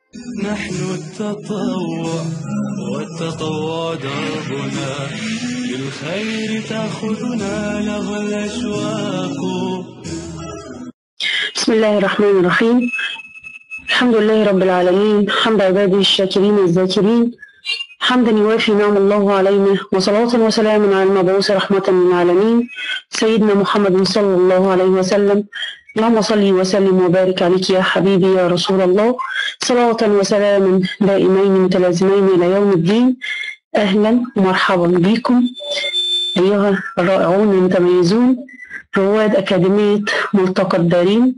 نحن التطوع والتطوع دربنا للخير تأخذنا له الأشواق بسم الله الرحمن الرحيم الحمد لله رب العالمين حمد عباده الشاكرين الذاكرين حمدا يوافي نعم الله علينا وصلاة وسلاما على المبعوث رحمة للعالمين سيدنا محمد صلى الله عليه وسلم اللهم صل وسلم وبارك عليك يا حبيبي يا رسول الله صلاة وسلاما دائمين متلازمين إلى يوم الدين أهلا ومرحبا بكم أيها الرائعون المتميزون رواد أكاديمية ملتقى الدارين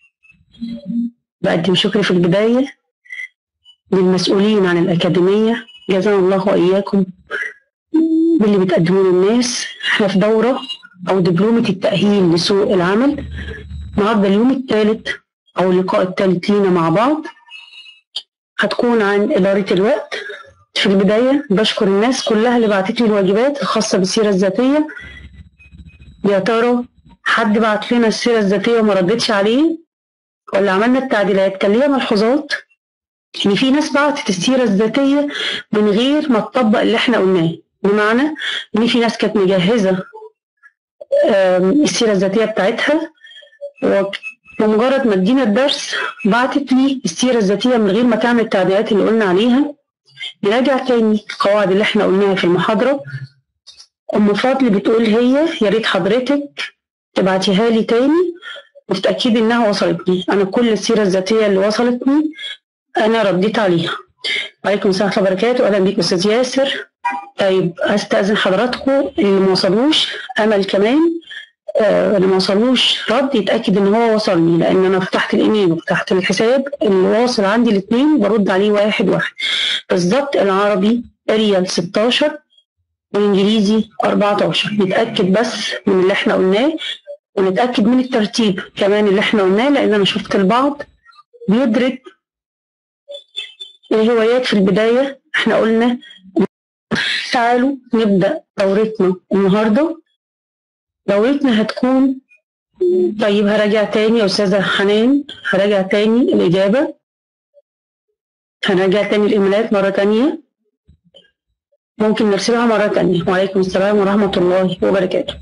بقدم شكري في البداية للمسؤولين عن الأكاديمية جزانا الله وإياكم باللي بتقدموه للناس احنا في دورة أو دبلومة التأهيل لسوق العمل النهارده اليوم الثالث أو اللقاء الثالث لينا مع بعض هتكون عن إدارة الوقت في البداية بشكر الناس كلها اللي بعتت لي الواجبات الخاصة بالسيرة الذاتية يا ترى حد بعت لنا السيرة الذاتية وما ردتش عليه ولا عملنا التعديلات كان ليا ملحوظات ان في ناس بعتت السيره الذاتيه من غير ما تطبق اللي احنا قلناه بمعنى ان في ناس كانت مجهزه آم، السيره الذاتيه بتاعتها وبمجرد ما ادينا الدرس بعتت لي السيره الذاتيه من غير ما تعمل التعديلات اللي قلنا عليها نراجع تاني القواعد اللي احنا قلناها في المحاضره ام فضل بتقول هي يا ريت حضرتك تبعتيها لي تاني وتتاكدي انها وصلتني انا كل السيره الذاتيه اللي وصلتني انا رديت عليها وعليكم السلام ورحمه الله وبركاته اهلا بيك استاذ ياسر طيب استاذن حضراتكم اللي ما وصلوش امل كمان آه اللي ما وصلوش رد يتاكد ان هو وصلني لان انا فتحت الايميل وفتحت الحساب اللي واصل عندي الاثنين برد عليه واحد واحد بالظبط العربي اريال 16 والانجليزي 14 نتاكد بس من اللي احنا قلناه ونتاكد من الترتيب كمان اللي احنا قلناه لان انا شفت البعض بيدرك الهوايات في البداية احنا قلنا تعالوا نبدأ دورتنا النهاردة دورتنا هتكون طيب هراجع تاني يا أستاذة حنان هراجع تاني الإجابة هنراجع تاني الإيميلات مرة تانية ممكن نرسلها مرة تانية وعليكم السلام ورحمة الله وبركاته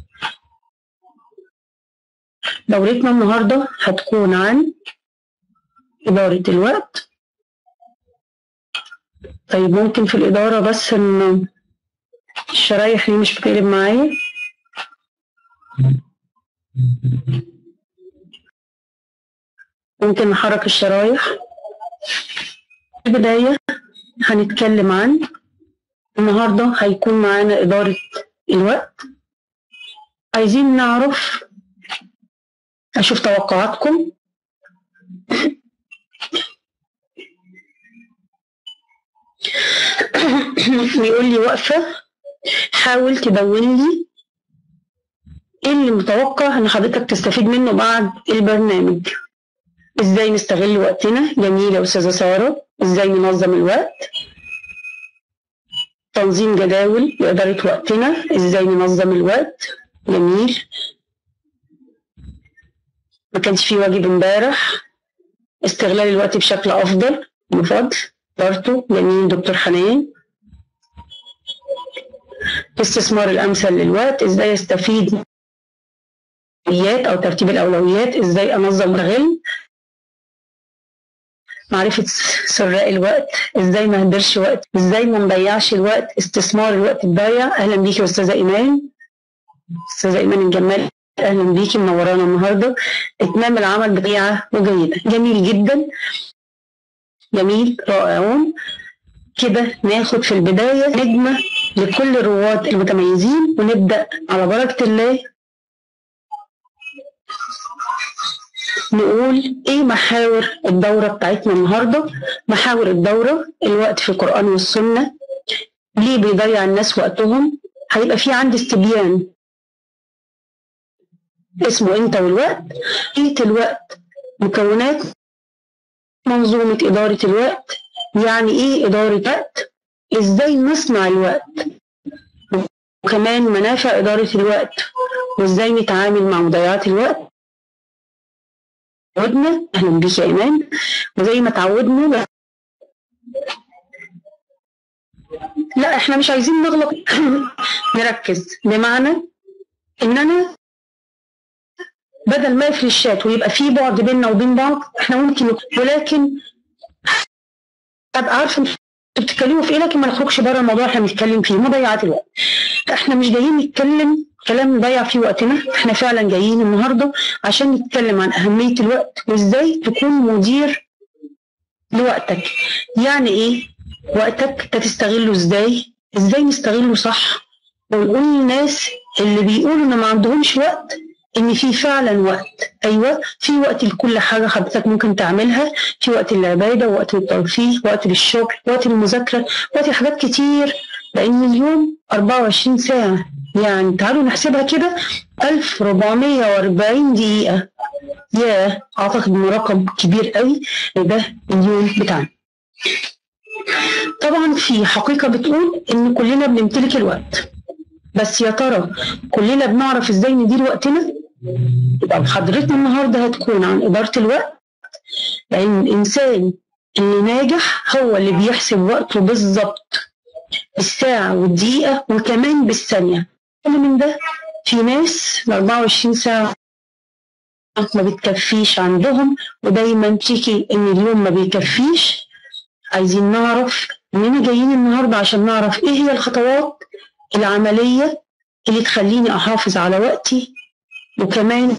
دورتنا النهاردة هتكون عن إدارة الوقت طيب ممكن في الإدارة بس إن الشرايح ليه مش بتقلب معايا ممكن نحرك الشرايح في البداية هنتكلم عن النهاردة هيكون معانا إدارة الوقت عايزين نعرف أشوف توقعاتكم بيقول لي واقفة حاول تدون لي ايه اللي متوقع ان حضرتك تستفيد منه بعد البرنامج ازاي نستغل وقتنا جميل يا استاذة سارة ازاي ننظم الوقت تنظيم جداول لإدارة وقتنا ازاي ننظم الوقت جميل ما كانش في واجب امبارح استغلال الوقت بشكل افضل بفضل برضه جميل دكتور حنان الاستثمار الامثل للوقت ازاي استفيد اولويات او ترتيب الاولويات ازاي انظم واستغل معرفة سراء الوقت ازاي ما اهدرش وقت ازاي ما نضيعش الوقت استثمار الوقت الضايع اهلا بيكي يا استاذة ايمان استاذة ايمان الجمال اهلا بيكي منورانا النهارده اتمام العمل بطريقه وجيده جميل جدا جميل رائعون كده ناخد في البدايه نجمه لكل الرواد المتميزين ونبدا على بركه الله نقول ايه محاور الدوره بتاعتنا النهارده محاور الدوره الوقت في القران والسنه ليه بيضيع الناس وقتهم هيبقى في عندي استبيان اسمه انت والوقت قيمة الوقت مكونات منظومة إدارة الوقت يعني إيه إدارة وقت إزاي نصنع الوقت وكمان منافع إدارة الوقت وإزاي نتعامل مع مضيعات الوقت تعودنا أهلا بيك يا إيمان وزي ما تعودنا لا احنا مش عايزين نغلط نركز بمعنى ان انا بدل ما يقفل الشات ويبقى في بعد بيننا وبين بعض احنا ممكن ولكن ابقى عارفه انتوا بتتكلموا في ايه لكن ما نخرجش بره الموضوع اللي احنا بنتكلم فيه مضيعات الوقت احنا مش جايين نتكلم كلام نضيع فيه وقتنا احنا فعلا جايين النهارده عشان نتكلم عن اهميه الوقت وازاي تكون مدير لوقتك يعني ايه وقتك ده تستغله ازاي ازاي نستغله صح ونقول للناس اللي بيقولوا ان ما عندهمش وقت ان في فعلا وقت ايوه في وقت لكل حاجه حضرتك ممكن تعملها في وقت للعباده وقت للترفيه وقت للشغل وقت للمذاكره وقت لحاجات كتير لان اليوم 24 ساعه يعني تعالوا نحسبها كده 1440 دقيقه يا اعتقد انه رقم كبير قوي ده اليوم بتاعنا طبعا في حقيقه بتقول ان كلنا بنمتلك الوقت بس يا ترى كلنا بنعرف ازاي ندير وقتنا يبقى محاضرتنا النهارده هتكون عن اداره الوقت لان الانسان اللي ناجح هو اللي بيحسب وقته بالظبط بالساعه والدقيقه وكمان بالثانيه كل من ده في ناس ال 24 ساعه ما بتكفيش عندهم ودايما تشكي ان اليوم ما بيكفيش عايزين نعرف اننا جايين النهارده عشان نعرف ايه هي الخطوات العمليه اللي تخليني احافظ على وقتي وكمان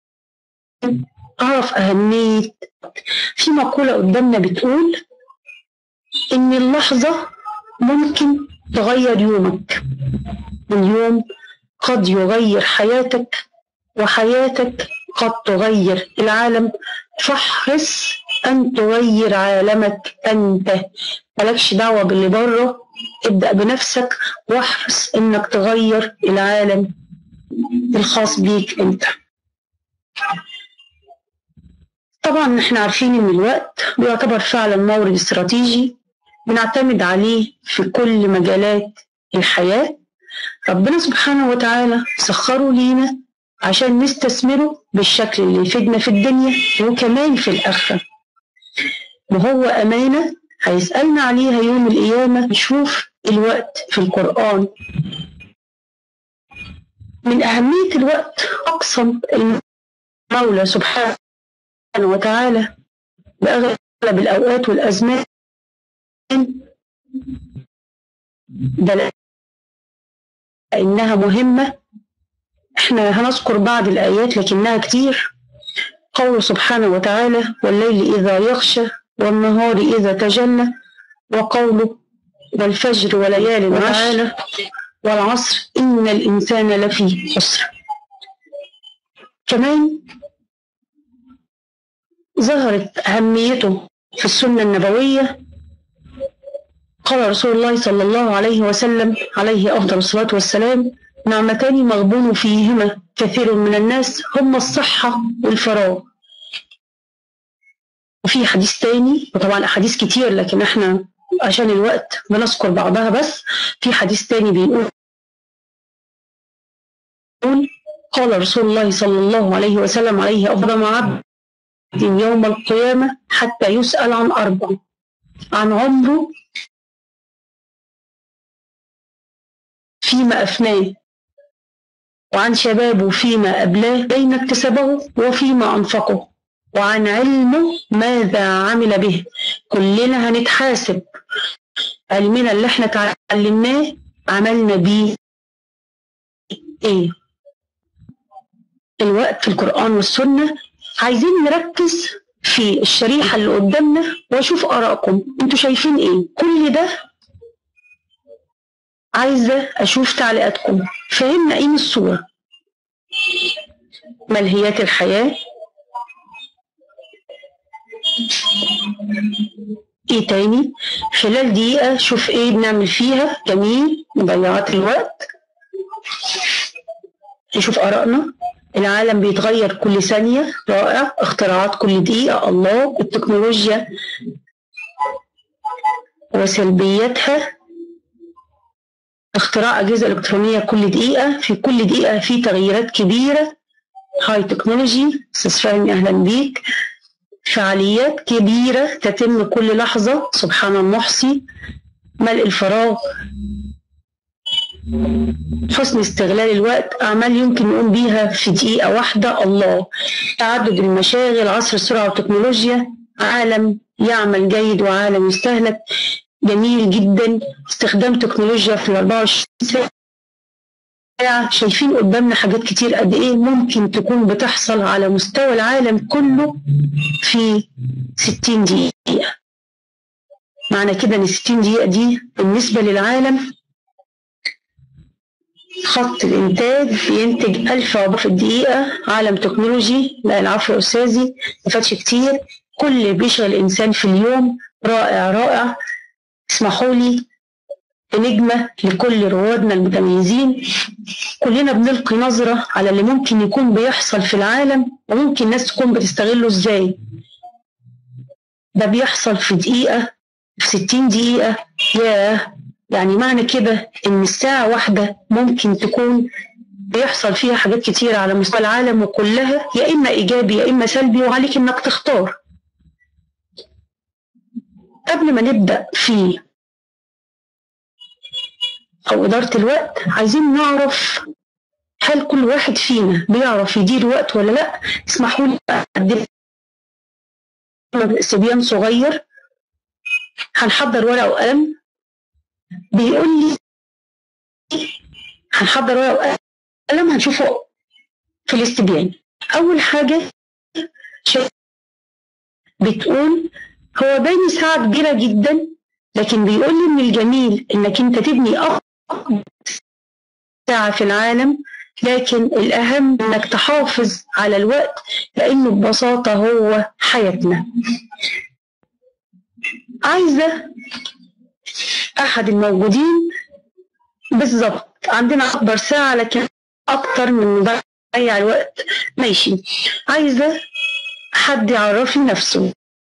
اعرف اهميه في مقوله قدامنا بتقول ان اللحظه ممكن تغير يومك واليوم قد يغير حياتك وحياتك قد تغير العالم فاحرص ان تغير عالمك انت مالكش دعوه باللي بره ابدا بنفسك واحرص انك تغير العالم الخاص بيك انت طبعا احنا عارفين ان الوقت بيعتبر فعلا مورد استراتيجي بنعتمد عليه في كل مجالات الحياه ربنا سبحانه وتعالى سخره لينا عشان نستثمره بالشكل اللي يفيدنا في الدنيا وكمان في الآخرة وهو أمانة هيسألنا عليها يوم القيامة نشوف الوقت في القرآن من أهمية الوقت أقسم المولى سبحانه وتعالى بأغلب الأوقات والأزمان ده لأنها مهمة احنا هنذكر بعض الآيات لكنها كتير قوله سبحانه وتعالى والليل إذا يغشى والنهار إذا تجلى وقوله والفجر وليال عشر والعصر إن الإنسان لفي خسر كمان ظهرت أهميته في السنة النبوية قال رسول الله صلى الله عليه وسلم عليه أفضل الصلاة والسلام نعمتان مغبون فيهما كثير من الناس هما الصحة والفراغ وفي حديث تاني وطبعا أحاديث كتير لكن احنا عشان الوقت بنذكر بعضها بس في حديث تاني بيقول قال رسول الله صلى الله عليه وسلم عليه أفضل عبد يوم القيامة حتى يسأل عن أربع عن عمره فيما أفناه وعن شبابه فيما أبلاه بين اكتسبه وفيما أنفقه وعن علمه ماذا عمل به كلنا هنتحاسب علمنا اللي احنا اتعلمناه عملنا بيه ايه الوقت في القرآن والسنة عايزين نركز في الشريحة اللي قدامنا واشوف آرائكم انتوا شايفين ايه كل ده عايزة اشوف تعليقاتكم فهمنا ايه من الصورة ملهيات الحياة ايه تاني خلال دقيقة شوف ايه بنعمل فيها جميل مضيعات الوقت نشوف آرائنا العالم بيتغير كل ثانية رائع اختراعات كل دقيقة الله التكنولوجيا وسلبياتها اختراع أجهزة إلكترونية كل دقيقة في كل دقيقة في تغييرات كبيرة هاي تكنولوجي أستاذ فهمي أهلا بيك فعاليات كبيرة تتم كل لحظة سبحان المحصي ملء الفراغ حسن استغلال الوقت أعمال يمكن نقوم بيها في دقيقة واحدة الله تعدد المشاغل عصر السرعة والتكنولوجيا عالم يعمل جيد وعالم يستهلك جميل جدا استخدام تكنولوجيا في ال 24 ساعة شايفين قدامنا حاجات كتير قد ايه ممكن تكون بتحصل على مستوى العالم كله في 60 دقيقة معنى كده ان 60 دقيقة دي بالنسبة للعالم خط الإنتاج بينتج ألف عبوة في الدقيقة عالم تكنولوجي لا العفو يا أستاذي ما فاتش كتير كل اللي بيشغل إنسان في اليوم رائع رائع اسمحوا لي بنجمة لكل روادنا المتميزين كلنا بنلقي نظرة على اللي ممكن يكون بيحصل في العالم وممكن الناس تكون بتستغله ازاي ده بيحصل في دقيقة في ستين دقيقة ياه يعني معنى كده ان الساعة واحدة ممكن تكون بيحصل فيها حاجات كتيرة على مستوى العالم وكلها يا إما إيجابي يا إما سلبي وعليك إنك تختار قبل ما نبدأ في أو إدارة الوقت عايزين نعرف هل كل واحد فينا بيعرف يدير وقت ولا لأ اسمحوا لي أقدم استبيان صغير هنحضر ورقة وقلم بيقول لي هنحضر ورقة وقلم هنشوفه في الاستبيان أول حاجة شيء بتقول هو باين ساعة كبيرة جدا لكن بيقول لي من الجميل انك انت تبني اكبر ساعة في العالم لكن الأهم إنك تحافظ على الوقت لأنه ببساطة هو حياتنا عايزة أحد الموجودين بالظبط عندنا أكبر ساعة لكن أكتر من نضيع الوقت ماشي عايزة حد يعرفني نفسه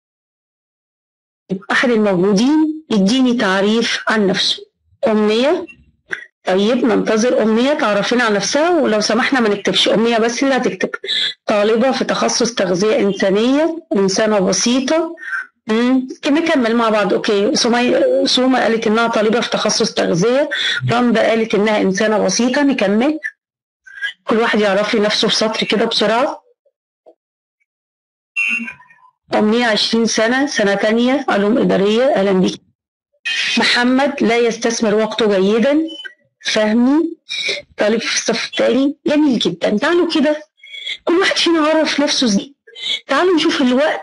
أحد الموجودين يديني تعريف عن نفسه أمنية طيب ننتظر أمنية تعرفين عن نفسها ولو سمحنا ما نكتبش أمنية بس اللي هتكتب طالبة في تخصص تغذية إنسانية إنسانة بسيطة مم، نكمل مع بعض اوكي سمي سومة قالت انها طالبة في تخصص تغذية رندا قالت انها انسانة بسيطة نكمل كل واحد يعرف لي نفسه في سطر كده بسرعة أمنية 20 سنة سنة تانية علوم إدارية أهلا بيك محمد لا يستثمر وقته جيدا فهمي طالب في الصف التاني جميل جدا تعالوا كده كل واحد فينا عرف نفسه ازاي تعالوا نشوف الوقت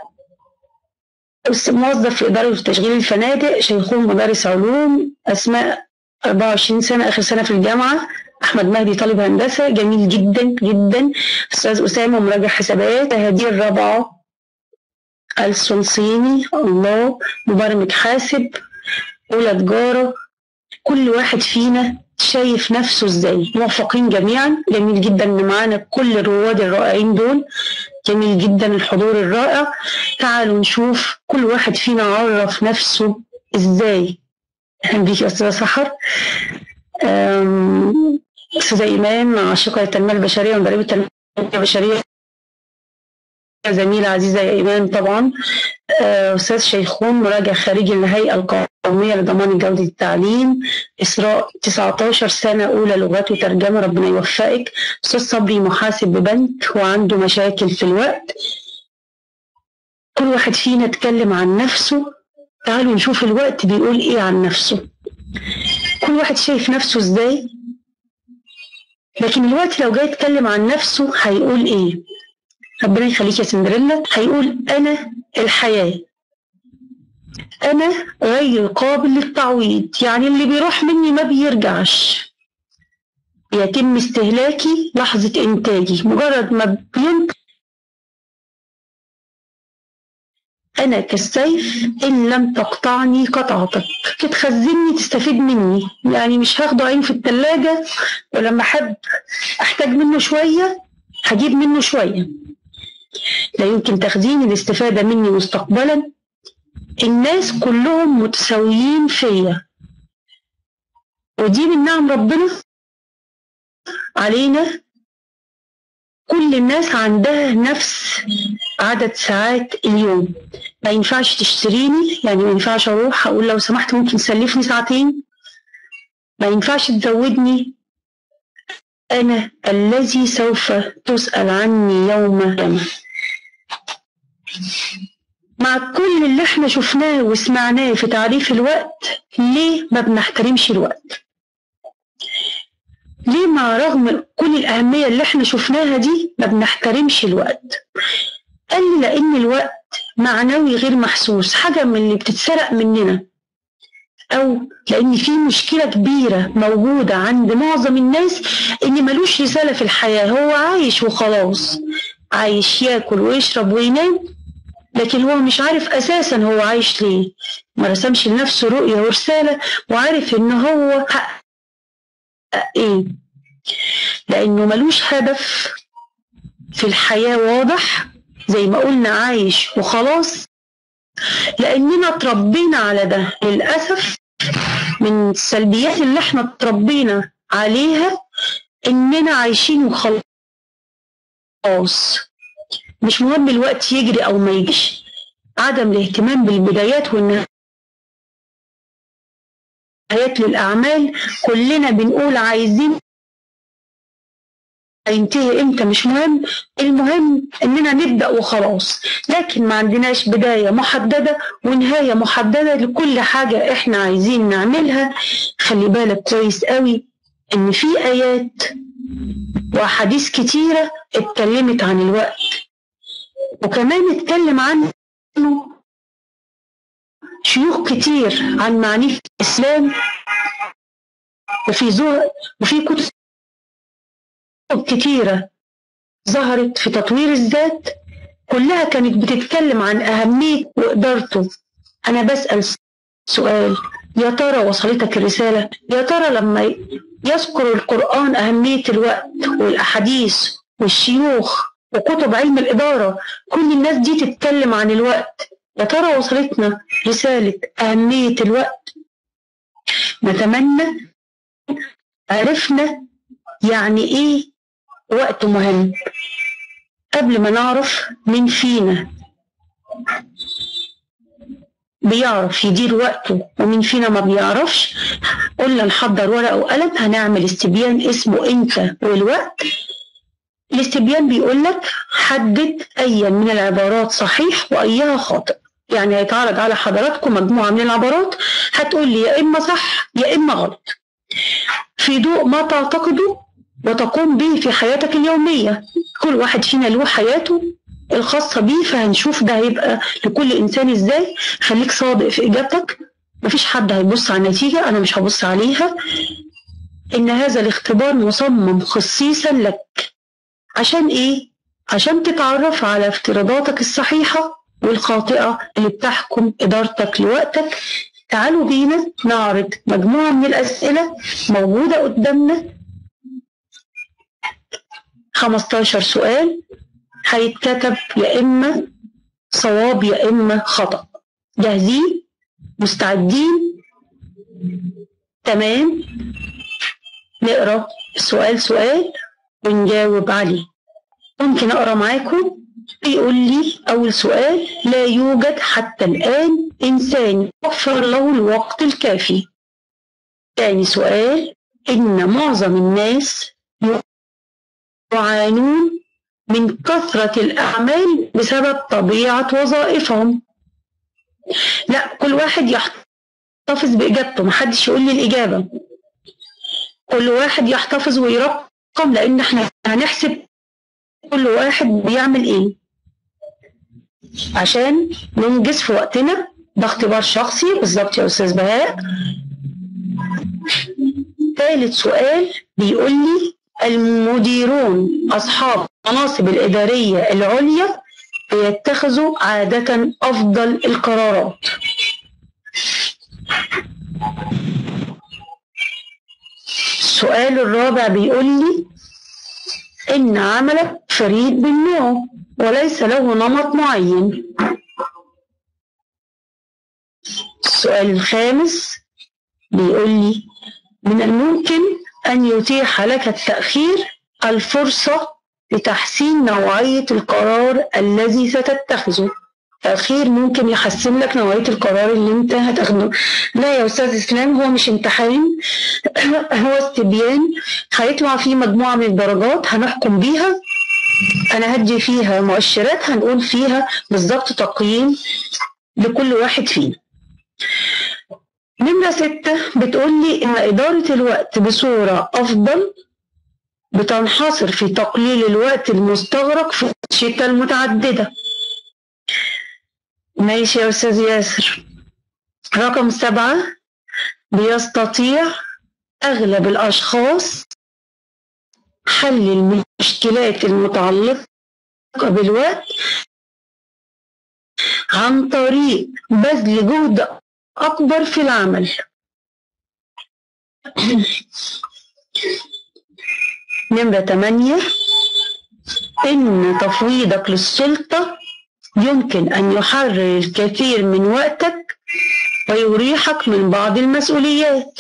موظف في إدارة وتشغيل الفنادق شيخون مدارس علوم أسماء 24 سنة آخر سنة في الجامعة أحمد مهدي طالب هندسة جميل جدا جدا أستاذ أسامة مراجع حسابات هدير الرابعة ألسن صيني الله مبرمج حاسب أولى تجارة كل واحد فينا شايف نفسه ازاي موفقين جميعا جميل جدا ان معانا كل الرواد الرائعين دول جميل جدا الحضور الرائع تعالوا نشوف كل واحد فينا عرف نفسه ازاي اهلا بيك يا استاذه سحر أم، استاذه ايمان عاشقه التنميه البشريه ومدربه التنميه البشريه زميلة عزيزة يا إيمان طبعا آه، أستاذ شيخون مراجع خارجي للهيئة القومية لضمان جودة التعليم إسراء 19 سنة أولى لغات وترجمة ربنا يوفقك أستاذ صبري محاسب ببنك وعنده مشاكل في الوقت كل واحد فينا اتكلم عن نفسه تعالوا نشوف الوقت بيقول إيه عن نفسه كل واحد شايف نفسه إزاي لكن الوقت لو جاي يتكلم عن نفسه هيقول إيه ربنا يخليك يا سندريلا هيقول أنا الحياة أنا غير قابل للتعويض يعني اللي بيروح مني ما بيرجعش يتم استهلاكي لحظة إنتاجي مجرد ما بينتج أنا كالسيف إن لم تقطعني قطعتك تتخزني تستفيد مني يعني مش هاخده عين في التلاجة ولما حد أحتاج منه شوية هجيب منه شوية لا يمكن تخزين الاستفادة مني مستقبلا الناس كلهم متساويين فيا ودي من نعم ربنا علينا كل الناس عندها نفس عدد ساعات اليوم ما ينفعش تشتريني يعني ما ينفعش اروح اقول لو سمحت ممكن تسلفني ساعتين ما ينفعش تزودني انا الذي سوف تسال عني يوم القيامه مع كل اللي احنا شفناه وسمعناه في تعريف الوقت ليه ما بنحترمش الوقت ليه مع رغم كل الأهمية اللي احنا شفناها دي ما بنحترمش الوقت قال لي لأن الوقت معنوي غير محسوس حاجة من اللي بتتسرق مننا أو لأن في مشكلة كبيرة موجودة عند معظم الناس إن ملوش رسالة في الحياة هو عايش وخلاص عايش ياكل ويشرب وينام لكن هو مش عارف أساسا هو عايش ليه ما رسمش لنفسه رؤية ورسالة وعارف إن هو حقق إيه لأنه ملوش هدف في الحياة واضح زي ما قلنا عايش وخلاص لأننا اتربينا على ده للأسف من السلبيات اللي احنا اتربينا عليها إننا عايشين وخلاص مش مهم الوقت يجري أو ما يجيش عدم الاهتمام بالبدايات والنهايات للأعمال كلنا بنقول عايزين هينتهي امتى مش مهم المهم اننا نبدا وخلاص لكن ما عندناش بدايه محدده ونهايه محدده لكل حاجه احنا عايزين نعملها خلي بالك كويس قوي ان في ايات واحاديث كتيره اتكلمت عن الوقت وكمان اتكلم عنه شيوخ كتير عن معنيه في الاسلام وفي زهر وفي كتب كتيرة ظهرت في تطوير الذات كلها كانت بتتكلم عن أهمية وإدارته أنا بسأل سؤال يا ترى وصلتك الرسالة يا ترى لما يذكر القرآن أهمية الوقت والأحاديث والشيوخ وكتب علم الإدارة كل الناس دي تتكلم عن الوقت يا ترى وصلتنا رسالة أهمية الوقت نتمنى عرفنا يعني إيه وقت مهم قبل ما نعرف مين فينا بيعرف يدير وقته ومين فينا ما بيعرفش قلنا نحضر ورقة وقلم هنعمل استبيان اسمه انت والوقت الاستبيان بيقول لك حدد اي من العبارات صحيح وايها خاطئ يعني هيتعرض على حضراتكم مجموعة من العبارات هتقول لي يا اما صح يا اما غلط في ضوء ما تعتقده وتقوم به في حياتك اليومية كل واحد فينا له حياته الخاصة بيه فهنشوف ده هيبقى لكل إنسان إزاي خليك صادق في إجابتك مفيش حد هيبص على النتيجة أنا مش هبص عليها إن هذا الاختبار مصمم خصيصا لك عشان إيه؟ عشان تتعرف على افتراضاتك الصحيحة والخاطئة اللي بتحكم إدارتك لوقتك تعالوا بينا نعرض مجموعة من الأسئلة موجودة قدامنا 15 سؤال هيتكتب يا إما صواب يا إما خطأ جاهزين مستعدين تمام نقرا سؤال سؤال ونجاوب عليه ممكن أقرأ معاكم بيقول لي أول سؤال لا يوجد حتى الآن إنسان يوفر له الوقت الكافي ثاني سؤال إن معظم الناس يعانون من كثرة الأعمال بسبب طبيعة وظائفهم لا كل واحد يحتفظ بإجابته محدش يقول لي الإجابة كل واحد يحتفظ ويرقم لأن احنا هنحسب كل واحد بيعمل إيه عشان ننجز في وقتنا ده اختبار شخصي بالظبط يا أستاذ بهاء ثالث سؤال بيقول لي المديرون أصحاب المناصب الإدارية العليا بيتخذوا عادة أفضل القرارات السؤال الرابع بيقول لي إن عملك فريد من نوعه وليس له نمط معين السؤال الخامس بيقول لي من الممكن أن يتيح لك التأخير الفرصة لتحسين نوعية القرار الذي ستتخذه تأخير ممكن يحسن لك نوعية القرار اللي انت هتاخده لا يا أستاذ إسلام هو مش امتحان هو استبيان هيطلع فيه مجموعة من الدرجات هنحكم بيها أنا هدي فيها مؤشرات هنقول فيها بالظبط تقييم لكل واحد فينا نمرة ستة بتقول لي إن إدارة الوقت بصورة أفضل بتنحصر في تقليل الوقت المستغرق في الأنشطة المتعددة ماشي يا أستاذ ياسر رقم سبعة بيستطيع أغلب الأشخاص حل المشكلات المتعلقة بالوقت عن طريق بذل جهد أكبر في العمل نمرة تمانية إن تفويضك للسلطة يمكن أن يحرر الكثير من وقتك ويريحك من بعض المسؤوليات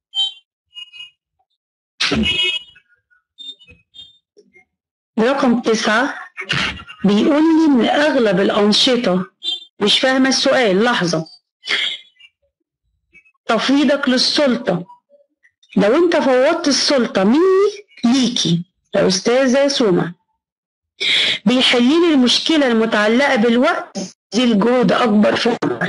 رقم تسعة بيقول لي إن أغلب الأنشطة مش فاهمة السؤال لحظة تفويضك للسلطة لو أنت فوضت السلطة مني ليكي يا أستاذة سومة بيحل لي المشكلة المتعلقة بالوقت دي الجهد أكبر في العمل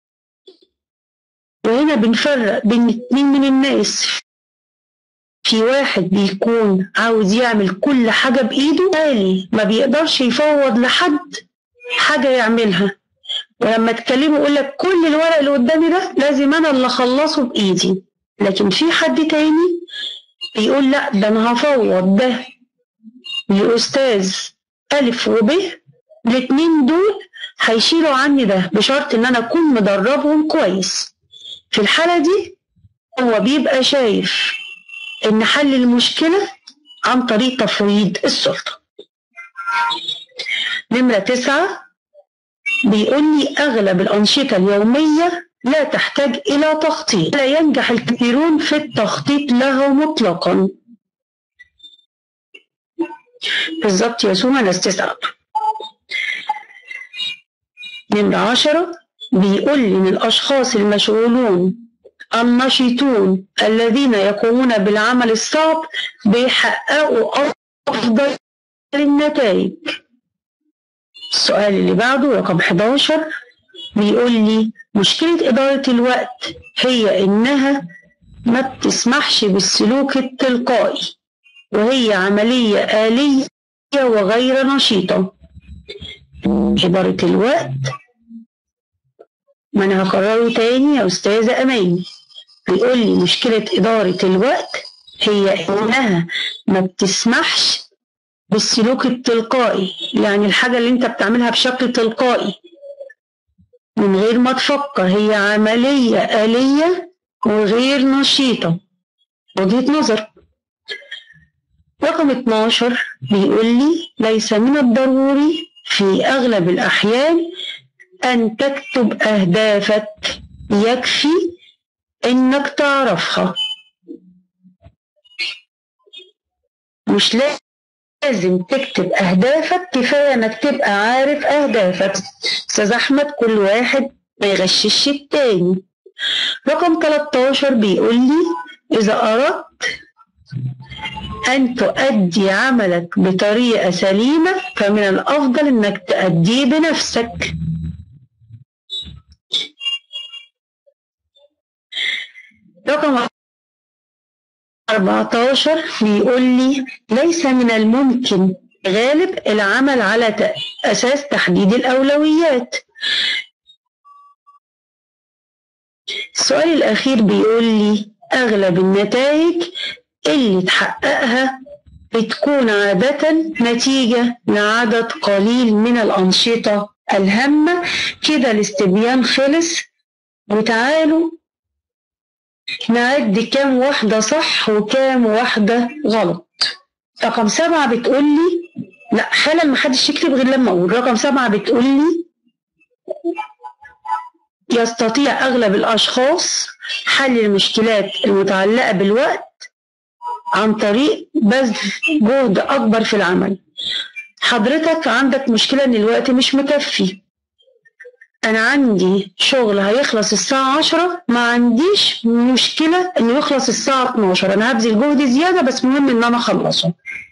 وهنا بنفرق بين اتنين من الناس في واحد بيكون عاوز يعمل كل حاجة بإيده تالي ما بيقدرش يفوض لحد حاجة يعملها ولما تكلمه يقول لك كل الورق اللي قدامي ده لازم أنا اللي أخلصه بإيدي لكن في حد تاني بيقول لا ده أنا هفوض ده لأستاذ ألف وب الاتنين دول هيشيلوا عني ده بشرط إن أنا أكون مدربهم كويس في الحالة دي هو بيبقى شايف إن حل المشكلة عن طريق تفويض السلطة نمرة تسعة بيقول لي أغلب الأنشطة اليومية لا تحتاج إلى تخطيط لا ينجح الكثيرون في التخطيط لها مطلقا بالظبط يا سوما أنا استسعبته نمرة عشرة بيقول لي إن الأشخاص المشغولون النشيطون الذين يقومون بالعمل الصعب بيحققوا أفضل النتائج السؤال اللي بعده رقم 11 بيقول لي مشكلة إدارة الوقت هي إنها ما بتسمحش بالسلوك التلقائي وهي عملية آلية وغير نشيطة إدارة الوقت ما أنا هكرره تاني يا أستاذة أماني بيقول لي مشكلة إدارة الوقت هي إنها ما بتسمحش بالسلوك التلقائي يعني الحاجة اللي أنت بتعملها بشكل تلقائي من غير ما تفكر هي عملية آلية وغير نشيطة وجهة نظر رقم 12 بيقول لي ليس من الضروري في أغلب الأحيان أن تكتب أهدافك يكفي إنك تعرفها مش لازم تكتب أهدافك كفاية إنك تبقى عارف أهدافك أستاذ أحمد كل واحد ما يغشش التاني رقم 13 بيقول لي إذا أردت أن تؤدي عملك بطريقة سليمة فمن الأفضل إنك تأديه بنفسك رقم 14 بيقول لي ليس من الممكن غالب العمل على أساس تحديد الأولويات السؤال الأخير بيقول لي أغلب النتائج اللي تحققها بتكون عادة نتيجة لعدد قليل من الأنشطة الهامة كده الاستبيان خلص وتعالوا نعد كام واحدة صح وكام واحدة غلط رقم سبعة بتقول لي لا حالا ما حدش يكتب غير لما أقول رقم سبعة بتقول لي يستطيع أغلب الأشخاص حل المشكلات المتعلقة بالوقت عن طريق بذل جهد أكبر في العمل حضرتك عندك مشكلة إن الوقت مش مكفي أنا عندي شغل هيخلص الساعة 10 ما عنديش مشكلة إنه يخلص الساعة 12 أنا هبذل جهد زيادة بس مهم إن أنا أخلصه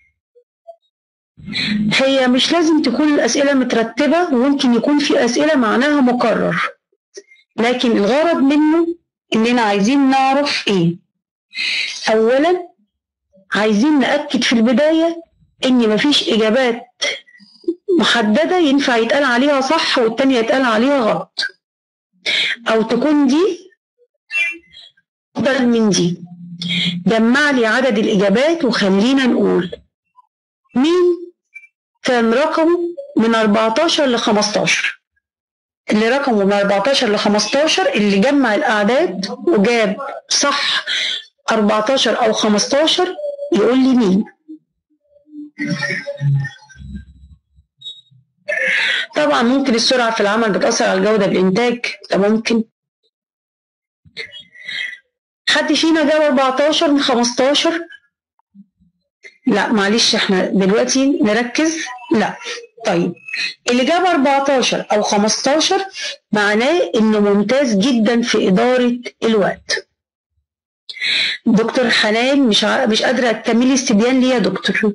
هي مش لازم تكون الأسئلة مترتبة وممكن يكون في أسئلة معناها مكرر لكن الغرض منه إننا عايزين نعرف إيه أولا عايزين نأكد في البداية إن مفيش إجابات محددة ينفع يتقال عليها صح والتانية يتقال عليها غلط أو تكون دي أفضل من دي جمع لي عدد الإجابات وخلينا نقول مين كان رقمه من 14 ل 15 اللي رقمه من 14 ل 15 اللي جمع الأعداد وجاب صح 14 أو 15 يقول لي مين طبعا ممكن السرعة في العمل بتأثر على الجودة بالإنتاج ده ممكن حد فينا جاب 14 من 15 لا معلش احنا دلوقتي نركز لا طيب اللي جاب 14 او 15 معناه انه ممتاز جدا في اداره الوقت دكتور حنان مش ع... مش قادره تكملي استبيان ليه يا دكتور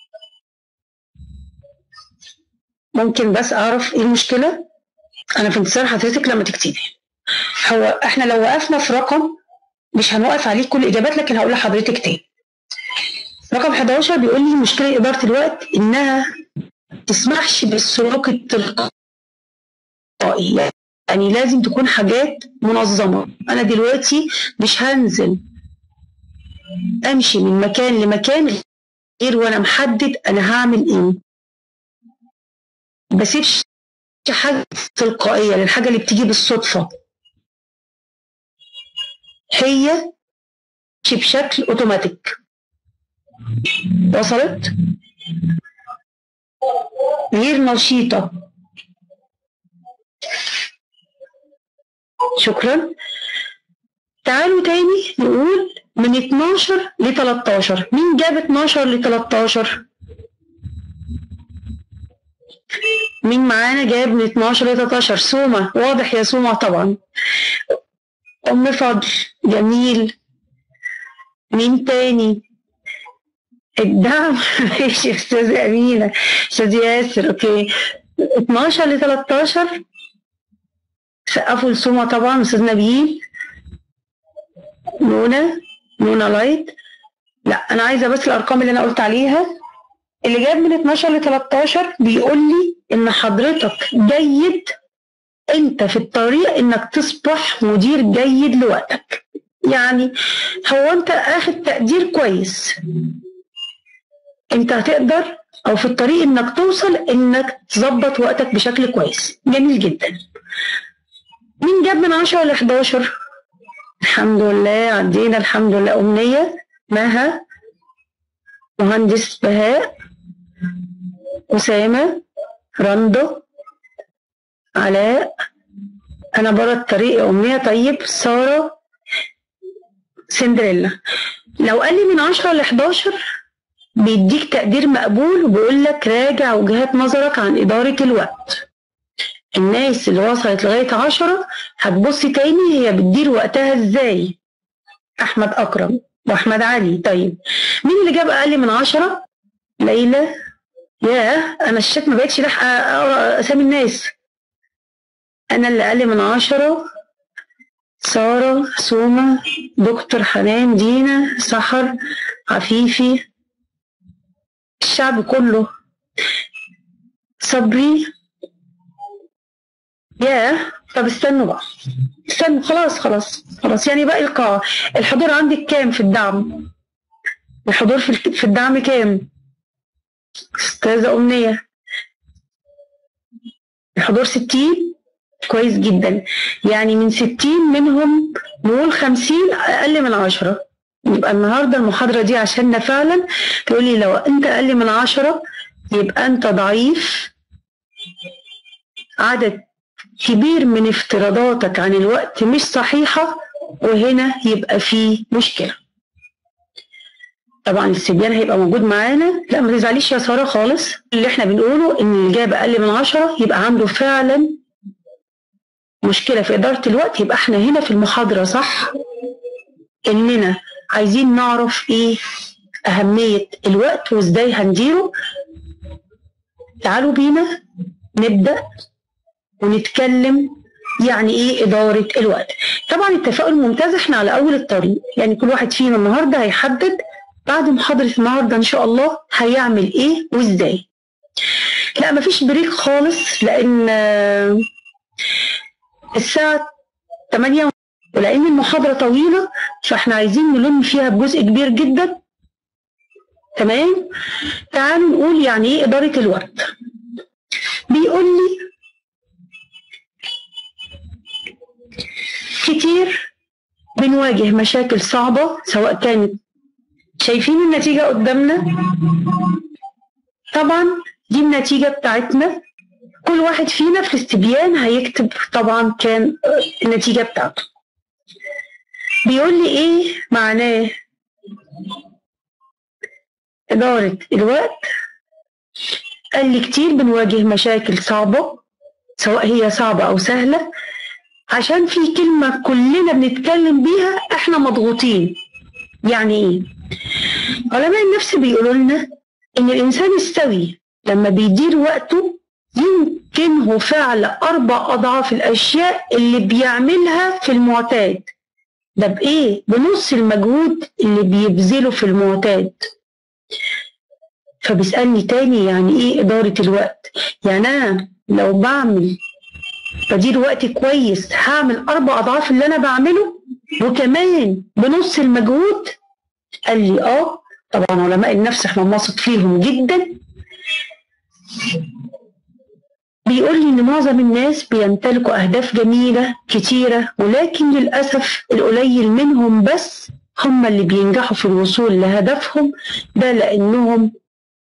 ممكن بس اعرف ايه المشكله انا في انتظار حضرتك لما تكتبي هو احنا لو وقفنا في رقم مش هنوقف عليه كل الاجابات لكن هقول لحضرتك تاني رقم 11 بيقول لي مشكله اداره الوقت انها تسمحش بالسلوك التلقائي يعني لازم تكون حاجات منظمه انا دلوقتي مش هنزل امشي من مكان لمكان غير وانا محدد انا هعمل ايه بسيبش حاجه تلقائيه للحاجه اللي بتيجي بالصدفه هي بشكل اوتوماتيك وصلت غير نشيطة شكرا تعالوا تاني نقول من 12 ل 13 مين جاب 12 ل 13 مين معانا جاب من 12 ل 13 سومة واضح يا سومة طبعا أم فضل جميل مين تاني الدعم ماشي يا استاذة أمينة استاذ ياسر اوكي 12 ل 13 سقفوا لسومة طبعا استاذ نبيل نونا نونا لايت لا انا عايزه بس الارقام اللي انا قلت عليها اللي جاب من 12 ل 13 بيقول لي ان حضرتك جيد انت في الطريق انك تصبح مدير جيد لوقتك يعني هو انت اخد تقدير كويس انت هتقدر او في الطريق انك توصل انك تظبط وقتك بشكل كويس جميل جدا مين جاب من 10 ل 11 الحمد لله عدينا الحمد لله أمنية مها مهندس بهاء أسامة رندو علاء أنا برا الطريق يا أمنية طيب سارة سندريلا لو قال لي من 10 ل 11 بيديك تقدير مقبول وبيقول لك راجع وجهات نظرك عن إدارة الوقت الناس اللي وصلت لغاية عشرة هتبص تاني هي بتدير وقتها ازاي أحمد أكرم وأحمد علي طيب مين اللي جاب أقل من عشرة ليلى ياه أنا الشات ما بقتش لاحقة أقرأ أسامي الناس أنا اللي أقل من عشرة سارة سومة دكتور حنان دينا سحر عفيفي الشعب كله صبري ياه طب استنوا بقى استنوا خلاص خلاص خلاص يعني باقي القاعة الحضور عندك كام في الدعم الحضور في في الدعم كام استاذة أمنية الحضور ستين كويس جدا يعني من ستين منهم نقول خمسين أقل من عشرة يبقى النهاردة المحاضرة دي عشاننا فعلا تقولي لو أنت أقل من عشرة يبقى أنت ضعيف عدد كبير من افتراضاتك عن الوقت مش صحيحة وهنا يبقى فيه مشكلة طبعا السبيان هيبقى موجود معانا لا ما تزعليش يا ساره خالص اللي احنا بنقوله ان اللي جاب اقل من عشرة يبقى عنده فعلا مشكله في اداره الوقت يبقى احنا هنا في المحاضره صح اننا عايزين نعرف ايه اهميه الوقت وازاي هنديره تعالوا بينا نبدا ونتكلم يعني ايه اداره الوقت طبعا التفاؤل ممتاز احنا على اول الطريق يعني كل واحد فينا النهارده هيحدد بعد محاضره النهارده ان شاء الله هيعمل ايه وازاي لا مفيش بريك خالص لان آه، الساعه 8 ولان المحاضره طويله فاحنا عايزين نلم فيها بجزء كبير جدا تمام تعالوا نقول يعني ايه اداره الوقت بيقول لي كتير بنواجه مشاكل صعبة سواء كانت شايفين النتيجة قدامنا طبعا دي النتيجة بتاعتنا كل واحد فينا في الاستبيان هيكتب طبعا كان النتيجة بتاعته بيقول لي ايه معناه إدارة الوقت قال لي كتير بنواجه مشاكل صعبة سواء هي صعبة أو سهلة عشان في كلمة كلنا بنتكلم بيها احنا مضغوطين يعني ايه علماء النفس بيقولوا لنا ان الانسان السوي لما بيدير وقته يمكنه فعل اربع اضعاف الاشياء اللي بيعملها في المعتاد ده بايه بنص المجهود اللي بيبذله في المعتاد فبيسألني تاني يعني ايه إدارة الوقت يعني أنا لو بعمل بدير وقتي كويس هعمل أربع أضعاف اللي أنا بعمله وكمان بنص المجهود قال لي اه طبعا علماء النفس احنا بنثق فيهم جدا بيقول لي ان معظم الناس بيمتلكوا اهداف جميله كتيره ولكن للاسف القليل منهم بس هم اللي بينجحوا في الوصول لهدفهم ده لانهم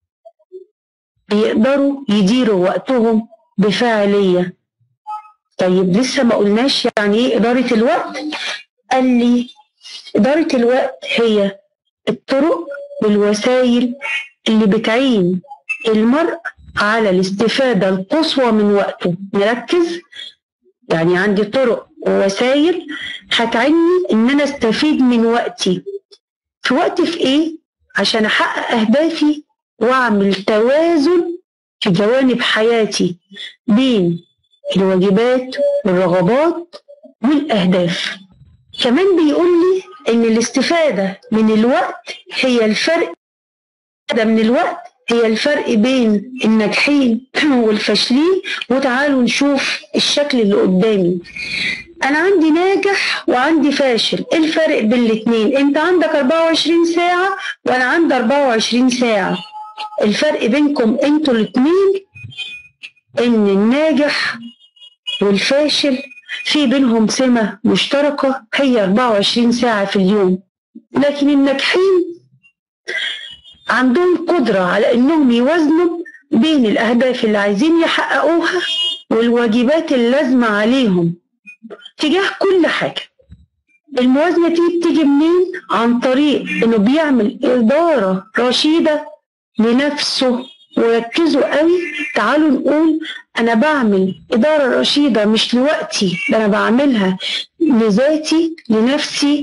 بيقدروا يديروا وقتهم بفاعليه طيب لسه ما قلناش يعني ايه اداره الوقت قال لي اداره الوقت هي الطرق والوسائل اللي بتعين المرء على الاستفاده القصوى من وقته نركز يعني عندي طرق ووسائل هتعني ان انا استفيد من وقتي في وقت في ايه عشان احقق اهدافي واعمل توازن في جوانب حياتي بين الواجبات والرغبات والاهداف كمان بيقول لي ان الاستفاده من الوقت هي الفرق من الوقت هي الفرق بين الناجحين والفاشلين وتعالوا نشوف الشكل اللي قدامي انا عندي ناجح وعندي فاشل ايه الفرق بين الاتنين انت عندك 24 ساعة وانا عندي 24 ساعة الفرق بينكم انتوا الاتنين ان الناجح والفاشل في بينهم سمة مشتركة هي 24 ساعة في اليوم لكن الناجحين عندهم قدرة على انهم يوازنوا بين الاهداف اللي عايزين يحققوها والواجبات اللازمة عليهم تجاه كل حاجة الموازنة دي بتيجي منين؟ عن طريق انه بيعمل إدارة رشيدة لنفسه وركزوا قوي تعالوا نقول انا بعمل إدارة رشيدة مش لوقتي ده انا بعملها لذاتي لنفسي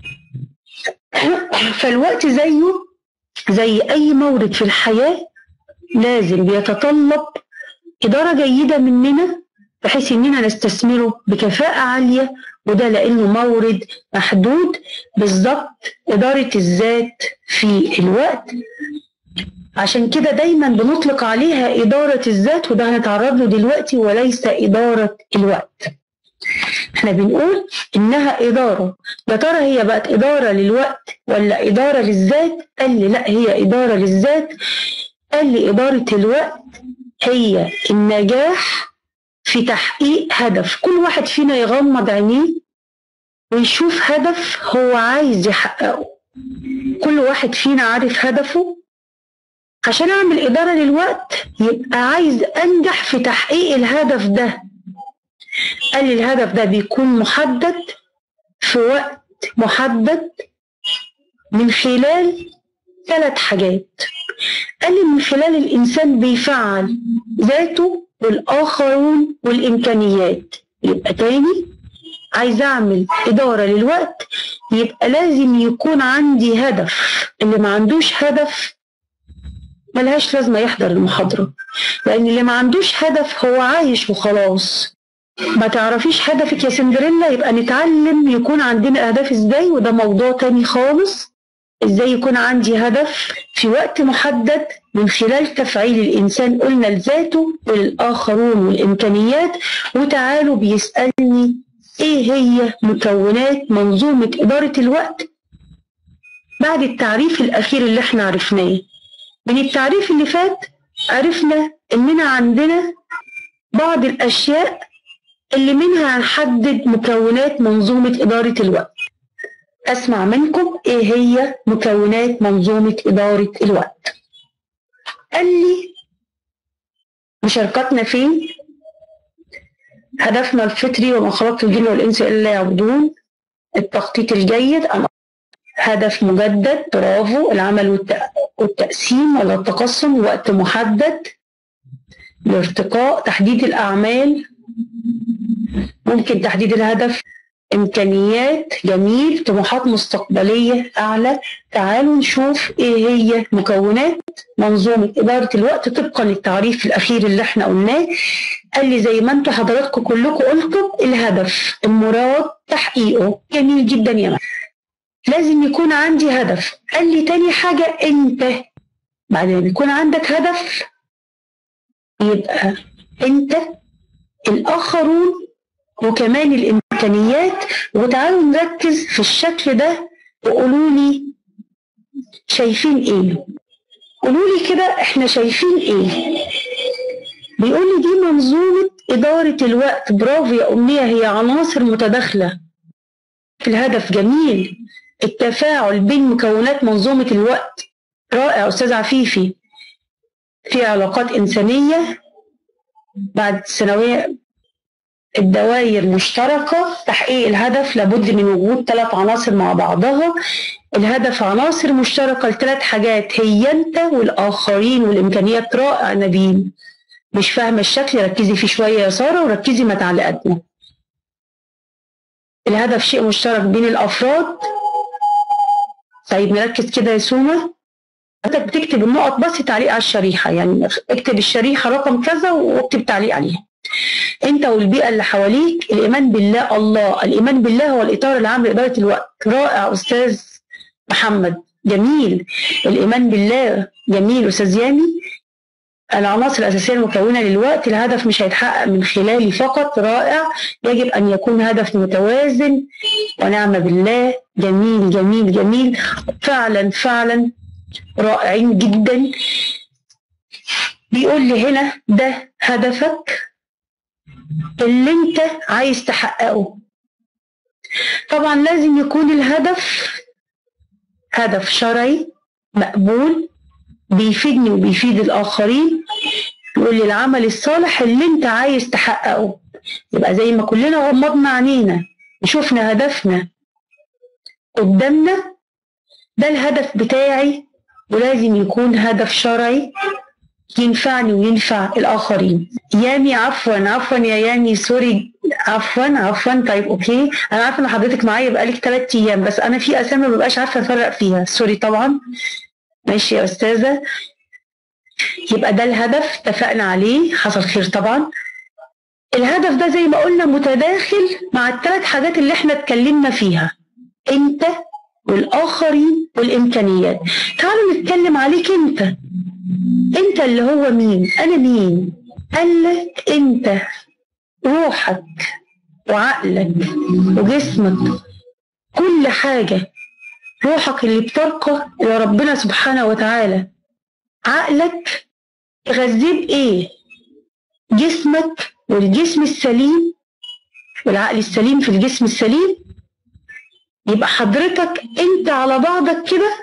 فالوقت زيه زي اي مورد في الحياة لازم بيتطلب إدارة جيدة مننا بحيث إننا نستثمره بكفاءة عالية وده لأنه مورد محدود بالظبط إدارة الذات في الوقت عشان كده دايما بنطلق عليها إدارة الذات وده هنتعرض له دلوقتي وليس إدارة الوقت احنا بنقول إنها إدارة يا ترى هي بقت إدارة للوقت ولا إدارة للذات قال لي لا هي إدارة للذات قال لي إدارة الوقت هي النجاح في تحقيق هدف كل واحد فينا يغمض عينيه ويشوف هدف هو عايز يحققه كل واحد فينا عارف هدفه عشان اعمل اداره للوقت يبقى عايز انجح في تحقيق الهدف ده قال لي الهدف ده بيكون محدد في وقت محدد من خلال ثلاث حاجات قال لي من خلال الإنسان بيفعل ذاته والآخرون والإمكانيات يبقى تاني عايز أعمل إدارة للوقت يبقى لازم يكون عندي هدف اللي ما عندوش هدف ملهاش لازمة يحضر المحاضرة لأن اللي ما عندوش هدف هو عايش وخلاص ما تعرفيش هدفك يا سندريلا يبقى نتعلم يكون عندنا أهداف إزاي وده موضوع تاني خالص إزاي يكون عندي هدف في وقت محدد من خلال تفعيل الإنسان قلنا لذاته وللآخرون والإمكانيات وتعالوا بيسألني إيه هي مكونات منظومة إدارة الوقت بعد التعريف الأخير اللي احنا عرفناه من التعريف اللي فات عرفنا إننا عندنا بعض الأشياء اللي منها هنحدد مكونات منظومة إدارة الوقت أسمع منكم إيه هي مكونات منظومة إدارة الوقت قال لي مشاركتنا فين هدفنا الفطري وما خلقت الجن والإنس إلا يعبدون التخطيط الجيد أنا هدف مجدد برافو العمل والت- والتقسيم ولا التقسم وقت محدد الارتقاء تحديد الأعمال ممكن تحديد الهدف إمكانيات جميل طموحات مستقبلية أعلى تعالوا نشوف إيه هي مكونات منظومة إدارة الوقت طبقا للتعريف الأخير اللي احنا قلناه قال لي زي ما انتوا حضراتكم كلكم قلتوا الهدف المراد تحقيقه جميل جدا يا مان. لازم يكون عندي هدف قال لي تاني حاجة انت بعد ما يكون عندك هدف يبقى انت الاخرون وكمان الامكانيات وتعالوا نركز في الشكل ده وقولوا لي شايفين ايه قولوا لي كده احنا شايفين ايه بيقول لي دي منظومة إدارة الوقت برافو يا أمنية هي عناصر متداخلة في الهدف جميل التفاعل بين مكونات منظومة الوقت رائع أستاذ عفيفي في علاقات إنسانية بعد الثانوية الدوائر مشتركة تحقيق الهدف لابد من وجود ثلاث عناصر مع بعضها الهدف عناصر مشتركة لثلاث حاجات هي أنت والآخرين والإمكانيات رائع نبيل مش فاهمة الشكل ركزي فيه شوية يا سارة وركزي مع تعليقاتنا الهدف شيء مشترك بين الأفراد طيب نركز كده يا سومة انت بتكتب النقط بس تعليق على الشريحة يعني اكتب الشريحة رقم كذا واكتب تعليق عليها انت والبيئة اللي حواليك الإيمان بالله الله الإيمان بالله هو الإطار العام لإدارة الوقت رائع أستاذ محمد جميل الإيمان بالله جميل أستاذ يامي العناصر الأساسية المكونة للوقت الهدف مش هيتحقق من خلالي فقط رائع يجب أن يكون هدف متوازن ونعم بالله جميل جميل جميل فعلا فعلا رائعين جدا بيقول لي هنا ده هدفك اللي انت عايز تحققه طبعا لازم يكون الهدف هدف شرعي مقبول بيفيدني وبيفيد الآخرين يقول لي العمل الصالح اللي انت عايز تحققه يبقى زي ما كلنا غمضنا عينينا وشفنا هدفنا قدامنا ده الهدف بتاعي ولازم يكون هدف شرعي ينفعني وينفع الآخرين يامي عفوا عفوا يا يامي سوري عفوا عفوا طيب اوكي انا عارفه ان حضرتك معايا بقالك ثلاث ايام بس انا في اسامي ما ببقاش عارفه افرق فيها سوري طبعا ماشي يا استاذه يبقى ده الهدف اتفقنا عليه حصل خير طبعا الهدف ده زي ما قلنا متداخل مع الثلاث حاجات اللي احنا اتكلمنا فيها انت والاخرين والامكانيات تعالوا نتكلم عليك انت انت اللي هو مين انا مين قال لك انت روحك وعقلك وجسمك كل حاجة روحك اللي بترقى إلى ربنا سبحانه وتعالى عقلك تغذيه بإيه؟ جسمك والجسم السليم والعقل السليم في الجسم السليم يبقى حضرتك انت على بعضك كده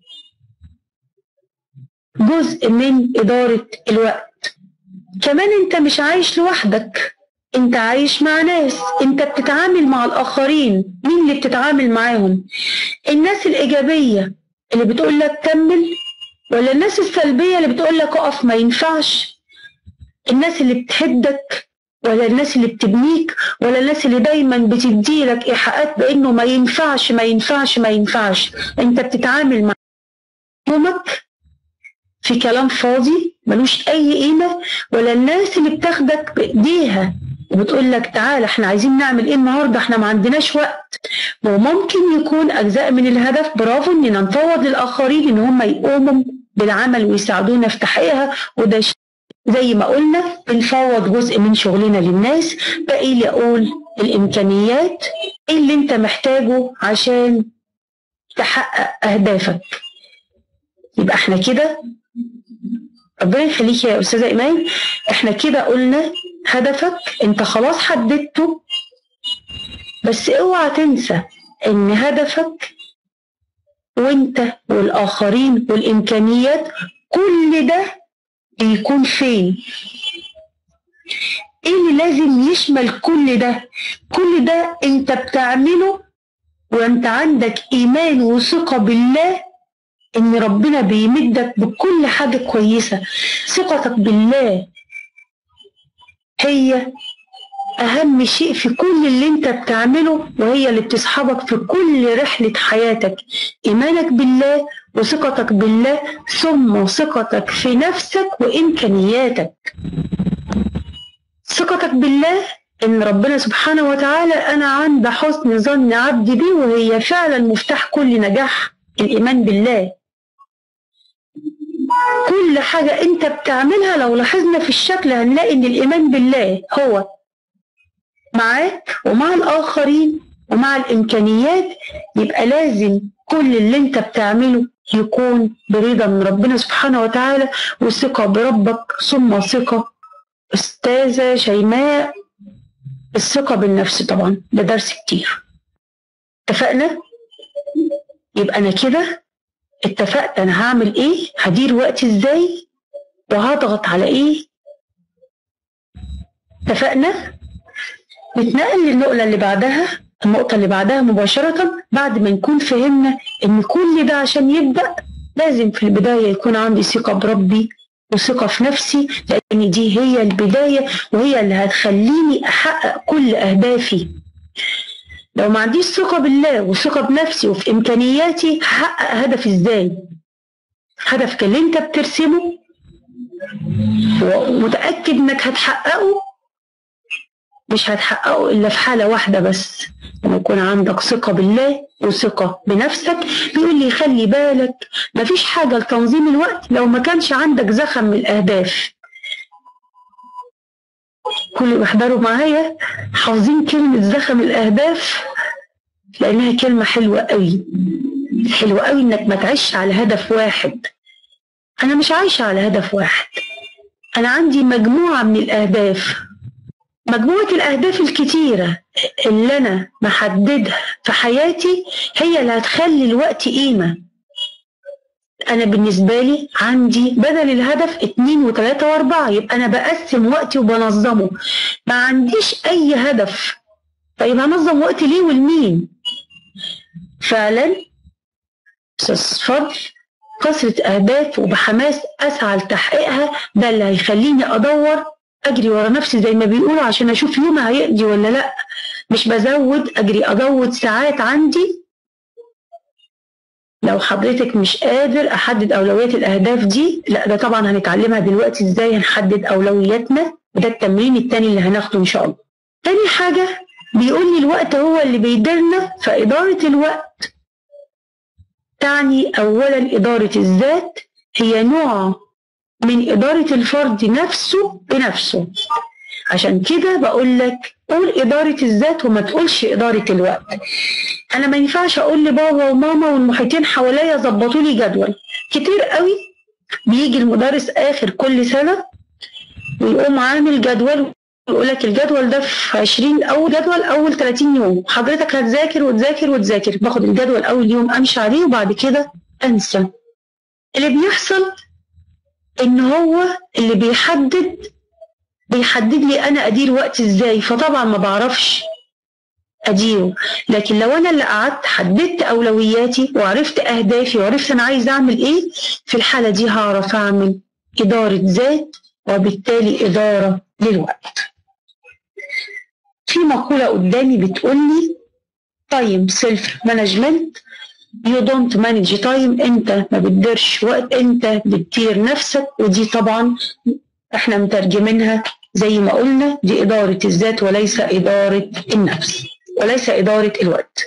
جزء من إدارة الوقت كمان انت مش عايش لوحدك انت عايش مع ناس انت بتتعامل مع الآخرين مين اللي بتتعامل معاهم الناس الإيجابية اللي بتقول لك كمل ولا الناس السلبيه اللي بتقول لك اقف ما ينفعش الناس اللي بتهدك ولا الناس اللي بتبنيك ولا الناس اللي دايما بتديلك ايحاءات بانه ما ينفعش ما ينفعش ما ينفعش انت بتتعامل مع يومك في كلام فاضي ملوش اي قيمه ولا الناس اللي بتاخدك بايديها وبتقول لك تعالى احنا عايزين نعمل ايه النهارده احنا ما عندناش وقت وممكن يكون اجزاء من الهدف برافو اننا نفوض للاخرين ان هم يقوموا بالعمل ويساعدونا في تحقيقها وده شيء زي ما قلنا بنفوض جزء من شغلنا للناس باقي لي اقول الامكانيات ايه اللي انت محتاجه عشان تحقق اهدافك يبقى احنا كده ربنا يخليك يا استاذه ايمان احنا كده قلنا هدفك انت خلاص حددته بس اوعى تنسى ان هدفك وانت والاخرين والامكانيات كل ده بيكون فين ايه اللي لازم يشمل كل ده كل ده انت بتعمله وانت عندك ايمان وثقه بالله ان ربنا بيمدك بكل حاجه كويسه ثقتك بالله هي اهم شيء في كل اللي انت بتعمله وهي اللي بتصحبك في كل رحله حياتك ايمانك بالله وثقتك بالله ثم ثقتك في نفسك وامكانياتك ثقتك بالله ان ربنا سبحانه وتعالى انا عند حسن ظن عبدي بي وهي فعلا مفتاح كل نجاح الايمان بالله كل حاجة انت بتعملها لو لاحظنا في الشكل هنلاقي ان الايمان بالله هو معاك ومع الاخرين ومع الامكانيات يبقى لازم كل اللي انت بتعمله يكون برضا من ربنا سبحانه وتعالى وثقة بربك ثم ثقة أستاذة شيماء الثقة بالنفس طبعا ده درس كتير اتفقنا؟ يبقى أنا كده اتفقت أنا هعمل إيه؟ هدير وقتي إزاي؟ وهضغط على إيه؟ اتفقنا؟ نتنقل للنقلة اللي بعدها النقطة اللي بعدها مباشرة بعد ما نكون فهمنا إن كل ده عشان يبدأ لازم في البداية يكون عندي ثقة بربي وثقة في نفسي لأن دي هي البداية وهي اللي هتخليني أحقق كل أهدافي لو ما عنديش ثقة بالله وثقة بنفسي وفي إمكانياتي هحقق هدفي إزاي؟ هدفك اللي أنت بترسمه ومتأكد إنك هتحققه مش هتحققه إلا في حالة واحدة بس لما يكون عندك ثقة بالله وثقة بنفسك بيقول لي خلي بالك مفيش حاجة لتنظيم الوقت لو ما كانش عندك زخم من الأهداف كل اللي بيحضروا معايا حافظين كلمة زخم الأهداف لأنها كلمة حلوة قوي حلوة قوي إنك ما تعيش على هدف واحد أنا مش عايشة على هدف واحد أنا عندي مجموعة من الأهداف مجموعة الأهداف الكتيرة اللي أنا محددها في حياتي هي اللي هتخلي الوقت قيمة أنا بالنسبة لي عندي بدل الهدف اتنين وتلاتة وأربعة يبقى أنا بقسم وقتي وبنظمه ما عنديش أي هدف طيب هنظم وقتي ليه ولمين؟ فعلا أستاذ فضل كثرة أهداف وبحماس أسعى لتحقيقها ده اللي هيخليني أدور اجري ورا نفسي زي ما بيقولوا عشان اشوف يومي هيقضي ولا لا مش بزود اجري ازود ساعات عندي لو حضرتك مش قادر احدد اولويات الاهداف دي لا ده طبعا هنتعلمها دلوقتي ازاي هنحدد اولوياتنا وده التمرين التاني اللي هناخده ان شاء الله تاني حاجة بيقول لي الوقت هو اللي بيديرنا فإدارة الوقت تعني أولا إدارة الذات هي نوع من إدارة الفرد نفسه بنفسه عشان كده بقول لك قول إدارة الذات وما تقولش إدارة الوقت أنا ما ينفعش أقول لبابا وماما والمحيطين حواليا ظبطوا لي جدول كتير قوي بيجي المدرس آخر كل سنة ويقوم عامل جدول ويقول لك الجدول ده في 20 أول جدول أول 30 يوم حضرتك هتذاكر وتذاكر وتذاكر باخد الجدول أول يوم أمشي عليه وبعد كده أنسى اللي بيحصل ان هو اللي بيحدد بيحدد لي انا ادير وقتي ازاي فطبعا ما بعرفش اديره لكن لو انا اللي قعدت حددت اولوياتي وعرفت اهدافي وعرفت انا عايز اعمل ايه في الحاله دي هعرف اعمل اداره ذات وبالتالي اداره للوقت في مقوله قدامي بتقول لي تايم سيلف مانجمنت يو دونت مانج تايم انت ما بتديرش وقت انت بتدير نفسك ودي طبعا احنا مترجمينها زي ما قلنا دي اداره الذات وليس اداره النفس وليس اداره الوقت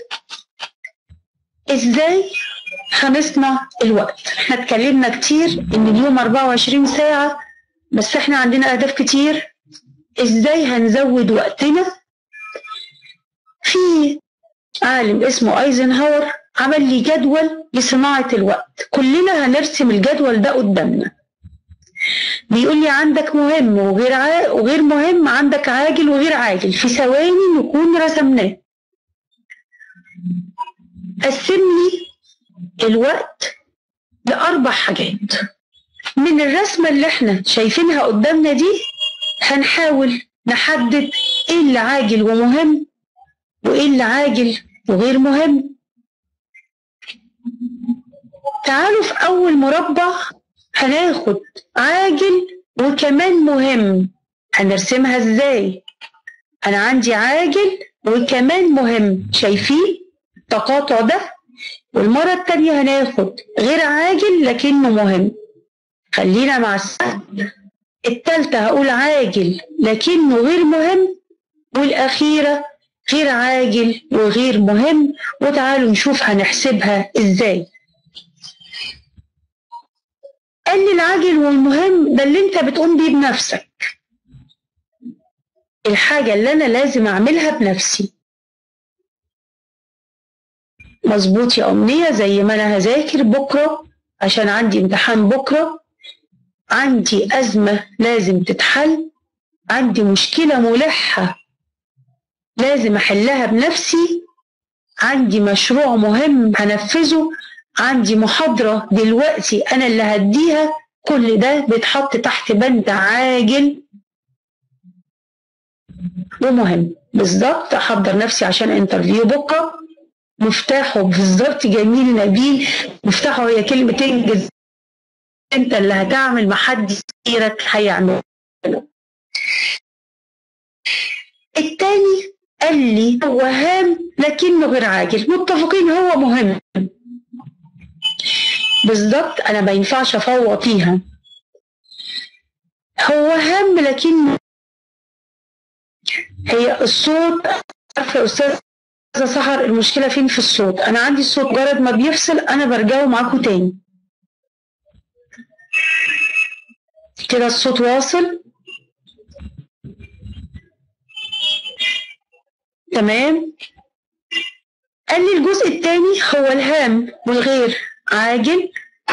ازاي هنصنع الوقت احنا اتكلمنا كتير ان اليوم 24 ساعه بس احنا عندنا اهداف كتير ازاي هنزود وقتنا في عالم اسمه ايزنهاور عمل لي جدول لصناعة الوقت كلنا هنرسم الجدول ده قدامنا بيقول لي عندك مهم وغير ع... وغير مهم عندك عاجل وغير عاجل في ثواني نكون رسمناه قسم لي الوقت لأربع حاجات من الرسمة اللي احنا شايفينها قدامنا دي هنحاول نحدد ايه اللي عاجل ومهم وايه اللي عاجل وغير مهم تعالوا في اول مربع هناخد عاجل وكمان مهم هنرسمها ازاي انا عندي عاجل وكمان مهم شايفين التقاطع ده والمرة التانية هناخد غير عاجل لكنه مهم خلينا مع السهل التالتة هقول عاجل لكنه غير مهم والأخيرة غير عاجل وغير مهم وتعالوا نشوف هنحسبها ازاي قال لي العاجل والمهم ده اللي انت بتقوم بيه بنفسك الحاجة اللي أنا لازم أعملها بنفسي مظبوط يا أمنية زي ما أنا هذاكر بكرة عشان عندي امتحان بكرة عندي أزمة لازم تتحل عندي مشكلة ملحة لازم أحلها بنفسي عندي مشروع مهم هنفذه عندي محاضرة دلوقتي أنا اللي هديها كل ده بيتحط تحت بند عاجل ومهم بالظبط أحضر نفسي عشان انترفيو بكرة مفتاحه بالظبط جميل نبيل مفتاحه هي كلمة انجز انت اللي هتعمل محدش غيرك هيعمله التاني قال لي هو هام لكنه غير عاجل متفقين هو مهم بالظبط انا ما ينفعش افوض فيها هو هام لكن هي الصوت عارفه يا استاذ سحر المشكله فين في الصوت انا عندي الصوت مجرد ما بيفصل انا برجعه معاكم تاني كده الصوت واصل تمام قال لي الجزء الثاني هو الهام والغير عاجل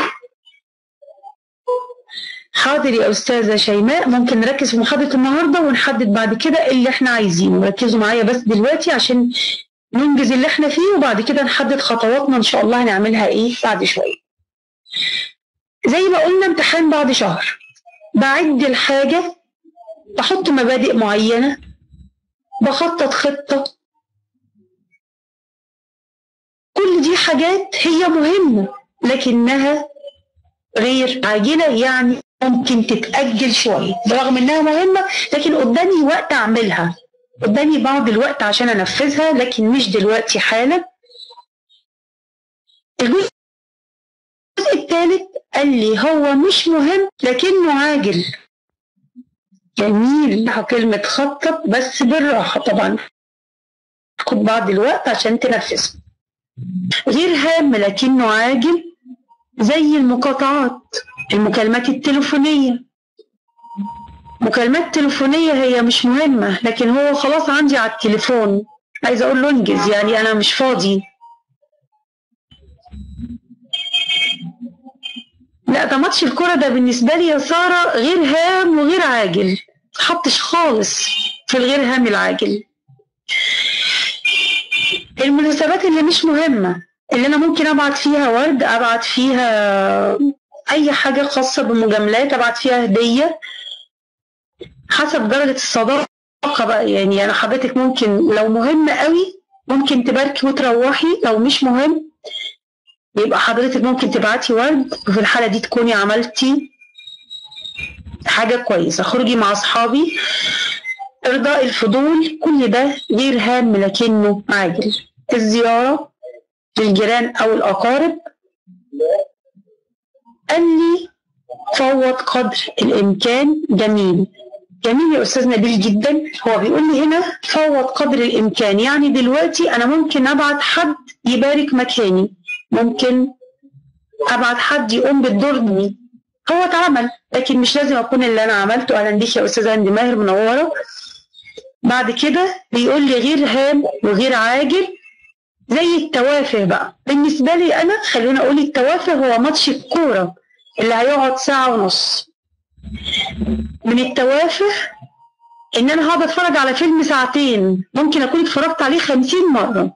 حاضر يا أستاذة شيماء ممكن نركز في محاضرة النهاردة ونحدد بعد كده اللي احنا عايزينه ركزوا معايا بس دلوقتي عشان ننجز اللي احنا فيه وبعد كده نحدد خطواتنا إن شاء الله هنعملها إيه بعد شوية زي ما قلنا امتحان بعد شهر بعد الحاجة بحط مبادئ معينة بخطط خطة كل دي حاجات هي مهمة لكنها غير عاجلة يعني ممكن تتأجل شوية برغم إنها مهمة لكن قدامي وقت أعملها قدامي بعض الوقت عشان أنفذها لكن مش دلوقتي حالا الجزء الثالث قال لي هو مش مهم لكنه عاجل جميل كلمة خطط بس بالراحة طبعا خد بعض الوقت عشان تنفذه غير هام لكنه عاجل زي المقاطعات المكالمات التليفونية مكالمات تليفونية هي مش مهمة لكن هو خلاص عندي على التليفون عايزة أقول له انجز يعني أنا مش فاضي لا ده ماتش الكرة ده بالنسبة لي يا سارة غير هام وغير عاجل حطش خالص في الغير هام العاجل المناسبات اللي مش مهمة اللي أنا ممكن أبعت فيها ورد أبعت فيها أي حاجة خاصة بمجاملات أبعت فيها هدية حسب درجة الصداقة بقى يعني أنا حضرتك ممكن لو مهمة قوي ممكن تباركي وتروحي لو مش مهم يبقى حضرتك ممكن تبعتي ورد وفي الحالة دي تكوني عملتي حاجة كويسة خرجي مع أصحابي إرضاء الفضول كل ده غير هام لكنه عاجل الزيارة للجيران أو الأقارب قال لي فوض قدر الإمكان جميل جميل يا أستاذ نبيل جدا هو بيقول لي هنا فوض قدر الإمكان يعني دلوقتي أنا ممكن أبعت حد يبارك مكاني ممكن أبعت حد يقوم بالدور دي هو اتعمل لكن مش لازم أكون اللي أنا عملته أهلا بيك يا أستاذة هندي ماهر منورة بعد كده بيقول لي غير هام وغير عاجل زي التوافه بقى بالنسبة لي أنا خلينا أقول التوافه هو ماتش الكورة اللي هيقعد ساعة ونص من التوافه إن أنا هقعد أتفرج على فيلم ساعتين ممكن أكون اتفرجت عليه خمسين مرة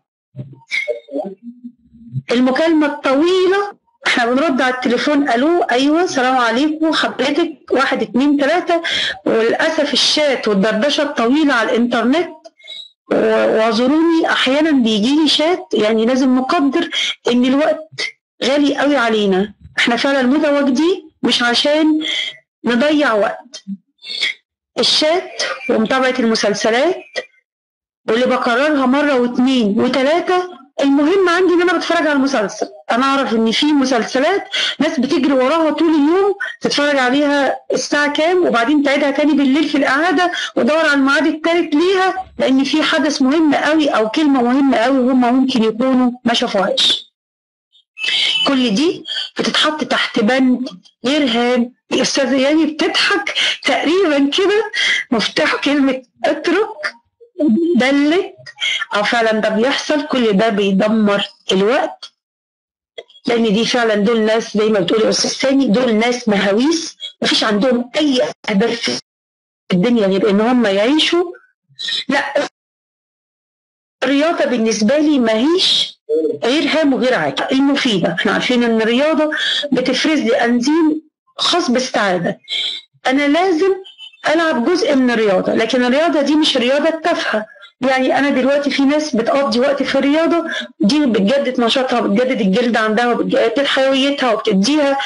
المكالمة الطويلة احنا بنرد على التليفون الو ايوه سلام عليكم حضرتك واحد اتنين تلاته وللاسف الشات والدردشه الطويله على الانترنت واعذروني احيانا بيجي لي شات يعني لازم نقدر ان الوقت غالي قوي علينا احنا فعلا متواجدين مش عشان نضيع وقت الشات ومتابعه المسلسلات واللي بكررها مره واثنين وثلاثه المهم عندي ان انا بتفرج على المسلسل انا اعرف ان في مسلسلات ناس بتجري وراها طول اليوم تتفرج عليها الساعه كام وبعدين تعيدها تاني بالليل في القعده ودور على الميعاد التالت ليها لان في حدث مهم قوي او كلمه مهمه قوي هم ممكن يكونوا ما شافوهاش كل دي بتتحط تحت بند ارهاب يا استاذه يعني بتضحك تقريبا كده مفتاح كلمه اترك دلت اه فعلا ده بيحصل كل ده بيدمر الوقت لان دي فعلا دول ناس زي ما بتقول يا استاذ ثاني دول ناس مهاويس مفيش عندهم اي اهداف في الدنيا غير ان هم يعيشوا لا الرياضه بالنسبه لي ماهيش غير هام وغير عاجل المفيده احنا عارفين ان الرياضه بتفرز لي انزيم خاص بالسعاده انا لازم العب جزء من الرياضه لكن الرياضه دي مش رياضه تافهه يعني انا دلوقتي في ناس بتقضي وقت في الرياضه دي بتجدد نشاطها بتجدد الجلد عندها وبتجدد حيويتها وبتديها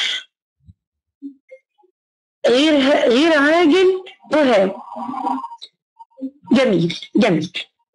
غير غير عاجل وهام جميل جميل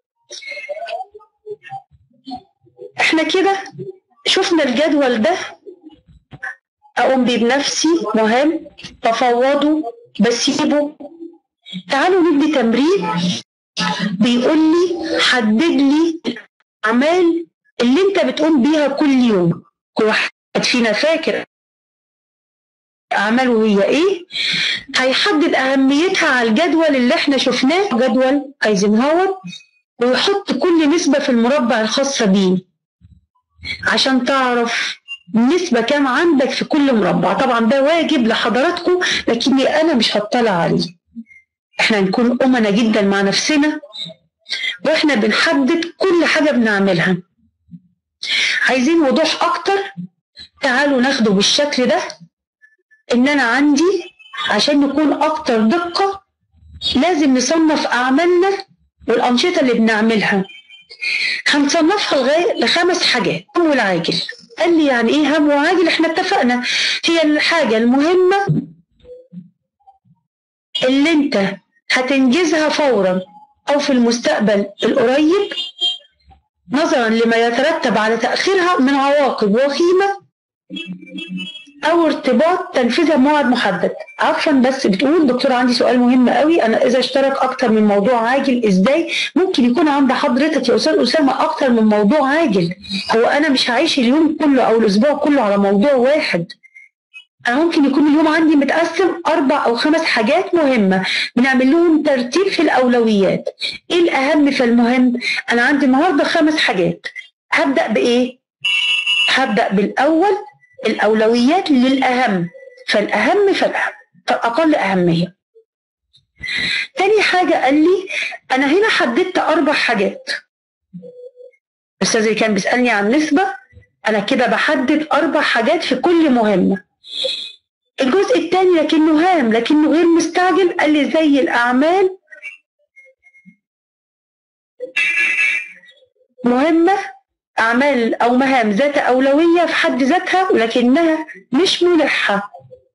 احنا كده شفنا الجدول ده اقوم بيه بنفسي مهم بفوضه بسيبه تعالوا ندي تمرين بيقول لي حدد لي الاعمال اللي انت بتقوم بيها كل يوم كل واحد فينا فاكر اعماله هي ايه هيحدد اهميتها على الجدول اللي احنا شفناه جدول ايزنهاور ويحط كل نسبه في المربع الخاصه بيه عشان تعرف نسبة كام عندك في كل مربع طبعا ده واجب لحضراتكم لكني أنا مش هطلع عليه احنا نكون أمنا جدا مع نفسنا واحنا بنحدد كل حاجة بنعملها عايزين وضوح أكتر تعالوا ناخده بالشكل ده إن أنا عندي عشان نكون أكتر دقة لازم نصنف أعمالنا والأنشطة اللي بنعملها هنصنفها لغاية لخمس حاجات أول عاجل قال لي يعني ايه هم وعاجل احنا اتفقنا هي الحاجة المهمة اللي انت هتنجزها فورا او في المستقبل القريب نظرا لما يترتب على تأخيرها من عواقب وخيمة او ارتباط تنفيذها بموعد محدد عفوا بس بتقول دكتور عندي سؤال مهم قوي انا اذا اشترك اكتر من موضوع عاجل ازاي ممكن يكون عند حضرتك يا استاذ اسامه اكتر من موضوع عاجل هو انا مش هعيش اليوم كله او الاسبوع كله على موضوع واحد انا ممكن يكون اليوم عندي متقسم اربع او خمس حاجات مهمه بنعمل لهم ترتيب في الاولويات ايه الاهم فالمهم انا عندي النهارده خمس حاجات هبدا بايه هبدا بالاول الأولويات للأهم فالأهم فالأهم فالأقل أهمية تاني حاجة قال لي أنا هنا حددت أربع حاجات الأستاذ اللي كان بيسألني عن نسبة أنا كده بحدد أربع حاجات في كل مهمة الجزء الثاني لكنه هام لكنه غير مستعجل قال لي زي الأعمال مهمة أعمال أو مهام ذات أولوية في حد ذاتها ولكنها مش ملحة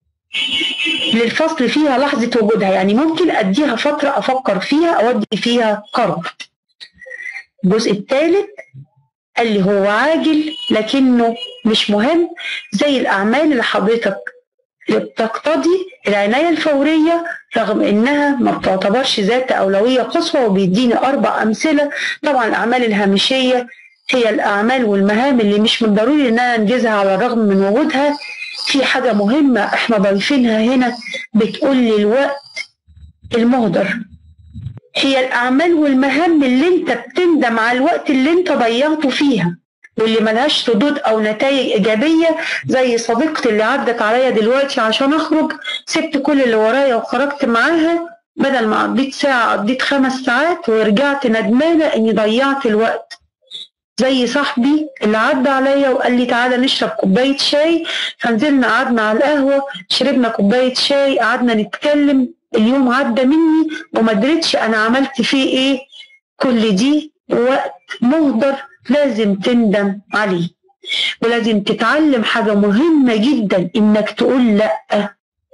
للفصل فيها لحظة وجودها يعني ممكن أديها فترة أفكر فيها أودي فيها قرار الجزء الثالث قال لي هو عاجل لكنه مش مهم زي الأعمال اللي حضرتك اللي بتقتضي العناية الفورية رغم إنها ما بتعتبرش ذات أولوية قصوى وبيديني أربع أمثلة طبعا الأعمال الهامشية هي الأعمال والمهام اللي مش من ضروري إن أنا أنجزها على الرغم من وجودها في حاجة مهمة إحنا ضايفينها هنا بتقول لي الوقت المهدر هي الأعمال والمهام اللي أنت بتندم على الوقت اللي أنت ضيعته فيها واللي ملهاش ردود أو نتائج إيجابية زي صديقتي اللي عدت عليا دلوقتي عشان أخرج سبت كل اللي ورايا وخرجت معاها بدل ما قضيت ساعة قضيت خمس ساعات ورجعت ندمانة إني ضيعت الوقت زي صاحبي اللي عدى عليا وقال لي تعالى نشرب كوباية شاي فنزلنا قعدنا على القهوة شربنا كوباية شاي قعدنا نتكلم اليوم عدى مني وما دريتش أنا عملت فيه إيه كل دي وقت مهدر لازم تندم عليه ولازم تتعلم حاجة مهمة جدا إنك تقول لأ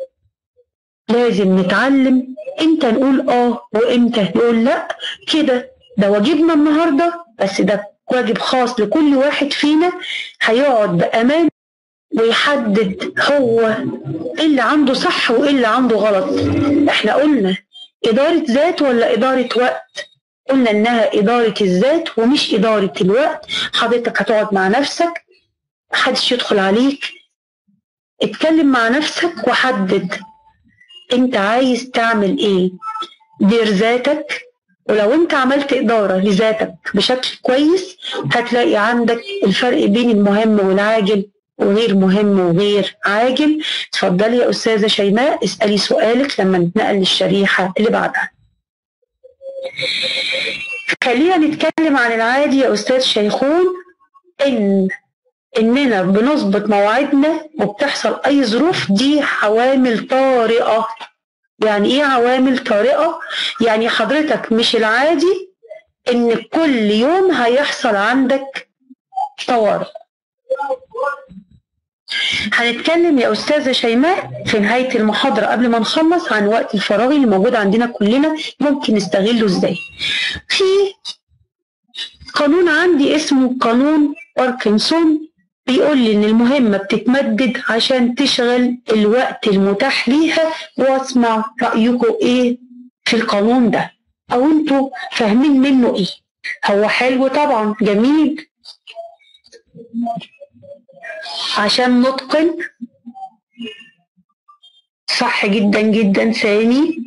لازم نتعلم امتى نقول اه وامتى نقول لا كده ده واجبنا النهارده بس ده واجب خاص لكل واحد فينا هيقعد بأمان ويحدد هو ايه اللي عنده صح وايه اللي عنده غلط احنا قلنا إدارة ذات ولا إدارة وقت قلنا إنها إدارة الذات ومش إدارة الوقت حضرتك هتقعد مع نفسك محدش يدخل عليك اتكلم مع نفسك وحدد انت عايز تعمل ايه دير ذاتك ولو انت عملت إدارة لذاتك بشكل كويس هتلاقي عندك الفرق بين المهم والعاجل وغير مهم وغير عاجل اتفضلي يا أستاذة شيماء اسألي سؤالك لما نتنقل للشريحة اللي بعدها خلينا نتكلم عن العادي يا أستاذ شيخون إن إننا بنظبط مواعيدنا وبتحصل أي ظروف دي عوامل طارئة يعني إيه عوامل طارئة؟ يعني حضرتك مش العادي إن كل يوم هيحصل عندك طوارئ هنتكلم يا أستاذة شيماء في نهاية المحاضرة قبل ما نخلص عن وقت الفراغ اللي موجود عندنا كلنا ممكن نستغله إزاي في قانون عندي اسمه قانون باركنسون بيقول لي إن المهمة بتتمدد عشان تشغل الوقت المتاح ليها واسمع رأيكم إيه في القانون ده أو أنتوا فاهمين منه إيه هو حلو طبعا جميل عشان نتقن صح جدا جدا ثاني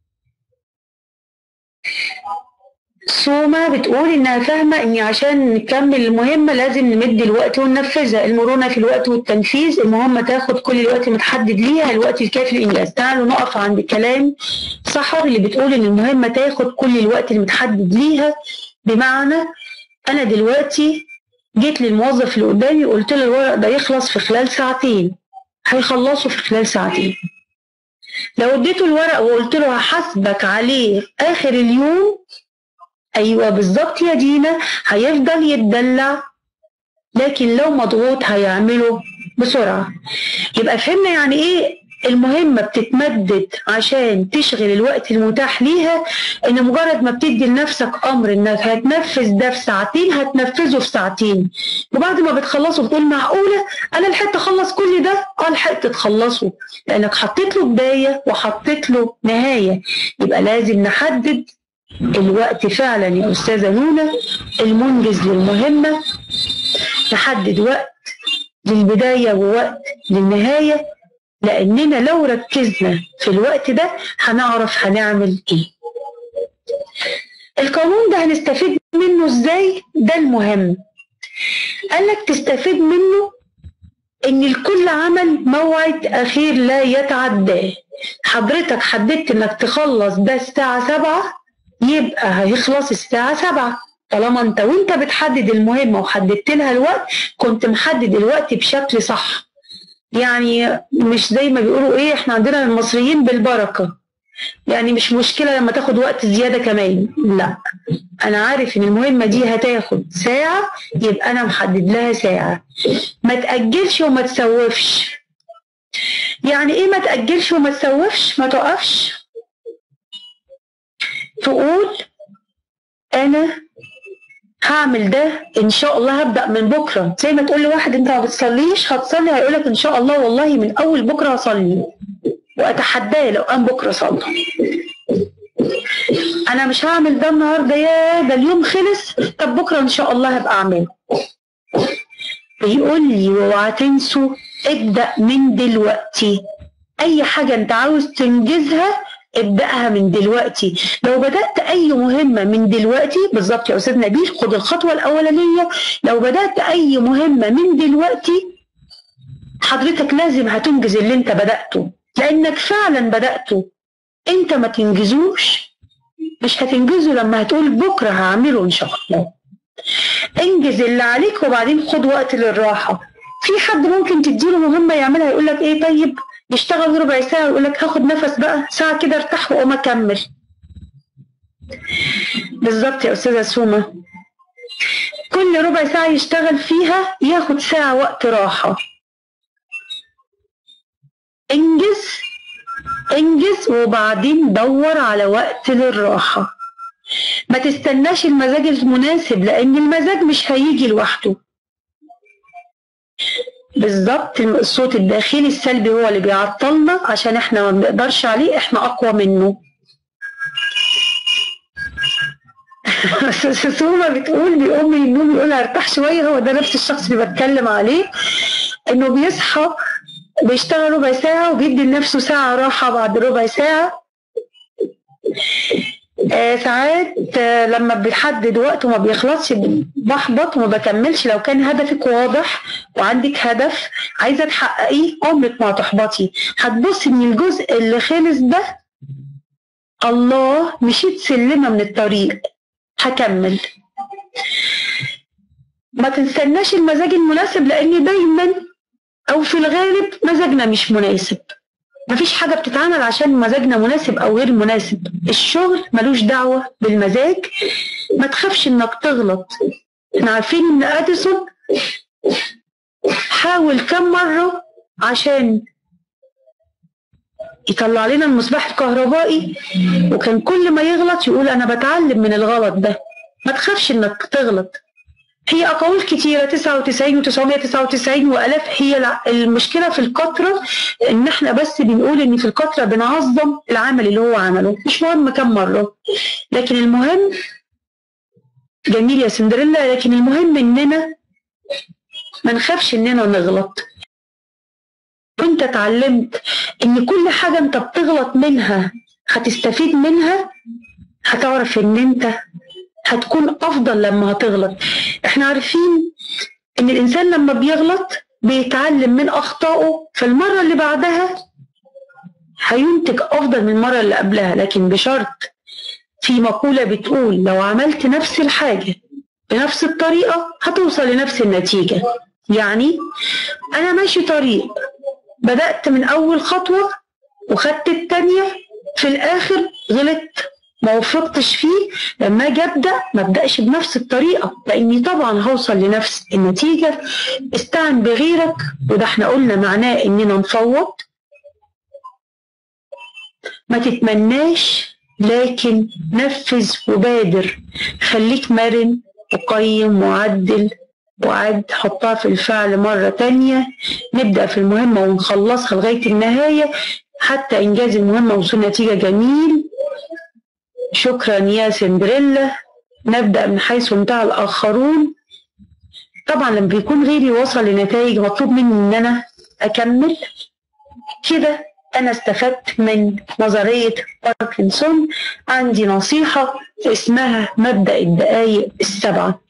سوما بتقول انها فاهمه اني عشان نكمل المهمه لازم نمد الوقت وننفذها المرونه في الوقت والتنفيذ المهمه تاخد كل الوقت متحدد ليها الوقت الكافي للانجاز تعالوا نقف عند كلام سحر اللي بتقول ان المهمه تاخد كل الوقت المتحدد ليها بمعنى انا دلوقتي جيت للموظف اللي قدامي وقلت له الورق ده يخلص في خلال ساعتين هيخلصه في خلال ساعتين لو اديته الورق وقلت له هحاسبك عليه اخر اليوم ايوه بالظبط يا دينا هيفضل يتدلع لكن لو مضغوط هيعمله بسرعه يبقى فهمنا يعني ايه المهمة بتتمدد عشان تشغل الوقت المتاح ليها ان مجرد ما بتدي لنفسك امر انك هتنفذ ده في ساعتين هتنفذه في ساعتين وبعد ما بتخلصه بتقول معقولة انا لحقت اخلص كل ده اه لحقت تخلصه لانك حطيت له بداية وحطيت له نهاية يبقى لازم نحدد الوقت فعلا يا استاذة نونة المنجز للمهمة نحدد وقت للبداية ووقت للنهاية لأننا لو ركزنا في الوقت ده هنعرف هنعمل إيه القانون ده هنستفيد منه إزاي ده المهم قالك تستفيد منه إن لكل عمل موعد أخير لا يتعداه حضرتك حددت إنك تخلص ده الساعة سبعة يبقى هيخلص الساعة سبعة طالما انت وانت بتحدد المهمة وحددت لها الوقت كنت محدد الوقت بشكل صح يعني مش زي ما بيقولوا ايه احنا عندنا المصريين بالبركه يعني مش مشكلة لما تاخد وقت زيادة كمان لا أنا عارف إن المهمة دي هتاخد ساعة يبقى أنا محدد لها ساعة ما تأجلش وما تسوفش يعني إيه ما تأجلش وما تسوفش ما تقفش تقول أنا هعمل ده ان شاء الله هبدا من بكره زي ما تقول لواحد انت ما بتصليش هتصلي هيقول لك ان شاء الله والله من اول بكره هصلي واتحداه لو قام بكره صلى انا مش هعمل ده النهارده يا ده اليوم خلص طب بكره ان شاء الله هبقى اعمله بيقول لي واوعى تنسوا ابدا من دلوقتي اي حاجه انت عاوز تنجزها ابدأها من دلوقتي لو بدأت أي مهمة من دلوقتي بالظبط يا أستاذ نبيل خد الخطوة الأولانية لو بدأت أي مهمة من دلوقتي حضرتك لازم هتنجز اللي انت بدأته لأنك فعلا بدأته انت ما تنجزوش مش هتنجزه لما هتقول بكرة هعمله إن شاء الله انجز اللي عليك وبعدين خد وقت للراحة في حد ممكن تديله مهمة يعملها يقول لك ايه طيب يشتغل ربع ساعة ويقول لك هاخد نفس بقى ساعة كده ارتاح واقوم اكمل بالظبط يا استاذة سومة كل ربع ساعة يشتغل فيها ياخد ساعة وقت راحة انجز انجز وبعدين دور على وقت للراحة ما تستناش المزاج المناسب لان المزاج مش هيجي لوحده بالظبط الصوت الداخلي السلبي هو اللي بيعطلنا عشان احنا ما بنقدرش عليه احنا اقوى منه سوما بتقول بيقوم من النوم يقول ارتاح شويه هو ده نفس الشخص اللي بتكلم عليه انه بيصحى بيشتغل ربع ساعه وبيدي لنفسه ساعه راحه بعد ربع ساعه آه ساعات آه لما بيحدد وقت وما بيخلصش بحبط وما بكملش لو كان هدفك واضح وعندك هدف عايزه تحققيه عمرك ما هتحبطي هتبصي ان الجزء اللي خلص ده الله مشيت سلمه من الطريق هكمل ما تستناش المزاج المناسب لان دايما او في الغالب مزاجنا مش مناسب مفيش حاجة بتتعمل عشان مزاجنا مناسب أو غير مناسب الشغل ملوش دعوة بالمزاج ما تخافش إنك تغلط احنا عارفين إن أديسون حاول كم مرة عشان يطلع لنا المصباح الكهربائي وكان كل ما يغلط يقول أنا بتعلم من الغلط ده ما تخافش إنك تغلط هي أقاويل كتيرة 99 و999 وآلاف هي المشكلة في الكثرة إن إحنا بس بنقول إن في الكثرة بنعظم العمل اللي هو عمله مش مهم كم مرة لكن المهم جميل يا سندريلا لكن المهم إننا ما نخافش إننا نغلط وانت اتعلمت ان كل حاجة انت بتغلط منها هتستفيد منها هتعرف ان انت هتكون افضل لما هتغلط احنا عارفين ان الانسان لما بيغلط بيتعلم من اخطائه فالمره اللي بعدها هينتج افضل من المره اللي قبلها لكن بشرط في مقوله بتقول لو عملت نفس الحاجه بنفس الطريقه هتوصل لنفس النتيجه يعني انا ماشي طريق بدات من اول خطوه وخدت التانيه في الاخر غلطت ما وفقتش فيه لما اجي ابدا ما ابداش بنفس الطريقه لاني طبعا هوصل لنفس النتيجه استعن بغيرك وده احنا قلنا معناه اننا نفوض ما تتمناش لكن نفذ وبادر خليك مرن وقيم وعدل وعد حطها في الفعل مرة تانية نبدأ في المهمة ونخلصها لغاية النهاية حتى إنجاز المهمة وصول نتيجة جميل شكرا يا سندريلا نبدأ من حيث انتهى الآخرون طبعا لما بيكون غيري وصل لنتائج مطلوب مني ان انا اكمل كده انا استفدت من نظرية باركنسون عندي نصيحة اسمها مبدأ الدقايق السبعة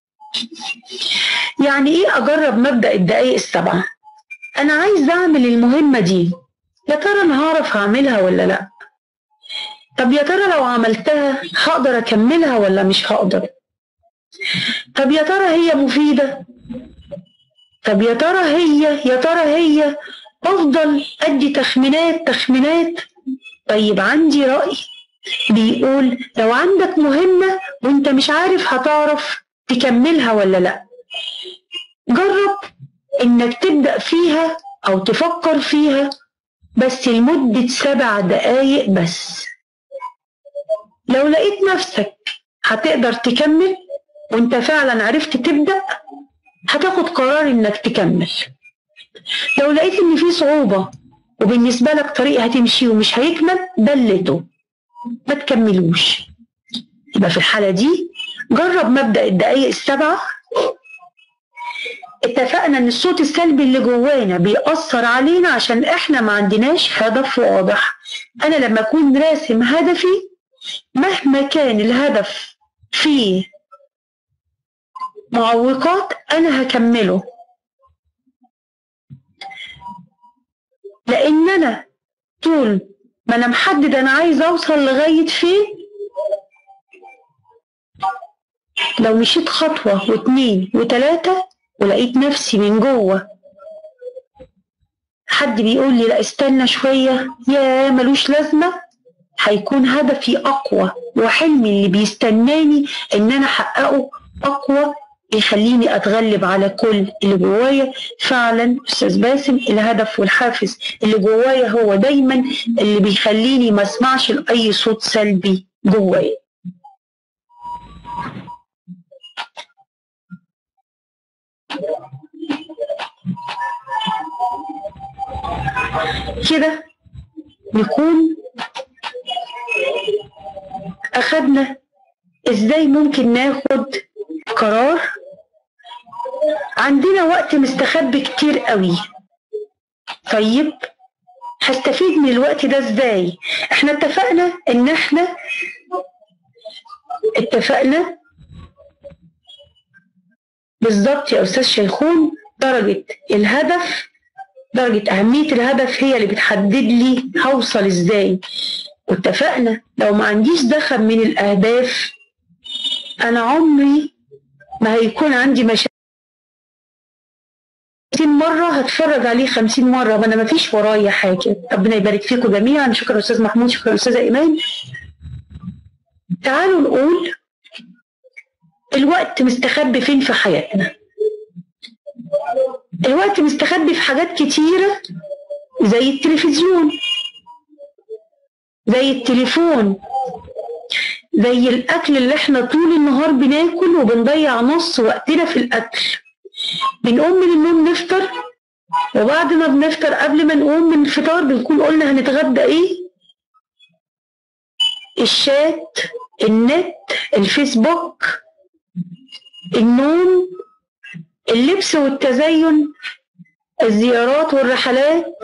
يعني ايه اجرب مبدأ الدقايق السبعة انا عايز اعمل المهمة دي يا ترى انا هعرف اعملها ولا لا طب يا ترى لو عملتها هقدر اكملها ولا مش هقدر طب يا ترى هي مفيدة طب يا ترى هي يا ترى هي افضل ادي تخمينات تخمينات طيب عندي رأي بيقول لو عندك مهمة وانت مش عارف هتعرف تكملها ولا لا جرب انك تبدأ فيها او تفكر فيها بس لمدة سبع دقايق بس لو لقيت نفسك هتقدر تكمل وانت فعلا عرفت تبدأ هتاخد قرار انك تكمل لو لقيت ان في صعوبة وبالنسبة لك طريق هتمشي ومش هيكمل بلته ما تكملوش يبقى في الحالة دي جرب مبدأ الدقايق السبعة اتفقنا ان الصوت السلبي اللي جوانا بيأثر علينا عشان احنا ما عندناش هدف واضح انا لما اكون راسم هدفي مهما كان الهدف فيه معوقات انا هكمله لان انا طول ما انا محدد انا عايز اوصل لغايه فين لو مشيت خطوه واتنين وتلاته ولقيت نفسي من جوه حد بيقول لي لا استنى شويه يا ملوش لازمه هيكون هدفي اقوى وحلمي اللي بيستناني ان انا احققه اقوى يخليني اتغلب على كل اللي جوايا فعلا استاذ باسم الهدف والحافز اللي جوايا هو دايما اللي بيخليني ما اسمعش لاي صوت سلبي جوايا كده نكون اخدنا ازاي ممكن ناخد قرار عندنا وقت مستخبي كتير قوي طيب هستفيد من الوقت ده ازاي احنا اتفقنا ان احنا اتفقنا بالظبط يا استاذ شيخون درجة الهدف درجة أهمية الهدف هي اللي بتحدد لي هوصل ازاي واتفقنا لو ما عنديش دخل من الأهداف أنا عمري ما هيكون عندي مشاكل 50 مرة هتفرج عليه 50 مرة وأنا ما فيش ورايا حاجة ربنا يبارك فيكم جميعا شكرا أستاذ محمود شكرا أستاذة إيمان تعالوا نقول الوقت مستخبي فين في حياتنا الوقت مستخبي في حاجات كتيرة زي التلفزيون زي التليفون زي الأكل اللي احنا طول النهار بناكل وبنضيع نص وقتنا في الأكل بنقوم من النوم نفطر وبعد ما بنفطر قبل ما نقوم من الفطار بنكون قلنا هنتغدى ايه الشات النت الفيسبوك النوم اللبس والتزين الزيارات والرحلات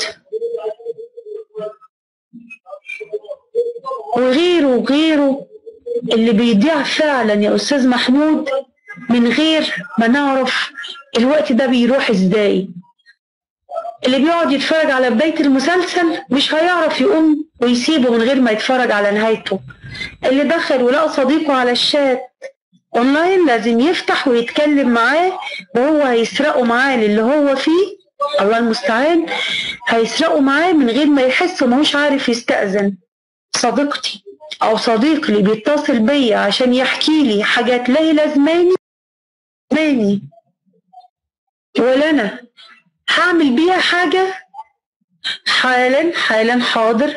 وغيره وغيره اللي بيضيع فعلا يا استاذ محمود من غير ما نعرف الوقت ده بيروح ازاي اللي بيقعد يتفرج على بداية المسلسل مش هيعرف يقوم ويسيبه من غير ما يتفرج على نهايته اللي دخل ولقى صديقه على الشات اونلاين لازم يفتح ويتكلم معاه وهو هيسرقه معاه للي هو فيه الله المستعان هيسرقه معاه من غير ما يحس وماهوش عارف يستأذن صديقتي او صديقي اللي بيتصل بيا عشان يحكي لي حاجات لا هي لازماني لازماني ولا انا هعمل بيها حاجة حالا حالا حاضر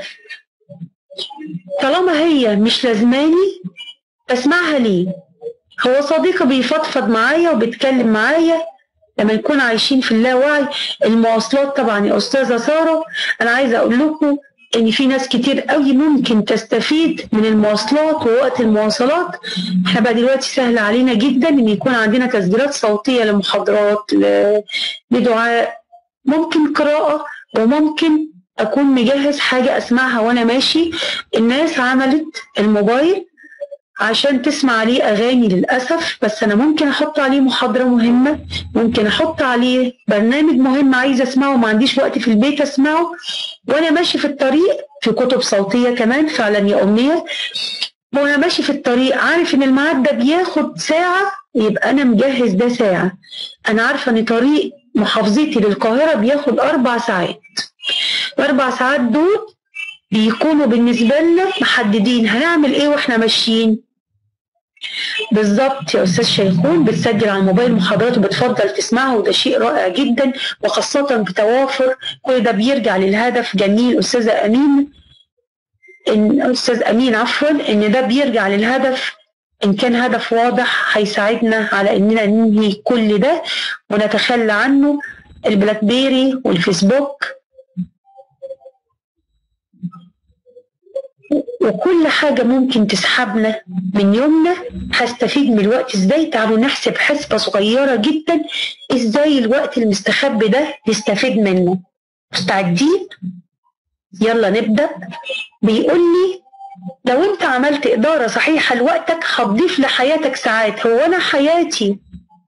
طالما هي مش لازماني بسمعها ليه هو صديقي بيفضفض معايا وبيتكلم معايا لما نكون عايشين في اللاوعي المواصلات طبعا يا استاذه ساره انا عايزه اقول لكم ان في ناس كتير قوي ممكن تستفيد من المواصلات ووقت المواصلات احنا بقى دلوقتي سهل علينا جدا ان يكون عندنا تسجيلات صوتيه لمحاضرات ل- لدعاء ممكن قراءه وممكن اكون مجهز حاجه اسمعها وانا ماشي الناس عملت الموبايل عشان تسمع عليه اغاني للاسف بس انا ممكن احط عليه محاضره مهمه ممكن احط عليه برنامج مهم عايزه اسمعه وما عنديش وقت في البيت اسمعه وانا ماشي في الطريق في كتب صوتيه كمان فعلا يا امنيه وانا ماشي في الطريق عارف ان الميعاد ده بياخد ساعه يبقى انا مجهز ده ساعه انا عارفه ان طريق محافظتي للقاهره بياخد اربع ساعات الاربع ساعات دول بيكونوا بالنسبة لنا محددين هنعمل ايه واحنا ماشيين بالظبط يا استاذ شيخون بتسجل على الموبايل محاضرات وبتفضل تسمعها وده شيء رائع جدا وخاصة بتوافر كل ده بيرجع للهدف جميل استاذة امين ان استاذ امين عفوا ان ده بيرجع للهدف ان كان هدف واضح هيساعدنا على اننا ننهي كل ده ونتخلى عنه البلاك بيري والفيسبوك وكل حاجة ممكن تسحبنا من يومنا هستفيد من الوقت ازاي تعالوا نحسب حسبة صغيرة جدا ازاي الوقت المستخبي ده نستفيد منه مستعدين يلا نبدأ بيقول لي لو انت عملت إدارة صحيحة لوقتك هتضيف لحياتك ساعات هو أنا حياتي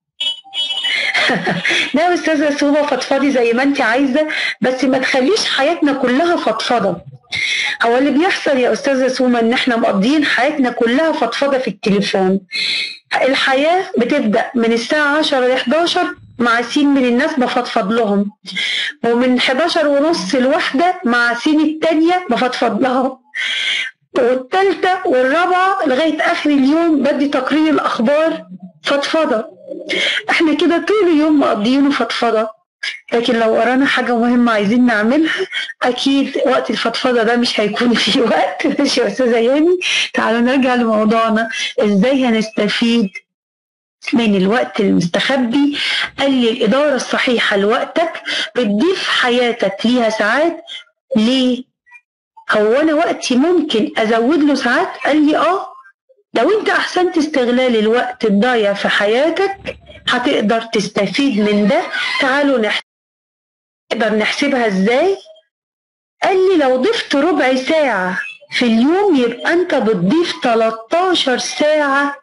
لا يا استاذه سوبه فضفضي زي ما انت عايزه بس ما تخليش حياتنا كلها فضفضه هو اللي بيحصل يا استاذه سوما ان احنا مقضيين حياتنا كلها فضفضه في التليفون الحياه بتبدا من الساعه 10 ل 11 مع سين من الناس بفضفض لهم ومن 11 ونص لواحدة مع سين التانية بفضفض لها والتالتة والرابعة لغاية آخر اليوم بدي تقرير الأخبار فضفضة احنا كده طول اليوم مقضيينه فضفضة لكن لو ورانا حاجة مهمة عايزين نعملها أكيد وقت الفضفضة ده مش هيكون فيه وقت ماشي يا أستاذة ياني تعالوا نرجع لموضوعنا إزاي هنستفيد من الوقت المستخبي قال لي الإدارة الصحيحة لوقتك بتضيف حياتك ليها ساعات ليه؟ هو أنا وقتي ممكن أزود له ساعات؟ قال لي آه لو أنت أحسنت استغلال الوقت الضايع في حياتك هتقدر تستفيد من ده تعالوا نحسب نقدر نحسبها ازاي قال لي لو ضفت ربع ساعة في اليوم يبقى انت بتضيف 13 ساعة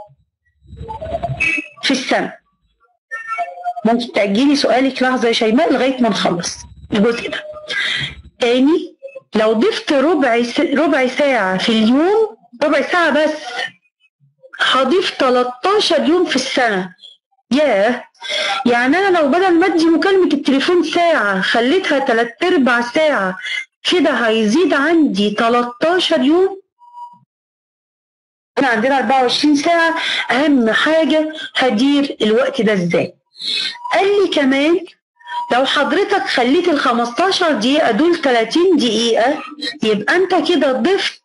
في السنة ممكن تأجيلي سؤالك لحظة يا شيماء لغاية ما نخلص الجزء ده تاني لو ضفت ربع س... ربع ساعة في اليوم ربع ساعة بس هضيف 13 يوم في السنة ياه يعني انا لو بدل ما ادي مكالمة التليفون ساعة خليتها تلات ارباع ساعة كده هيزيد عندي 13 يوم احنا عندنا 24 ساعة اهم حاجة هدير الوقت ده ازاي قال لي كمان لو حضرتك خليت ال 15 دقيقة دول 30 دقيقة يبقى انت كده ضفت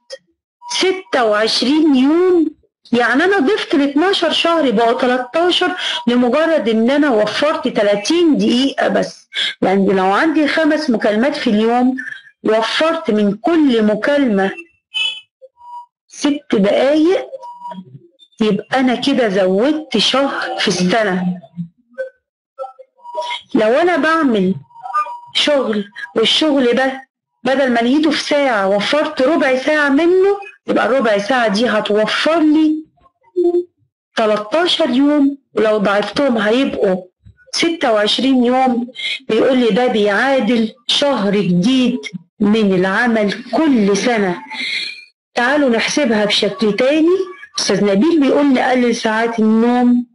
26 يوم يعني انا ضفت ل 12 شهر بقوا 13 لمجرد ان انا وفرت 30 دقيقة بس يعني لو عندي خمس مكالمات في اليوم وفرت من كل مكالمة ست دقايق يبقى انا كده زودت شهر في السنة لو انا بعمل شغل والشغل ده بدل ما نهيته في ساعة وفرت ربع ساعة منه يبقى الربع ساعة دي هتوفر لي 13 يوم ولو ضعفتهم هيبقوا 26 يوم بيقول لي ده بيعادل شهر جديد من العمل كل سنة تعالوا نحسبها بشكل تاني أستاذ نبيل بيقول لي قلل ساعات النوم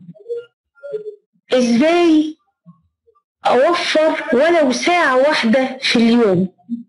إزاي أوفر ولو ساعة واحدة في اليوم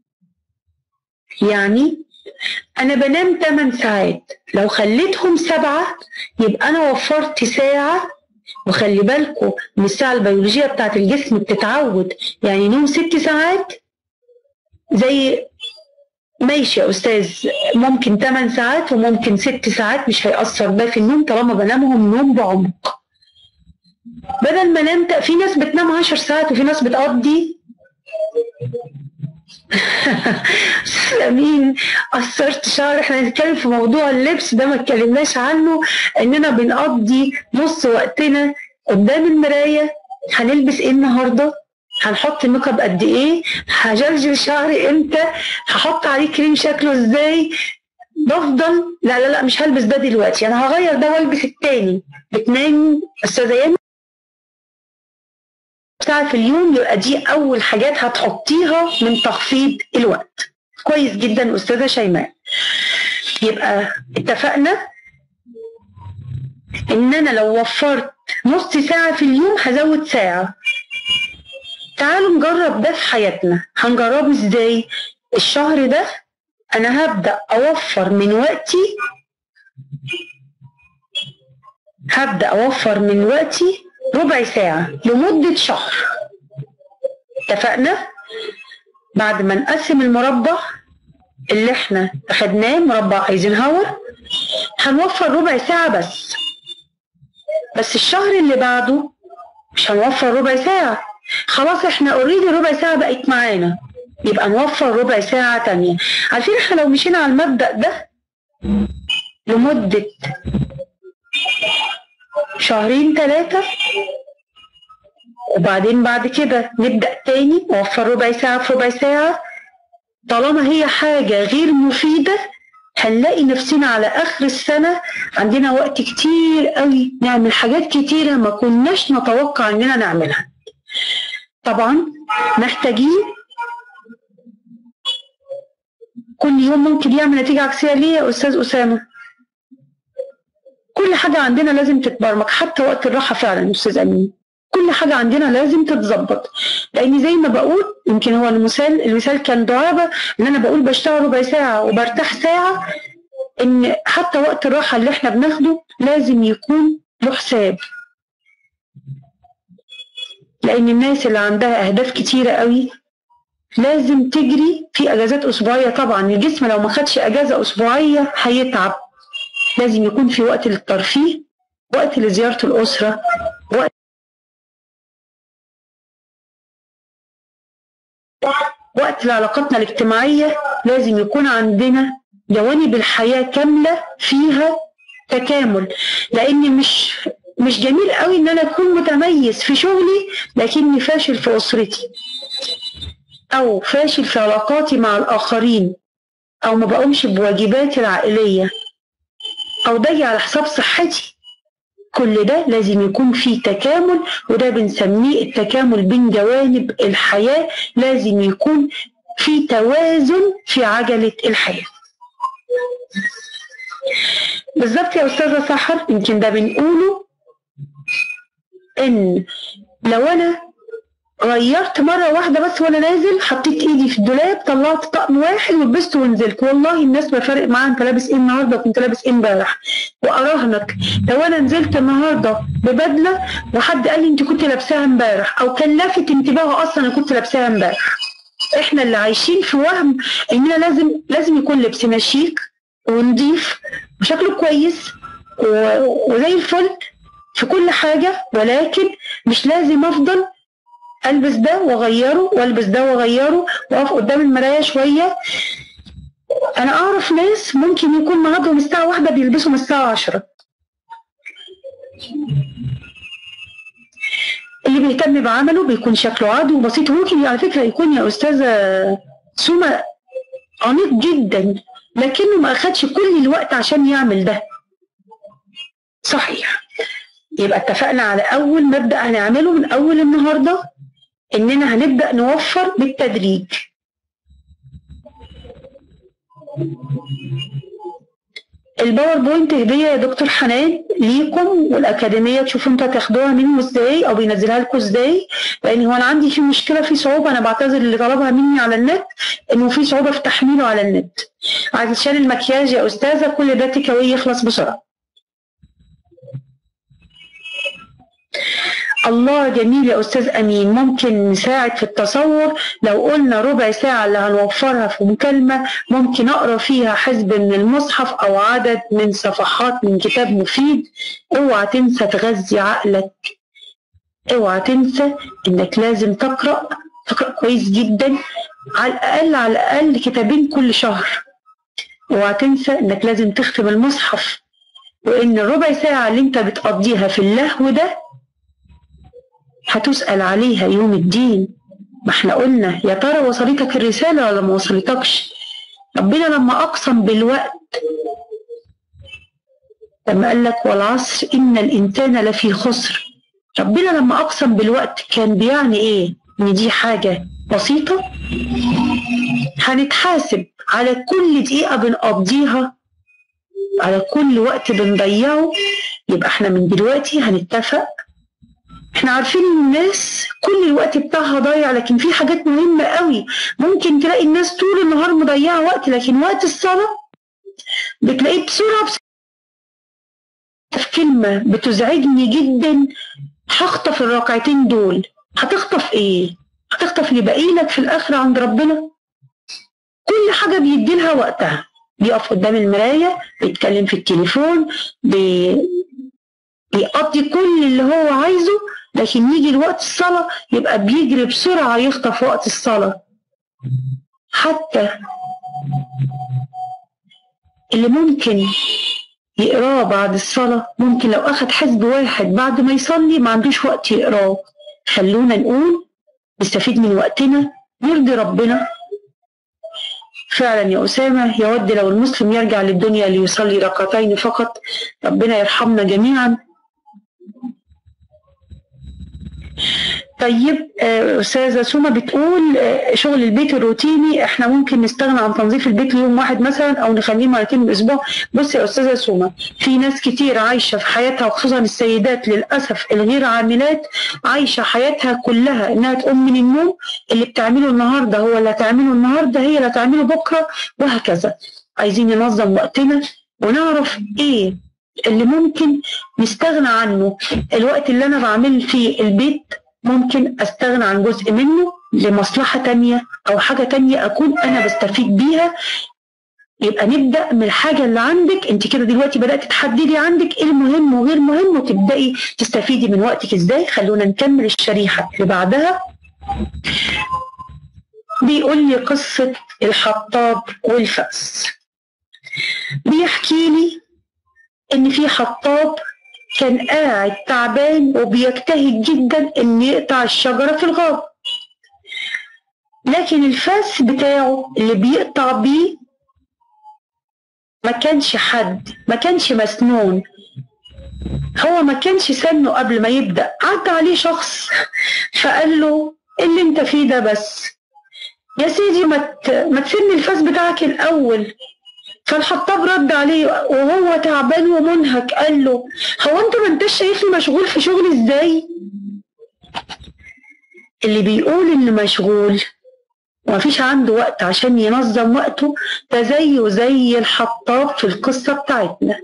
يعني أنا بنام 8 ساعات لو خليتهم سبعة يبقى أنا وفرت ساعة وخلي بالكم من الساعة البيولوجية بتاعت الجسم بتتعود يعني نوم ست ساعات زي ماشي يا أستاذ ممكن 8 ساعات وممكن ست ساعات مش هيأثر ده في النوم طالما بنامهم نوم بعمق بدل ما نام في ناس بتنام 10 ساعات وفي ناس بتقضي امين قصرت شعر احنا هنتكلم في موضوع اللبس ده ما اتكلمناش عنه اننا بنقضي نص وقتنا قدام المرايه هنلبس ايه النهارده هنحط الميك اب قد ايه هجلجل شعري امتى هحط عليه كريم شكله ازاي بفضل لا لا لا مش هلبس ده دلوقتي انا هغير ده والبس التاني بتنام استاذه يانا ساعة في اليوم يبقى دي أول حاجات هتحطيها من تخفيض الوقت كويس جدا أستاذة شيماء يبقى اتفقنا إن أنا لو وفرت نص ساعة في اليوم هزود ساعة تعالوا نجرب ده في حياتنا هنجربه إزاي الشهر ده انا هبدا اوفر من وقتي هبدا اوفر من وقتي ربع ساعه لمده شهر اتفقنا بعد ما نقسم المربع اللي احنا اخدناه مربع ايزنهاور هنوفر ربع ساعه بس بس الشهر اللي بعده مش هنوفر ربع ساعه خلاص احنا اوريدي ربع ساعه بقت معانا يبقى نوفر ربع ساعه تانية عارفين احنا لو مشينا على المبدا ده لمده شهرين ثلاثه وبعدين بعد كده نبدا تاني نوفر ربع ساعه في ربع ساعه طالما هي حاجه غير مفيده هنلاقي نفسنا على اخر السنه عندنا وقت كتير قوي نعمل حاجات كتيره ما كناش نتوقع اننا نعملها طبعا محتاجين كل يوم ممكن يعمل نتيجه عكسيه ليه يا استاذ اسامه كل حاجه عندنا لازم تتبرمج حتى وقت الراحه فعلا يا استاذ امين كل حاجة عندنا لازم تتظبط لأن زي ما بقول يمكن هو المثال المثال كان دعابة إن أنا بقول بشتغل ربع ساعة وبرتاح ساعة إن حتى وقت الراحة اللي إحنا بناخده لازم يكون له حساب لأن الناس اللي عندها أهداف كتيرة قوي لازم تجري في أجازات أسبوعية طبعا الجسم لو ما خدش أجازة أسبوعية هيتعب لازم يكون في وقت للترفيه وقت لزيارة الأسرة وقت وقت لعلاقاتنا الاجتماعية لازم يكون عندنا جوانب الحياة كاملة فيها تكامل لأن مش مش جميل قوي ان انا اكون متميز في شغلي لكني فاشل في اسرتي او فاشل في علاقاتي مع الاخرين او ما بقومش بواجباتي العائليه او باجي على حساب صحتي كل ده لازم يكون فيه تكامل وده بنسميه التكامل بين جوانب الحياه لازم يكون في توازن في عجله الحياه بالظبط يا استاذه سحر يمكن ده بنقوله ان لو انا غيرت مرة واحدة بس وانا نازل حطيت ايدي في الدولاب طلعت طقم واحد ولبسته ونزلت والله الناس ما فارق معاها انت لابس ايه النهارده وكنت لابس ايه امبارح واراهنك لو انا نزلت النهارده ببدله وحد قال لي انت كنت لابساها امبارح او كان لافت انتباهه اصلا انا كنت لابساها امبارح احنا اللي عايشين في وهم اننا لازم لازم يكون لبسنا شيك ونضيف وشكله كويس و- وزي الفل في كل حاجة ولكن مش لازم أفضل ألبس ده وأغيره وألبس ده وأغيره وأقف قدام المراية شوية أنا أعرف ناس ممكن يكون ميعادهم الساعة واحدة بيلبسوا من الساعة عشرة اللي بيهتم بعمله بيكون شكله عادي وبسيط وممكن على فكرة يكون يا أستاذة سومة عميق جدا لكنه ما أخدش كل الوقت عشان يعمل ده صحيح يبقى اتفقنا على أول مبدأ هنعمله من أول النهاردة إننا هنبدأ نوفر بالتدريج الباوربوينت هدية يا دكتور حنان ليكم والأكاديمية تشوفوا انتوا هتاخدوها منه ازاي أو بينزلها لكم ازاي لأن هو أنا عندي في مشكلة في صعوبة أنا بعتذر اللي طلبها مني على النت إنه في صعوبة في تحميله على النت عشان المكياج يا أستاذة كل ده تكاوي يخلص بسرعة الله جميل يا أستاذ أمين ممكن نساعد في التصور لو قلنا ربع ساعة اللي هنوفرها في مكالمة ممكن أقرأ فيها حزب من المصحف أو عدد من صفحات من كتاب مفيد اوعى تنسى تغذي عقلك اوعى تنسى انك لازم تقرأ تقرأ كويس جدا على الأقل على الأقل كتابين كل شهر اوعى تنسى انك لازم تختم المصحف وان الربع ساعة اللي انت بتقضيها في اللهو ده هتسأل عليها يوم الدين ما احنا قلنا يا ترى وصلتك الرسالة ولا ما وصلتكش ربنا لما أقسم بالوقت لما قال لك والعصر إن الإنسان لفي خسر ربنا لما أقسم بالوقت كان بيعني إيه؟ إن دي حاجة بسيطة هنتحاسب على كل دقيقة بنقضيها على كل وقت بنضيعه يبقى احنا من دلوقتي هنتفق احنا عارفين ان الناس كل الوقت بتاعها ضايع لكن في حاجات مهمة قوي ممكن تلاقي الناس طول النهار مضيعة وقت لكن وقت الصلاة بتلاقيه بسرعة بسرعة في كلمة بتزعجني جدا هخطف الركعتين دول هتخطف ايه؟ هتخطف اللي باقي لك في الاخر عند ربنا كل حاجة بيدي لها وقتها بيقف قدام المراية بيتكلم في التليفون بي... بيقضي كل اللي هو عايزه لكن يجي الوقت الصلاة يبقى بيجري بسرعة يخطف وقت الصلاة حتى اللي ممكن يقراه بعد الصلاة ممكن لو أخد حزب واحد بعد ما يصلي ما عندوش وقت يقراه خلونا نقول نستفيد من وقتنا يرضي ربنا فعلا يا أسامة يود لو المسلم يرجع للدنيا ليصلي ركعتين فقط ربنا يرحمنا جميعا طيب آه، أستاذة سومة بتقول آه، شغل البيت الروتيني احنا ممكن نستغنى عن تنظيف البيت ليوم واحد مثلا أو نخليه مرتين في الأسبوع بص يا أستاذة سومة في ناس كتير عايشة في حياتها وخصوصا السيدات للأسف الغير عاملات عايشة حياتها كلها إنها تقوم من النوم اللي بتعمله النهاردة هو اللي هتعمله النهاردة هي اللي هتعمله بكرة وهكذا عايزين ننظم وقتنا ونعرف إيه اللي ممكن نستغنى عنه الوقت اللي أنا بعمل فيه البيت ممكن استغنى عن جزء منه لمصلحة تانية او حاجة تانية اكون انا بستفيد بيها يبقى نبدأ من الحاجة اللي عندك انت كده دلوقتي بدأت تحددي عندك ايه المهم وغير مهم وتبدأي تستفيدي من وقتك ازاي خلونا نكمل الشريحة اللي بعدها بيقول لي قصة الحطاب والفأس بيحكي لي ان في حطاب كان قاعد تعبان وبيجتهد جدا ان يقطع الشجرة في الغابة لكن الفاس بتاعه اللي بيقطع بيه ما كانش حد ما كانش مسنون هو ما كانش سنه قبل ما يبدأ عدى عليه شخص فقال له "إيه اللي انت فيه ده بس يا سيدي ما ت- ما تسيبني الفاس بتاعك الاول فالحطاب رد عليه وهو تعبان ومنهك قال له هو انت ما انتش شايفني مشغول في شغلي ازاي اللي بيقول انه مشغول ومفيش عنده وقت عشان ينظم وقته ده زيه زي الحطاب في القصة بتاعتنا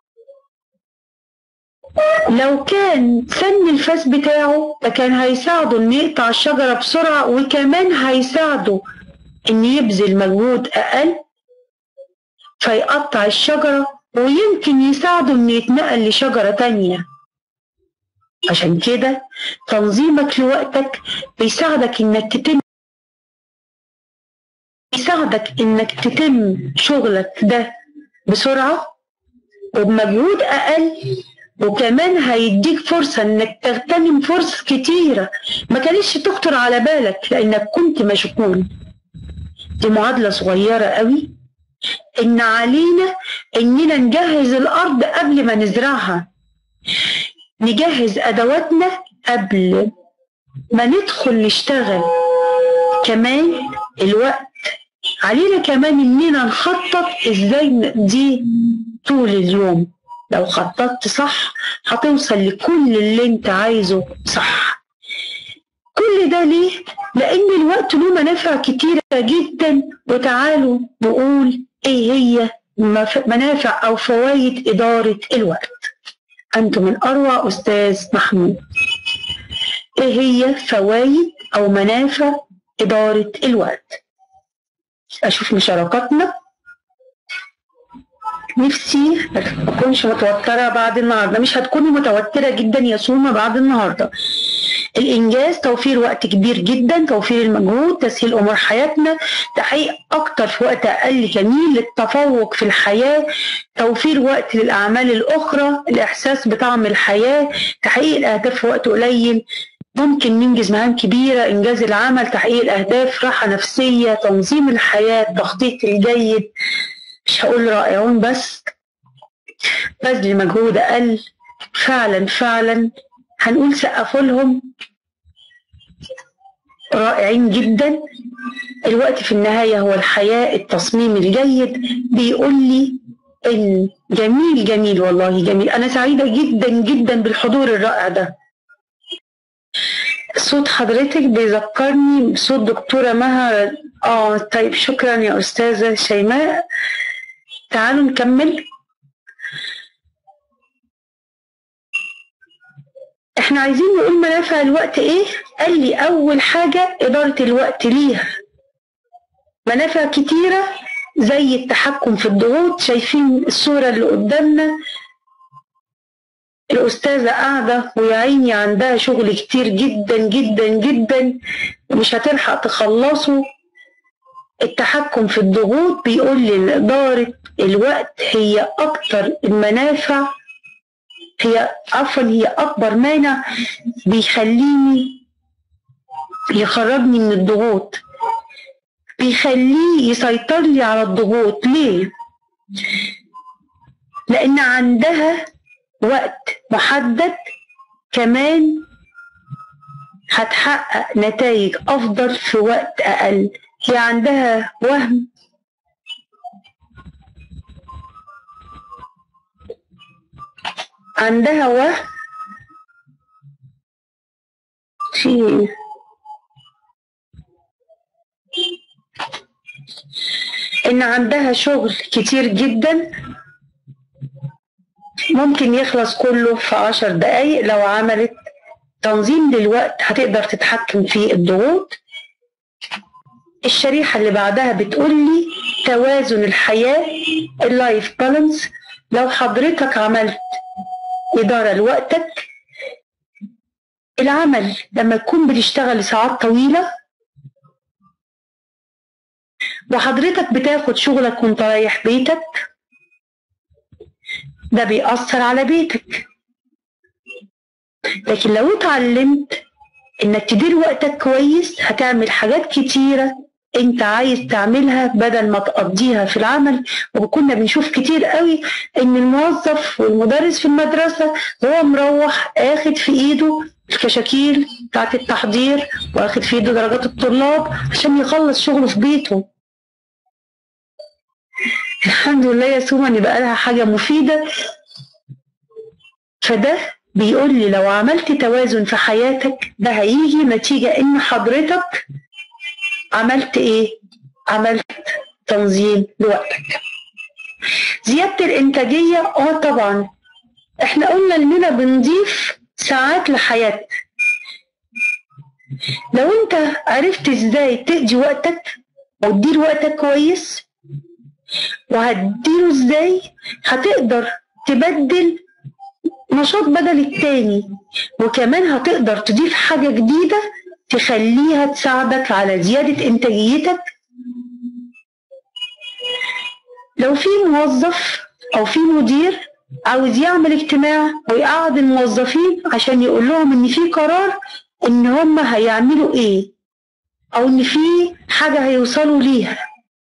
لو كان سن الفاس بتاعه ده كان هيساعده انه يقطع الشجرة بسرعة وكمان هيساعده انه يبذل مجهود اقل فيقطع الشجرة ويمكن يساعده انه يتنقل لشجرة تانية عشان كده تنظيمك لوقتك بيساعدك انك تتم بيساعدك انك تتم شغلك ده بسرعة وبمجهود اقل وكمان هيديك فرصة انك تغتنم فرص كتيرة ما كانتش تخطر على بالك لانك كنت مشغول دي معادلة صغيرة قوي ان علينا اننا نجهز الارض قبل ما نزرعها نجهز ادواتنا قبل ما ندخل نشتغل كمان الوقت علينا كمان اننا نخطط ازاي نقضيه طول اليوم لو خططت صح هتوصل لكل اللي انت عايزه صح كل ده ليه؟ لأن الوقت له منافع كتيرة جدا وتعالوا نقول إيه هي مف- منافع أو فوائد إدارة الوقت أنتم الأروع أستاذ محمود إيه هي فوائد أو منافع إدارة الوقت أشوف مشاركاتنا نفسي ما أكونش متوترة بعد النهاردة مش هتكوني متوترة جدا يا سومة بعد النهاردة الإنجاز توفير وقت كبير جدا توفير المجهود تسهيل أمور حياتنا تحقيق أكتر في وقت أقل جميل للتفوق في الحياة توفير وقت للأعمال الأخرى الإحساس بطعم الحياة تحقيق الأهداف في وقت قليل ممكن ننجز مهام كبيرة إنجاز العمل تحقيق الأهداف راحة نفسية تنظيم الحياة التخطيط الجيد مش هقول رائعون بس بذل مجهود أقل فعلا فعلا هنقول سقفوا لهم رائعين جدا الوقت في النهاية هو الحياة التصميم الجيد بيقول لي إن جميل جميل والله جميل أنا سعيدة جدا جدا بالحضور الرائع ده صوت حضرتك بيذكرني بصوت دكتورة مها اه طيب شكرا يا أستاذة شيماء تعالوا نكمل احنا عايزين نقول منافع الوقت ايه قال لي اول حاجة ادارة الوقت ليها منافع كتيرة زي التحكم في الضغوط شايفين الصورة اللي قدامنا الأستاذة قاعدة ويا عيني عندها شغل كتير جدا جدا جدا ومش هتلحق تخلصه التحكم في الضغوط بيقول لي إن إدارة الوقت هي أكتر المنافع هي عفوا هي أكبر مانع بيخليني يخرجني من الضغوط بيخليه يسيطر لي على الضغوط ليه؟ لأن عندها وقت محدد كمان هتحقق نتائج أفضل في وقت أقل هي عندها وهم عندها وهم في إن عندها شغل كتير جدا ممكن يخلص كله في عشر دقايق لو عملت تنظيم للوقت هتقدر تتحكم في الضغوط الشريحة اللي بعدها بتقول لي توازن الحياة اللايف بالانس لو حضرتك عملت إدارة لوقتك العمل لما تكون بتشتغل ساعات طويلة وحضرتك بتاخد شغلك وانت رايح بيتك ده بيأثر على بيتك لكن لو اتعلمت انك تدير وقتك كويس هتعمل حاجات كتيرة انت عايز تعملها بدل ما تقضيها في العمل وكنا بنشوف كتير قوي ان الموظف والمدرس في المدرسة هو مروح اخد في ايده الكشاكيل بتاعت التحضير واخد في ايده درجات الطلاب عشان يخلص شغله في بيته الحمد لله يا سوما ان بقى لها حاجة مفيدة فده بيقول لي لو عملت توازن في حياتك ده هيجي نتيجة ان حضرتك عملت ايه عملت تنظيم لوقتك زيادة الانتاجية اه طبعا احنا قلنا اننا بنضيف ساعات لحياتنا لو انت عرفت ازاي تقضي وقتك وتدير وقتك كويس وهتديره ازاي هتقدر تبدل نشاط بدل التاني وكمان هتقدر تضيف حاجة جديدة تخليها تساعدك على زيادة إنتاجيتك لو في موظف أو في مدير عاوز يعمل اجتماع ويقعد الموظفين عشان يقول لهم إن في قرار إن هم هيعملوا إيه أو إن في حاجة هيوصلوا ليها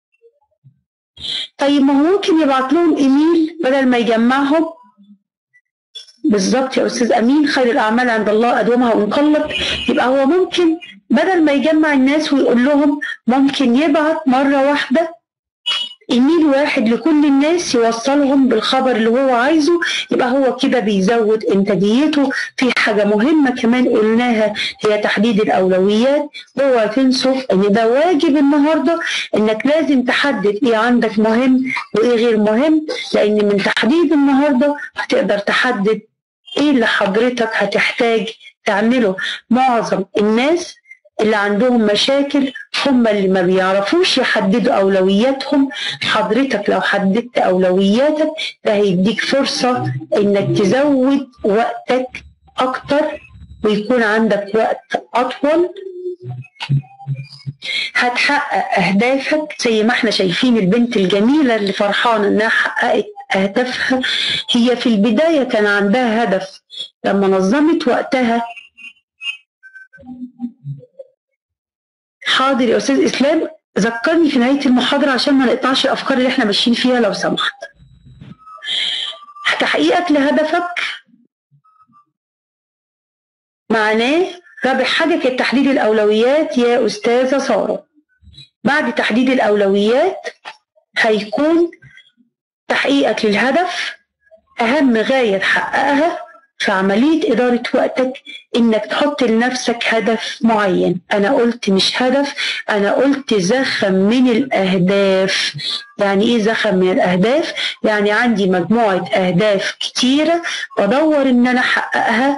طيب ما هو ممكن يبعت لهم ايميل بدل ما يجمعهم بالظبط يا استاذ امين خير الاعمال عند الله ادومها وان قلت يبقى هو ممكن بدل ما يجمع الناس ويقول لهم ممكن يبعت مره واحده ايميل واحد لكل الناس يوصلهم بالخبر اللي هو عايزه يبقى هو كده بيزود انتاجيته في حاجه مهمه كمان قلناها هي تحديد الاولويات اوعى تنسوا ان ده واجب النهارده انك لازم تحدد ايه عندك مهم وايه غير مهم لان من تحديد النهارده هتقدر تحدد ايه اللي حضرتك هتحتاج تعمله معظم الناس اللي عندهم مشاكل هم اللي ما بيعرفوش يحددوا أولوياتهم حضرتك لو حددت أولوياتك ده هيديك فرصة إنك تزود وقتك أكتر ويكون عندك وقت أطول هتحقق أهدافك زي ما احنا شايفين البنت الجميلة اللي فرحانة إنها حققت أهدافها هي في البداية كان عندها هدف لما نظمت وقتها حاضر يا استاذ اسلام ذكرني في نهايه المحاضره عشان ما نقطعش الافكار اللي احنا ماشيين فيها لو سمحت تحقيقك لهدفك معناه رابع حاجه كانت تحديد الاولويات يا استاذه ساره بعد تحديد الاولويات هيكون تحقيقك للهدف اهم غايه تحققها في عملية إدارة وقتك إنك تحط لنفسك هدف معين أنا قلت مش هدف أنا قلت زخم من الأهداف يعني إيه زخم من الأهداف يعني عندي مجموعة أهداف كتيرة بدور إن أنا أحققها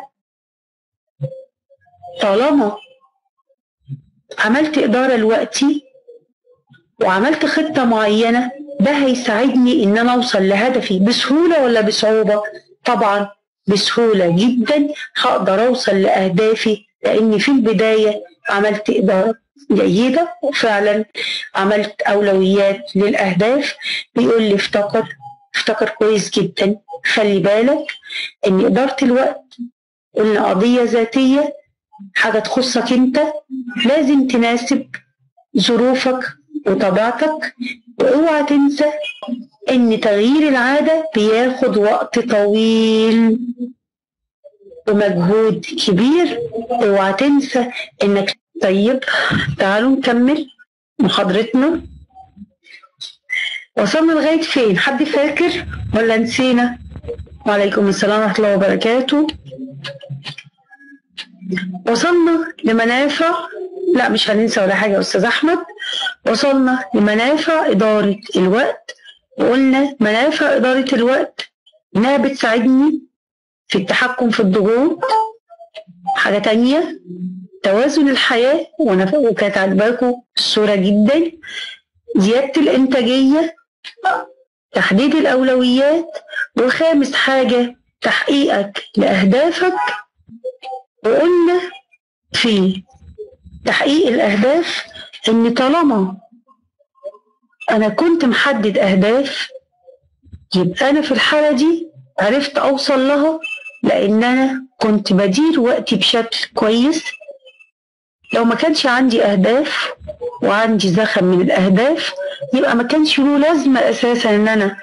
طالما عملت إدارة لوقتي وعملت خطة معينة ده هيساعدني إن أنا أوصل لهدفي بسهولة ولا بصعوبة؟ طبعا بسهولة جدا هقدر أوصل لأهدافي لأني في البداية عملت إدارة جيدة وفعلا عملت أولويات للأهداف بيقول لي افتكر افتكر كويس جدا خلي بالك إن إدارة الوقت قلنا قضية ذاتية حاجة تخصك أنت لازم تناسب ظروفك وطبيعتك واوعى تنسى ان تغيير العادة بياخد وقت طويل ومجهود كبير اوعى تنسى انك طيب تعالوا نكمل محاضرتنا وصلنا لغاية فين حد فاكر ولا نسينا وعليكم السلام ورحمة الله وبركاته وصلنا لمنافع لا مش هننسى ولا حاجة يا أستاذ أحمد وصلنا لمنافع إدارة الوقت وقلنا منافع إدارة الوقت إنها بتساعدني في التحكم في الضغوط حاجة تانية توازن الحياة وأنا وكانت عجباكم الصورة جدا زيادة الإنتاجية تحديد الأولويات وخامس حاجة تحقيقك لأهدافك وقلنا في تحقيق الأهداف إن طالما أنا كنت محدد أهداف يبقى أنا في الحالة دي عرفت أوصل لها لأن أنا كنت بدير وقتي بشكل كويس لو ما كانش عندي أهداف وعندي زخم من الأهداف يبقى ما كانش له لازمة أساسا إن أنا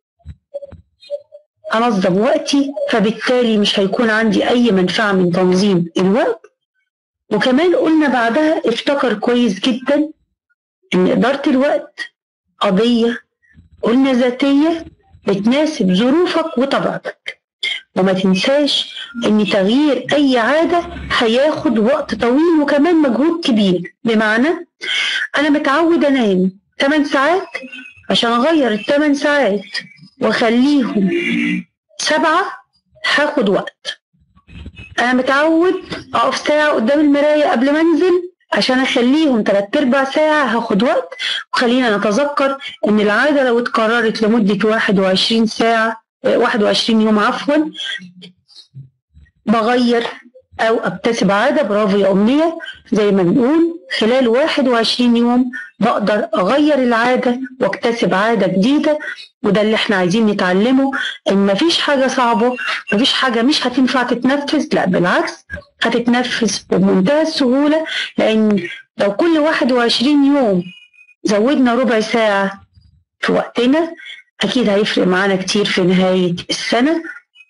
أنظم وقتي فبالتالي مش هيكون عندي أي منفعة من تنظيم الوقت وكمان قلنا بعدها افتكر كويس جدا ان إدارة الوقت قضية قلنا ذاتية بتناسب ظروفك وطبيعتك وما تنساش ان تغيير اي عادة هياخد وقت طويل وكمان مجهود كبير بمعنى انا متعود انام 8 ساعات عشان اغير الثمان ساعات واخليهم سبعة هاخد وقت انا متعود اقف ساعة قدام المراية قبل ما انزل عشان اخليهم تلات ارباع ساعة هاخد وقت وخلينا نتذكر ان العادة لو اتكررت لمدة واحد وعشرين ساعة واحد وعشرين يوم عفوا بغير او اكتسب عادة برافو يا امنية زي ما بنقول خلال واحد وعشرين يوم بقدر اغير العادة واكتسب عادة جديدة وده اللي احنا عايزين نتعلمه ان مفيش حاجة صعبة مفيش حاجة مش هتنفع تتنفذ لا بالعكس هتتنفذ بمنتهى السهولة لان لو كل واحد وعشرين يوم زودنا ربع ساعة في وقتنا اكيد هيفرق معانا كتير في نهاية السنة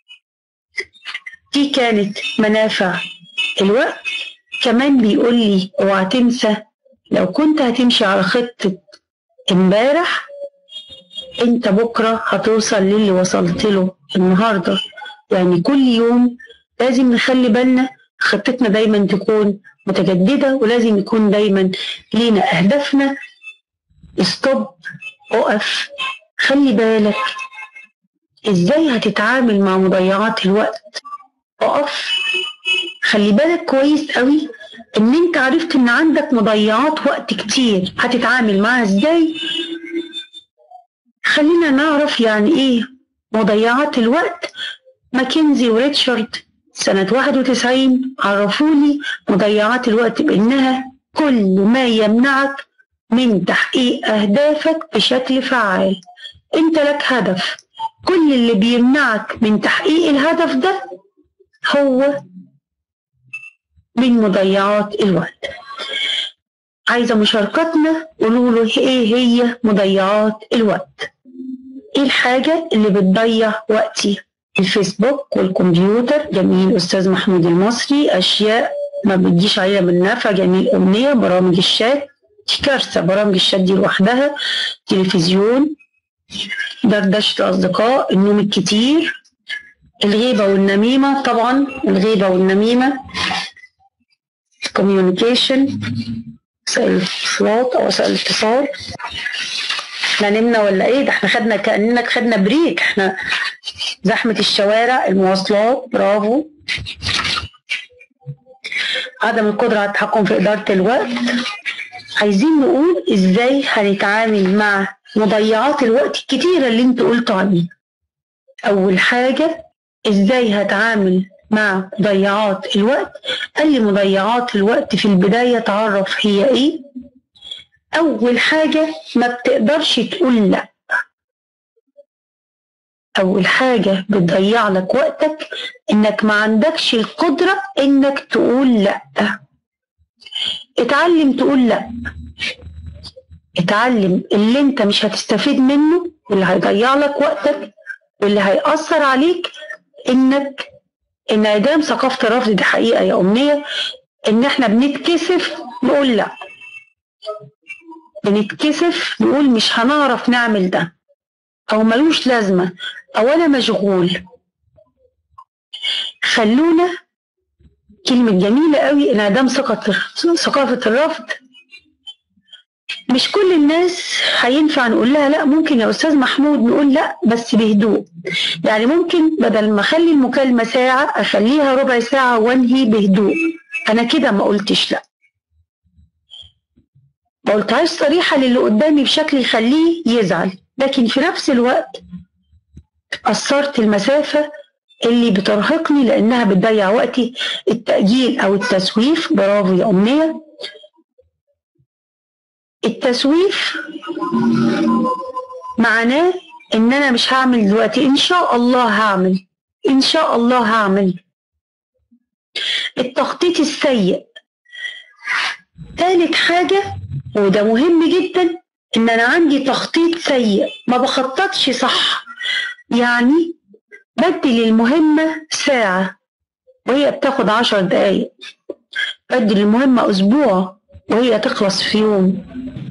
دي كانت منافع الوقت كمان بيقول لي اوعى تنسى لو كنت هتمشي على خطة امبارح انت بكرة هتوصل للي وصلت له النهاردة يعني كل يوم لازم نخلي بالنا خطتنا دايما تكون متجددة ولازم يكون دايما لينا أهدافنا استوب اقف خلي بالك ازاي هتتعامل مع مضيعات الوقت اقف خلي بالك كويس قوي ان انت عرفت ان عندك مضيعات وقت كتير هتتعامل معاها ازاي خلينا نعرف يعني ايه مضيعات الوقت ماكنزي وريتشارد سنة 91 عرفولي مضيعات الوقت بأنها كل ما يمنعك من تحقيق أهدافك بشكل فعال أنت لك هدف كل اللي بيمنعك من تحقيق الهدف ده هو من مضيعات الوقت عايزة مشاركتنا قولوا له ايه هي مضيعات الوقت ايه الحاجة اللي بتضيع وقتي الفيسبوك والكمبيوتر جميل أستاذ محمود المصري أشياء ما بتجيش علينا بالنفع جميل أمنية برامج الشات دي كارثة برامج الشات دي لوحدها تلفزيون دردشة الأصدقاء النوم الكتير الغيبة والنميمة طبعا الغيبة والنميمة communication وسائل الاتصالات أو وسائل الاتصال احنا نمنا ولا ايه ده احنا خدنا كأننا خدنا بريك احنا زحمة الشوارع المواصلات برافو عدم القدرة على التحكم في إدارة الوقت عايزين نقول ازاي هنتعامل مع مضيعات الوقت الكتيرة اللي انتوا قلتوا عنها أول حاجة ازاي هتعامل مع مضيعات الوقت قال لي مضيعات الوقت في البداية تعرف هي ايه أول حاجة ما بتقدرش تقول لأ أول حاجة بتضيع لك وقتك إنك ما عندكش القدرة إنك تقول لأ اتعلم تقول لأ اتعلم اللي انت مش هتستفيد منه واللي هيضيع لك وقتك واللي هيأثر عليك انك انعدام ثقافة الرفض دي حقيقة يا أمنية إن إحنا بنتكسف نقول لأ بنتكسف نقول مش هنعرف نعمل ده أو ملوش لازمة أو أنا مشغول خلونا كلمة جميلة قوي انعدام ثقة ثقافة الرفض مش كل الناس هينفع نقول لها لا ممكن يا استاذ محمود نقول لا بس بهدوء يعني ممكن بدل ما اخلي المكالمه ساعه اخليها ربع ساعه وانهي بهدوء انا كده ما قلتش لا ما قلتهاش صريحه للي قدامي بشكل يخليه يزعل لكن في نفس الوقت قصرت المسافه اللي بترهقني لانها بتضيع وقتي التاجيل او التسويف برافو يا امنيه التسويف معناه ان انا مش هعمل دلوقتي ان شاء الله هعمل ان شاء الله هعمل التخطيط السيء ثالث حاجة وده مهم جدا ان انا عندي تخطيط سيء ما بخططش صح يعني بدي المهمة ساعة وهي بتاخد عشر دقايق بدي المهمة اسبوع وهي تخلص في يوم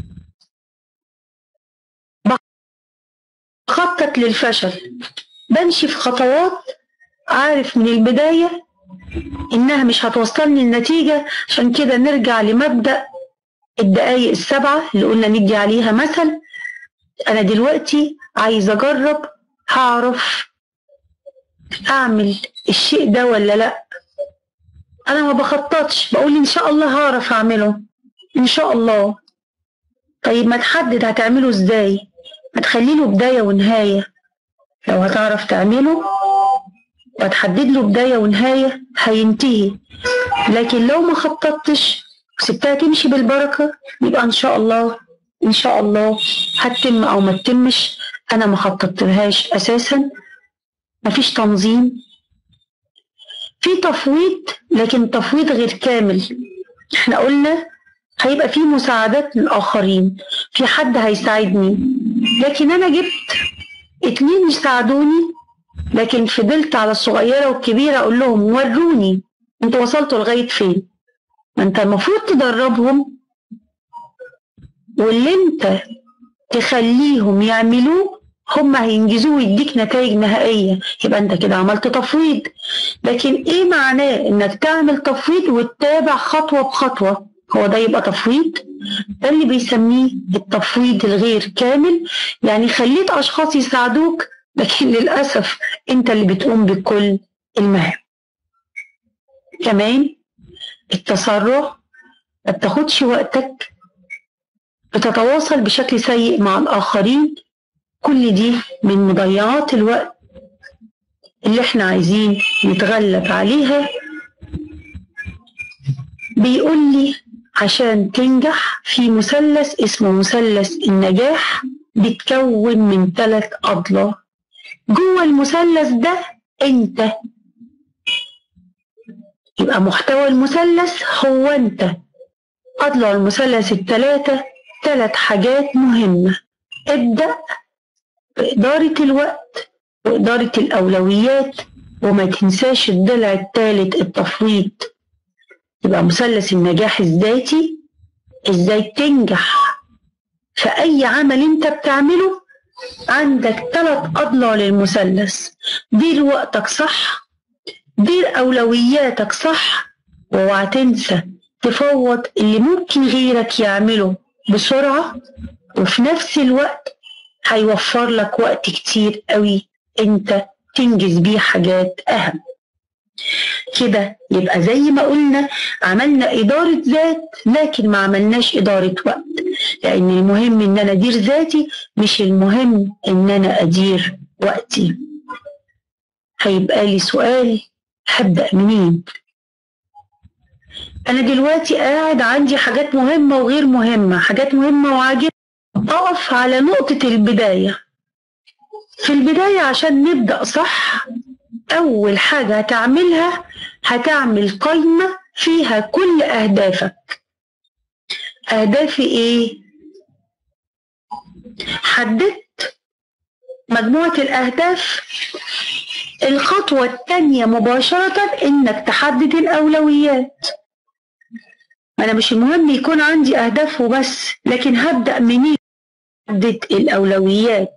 بخطط للفشل بمشي في خطوات عارف من البداية إنها مش هتوصلني لنتيجة عشان كده نرجع لمبدأ الدقايق السبعة اللي قلنا ندي عليها مثل أنا دلوقتي عايز أجرب هعرف أعمل الشيء ده ولا لأ أنا ما بخططش بقول إن شاء الله هعرف أعمله إن شاء الله طيب ما تحدد هتعمله إزاي ما تخلي له بداية ونهاية لو هتعرف تعمله وتحدد له بداية ونهاية هينتهي لكن لو ما خططتش وسبتها تمشي بالبركة يبقى إن شاء الله إن شاء الله هتتم أو ما تتمش أنا ما خططتلهاش أساسا مفيش تنظيم في تفويض لكن تفويض غير كامل احنا قلنا هيبقى في مساعدات للآخرين في حد هيساعدني لكن أنا جبت اتنين يساعدوني لكن فضلت على الصغيرة والكبيرة أقول لهم وروني انتوا وصلتوا لغاية فين ما انت المفروض تدربهم واللي انت تخليهم يعملوه هم هينجزوه ويديك نتائج نهائية يبقى انت كده عملت تفويض لكن ايه معناه انك تعمل تفويض وتتابع خطوة بخطوة هو ده يبقى تفويض ده اللي بيسميه التفويض الغير كامل يعني خليت اشخاص يساعدوك لكن للاسف انت اللي بتقوم بكل المهام كمان التسرع ما بتاخدش وقتك بتتواصل بشكل سيء مع الآخرين كل دي من مضيعات الوقت اللي احنا عايزين نتغلب عليها بيقول لي عشان تنجح في مثلث اسمه مثلث النجاح بيتكون من ثلاث أضلاع جوه المثلث ده انت يبقى محتوى المثلث هو انت أضلع المثلث الثلاثة ثلاث حاجات مهمة ابدأ بإدارة الوقت وإدارة الأولويات وما تنساش الضلع الثالث التفويض يبقى مثلث النجاح الذاتي ازاي تنجح في أي عمل انت بتعمله عندك ثلاث أضلاع للمثلث دير وقتك صح دير أولوياتك صح واوعى تنسى تفوض اللي ممكن غيرك يعمله بسرعة وفي نفس الوقت هيوفر لك وقت كتير قوي انت تنجز بيه حاجات أهم كده يبقى زي ما قلنا عملنا إدارة ذات لكن ما عملناش إدارة وقت لأن المهم إن أنا أدير ذاتي مش المهم إن أنا أدير وقتي هيبقى لي سؤال هبدأ منين أنا دلوقتي قاعد عندي حاجات مهمة وغير مهمة حاجات مهمة وعاجبة أقف على نقطة البداية في البداية عشان نبدأ صح أول حاجة هتعملها هتعمل قائمة فيها كل أهدافك أهدافي إيه؟ حددت مجموعة الأهداف الخطوة الثانية مباشرة إنك تحدد الأولويات أنا مش المهم يكون عندي أهداف وبس لكن هبدأ منين أحدد الأولويات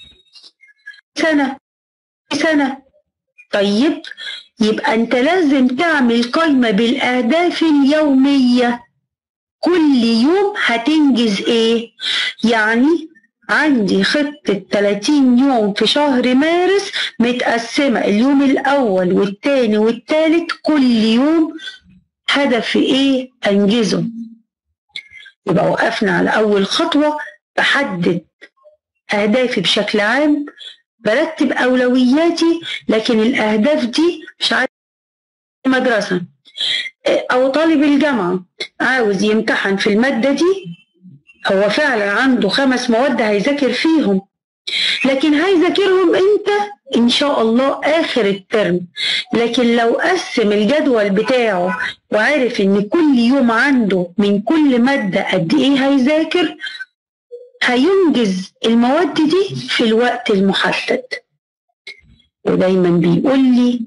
سنة سنة طيب يبقى انت لازم تعمل قائمة بالاهداف اليومية كل يوم هتنجز ايه يعني عندي خطة 30 يوم في شهر مارس متقسمة اليوم الأول والتاني والتالت كل يوم هدفي إيه أنجزه يبقى وقفنا على أول خطوة بحدد أهدافي بشكل عام برتب أولوياتي لكن الأهداف دي مش عارف مدرسة أو طالب الجامعة عاوز يمتحن في المادة دي هو فعلا عنده خمس مواد هيذاكر فيهم لكن هيذاكرهم امتى ان شاء الله اخر الترم لكن لو قسم الجدول بتاعه وعرف ان كل يوم عنده من كل مادة قد ايه هيذاكر هينجز المواد دي في الوقت المحدد ودايما بيقول لي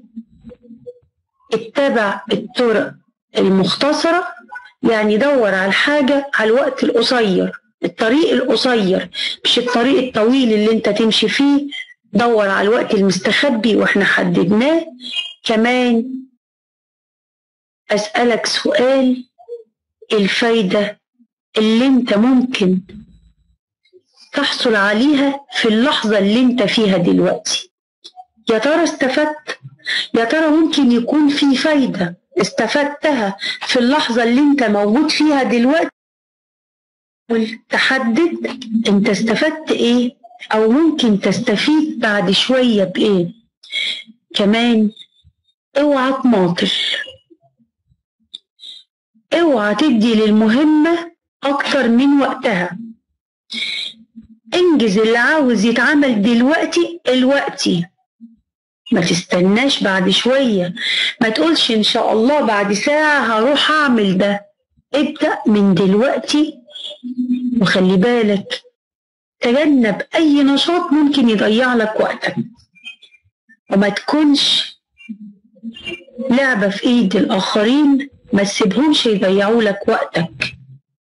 اتبع الطرق المختصرة يعني دور على الحاجة على الوقت القصير الطريق القصير مش الطريق الطويل اللي انت تمشي فيه دور على الوقت المستخبي واحنا حددناه كمان أسألك سؤال الفايدة اللي انت ممكن تحصل عليها في اللحظة اللي انت فيها دلوقتي يا ترى استفدت يا ترى ممكن يكون في فايدة استفدتها في اللحظة اللي انت موجود فيها دلوقتي تحدد انت استفدت ايه او ممكن تستفيد بعد شوية بايه كمان اوعى تماطل اوعى تدي للمهمة اكتر من وقتها انجز اللي عاوز يتعمل دلوقتي الوقتي ما تستناش بعد شوية ما تقولش إن شاء الله بعد ساعة هروح أعمل ده ابدأ من دلوقتي وخلي بالك تجنب أي نشاط ممكن يضيع لك وقتك وما تكونش لعبة في إيد الآخرين ما تسيبهمش يضيعوا لك وقتك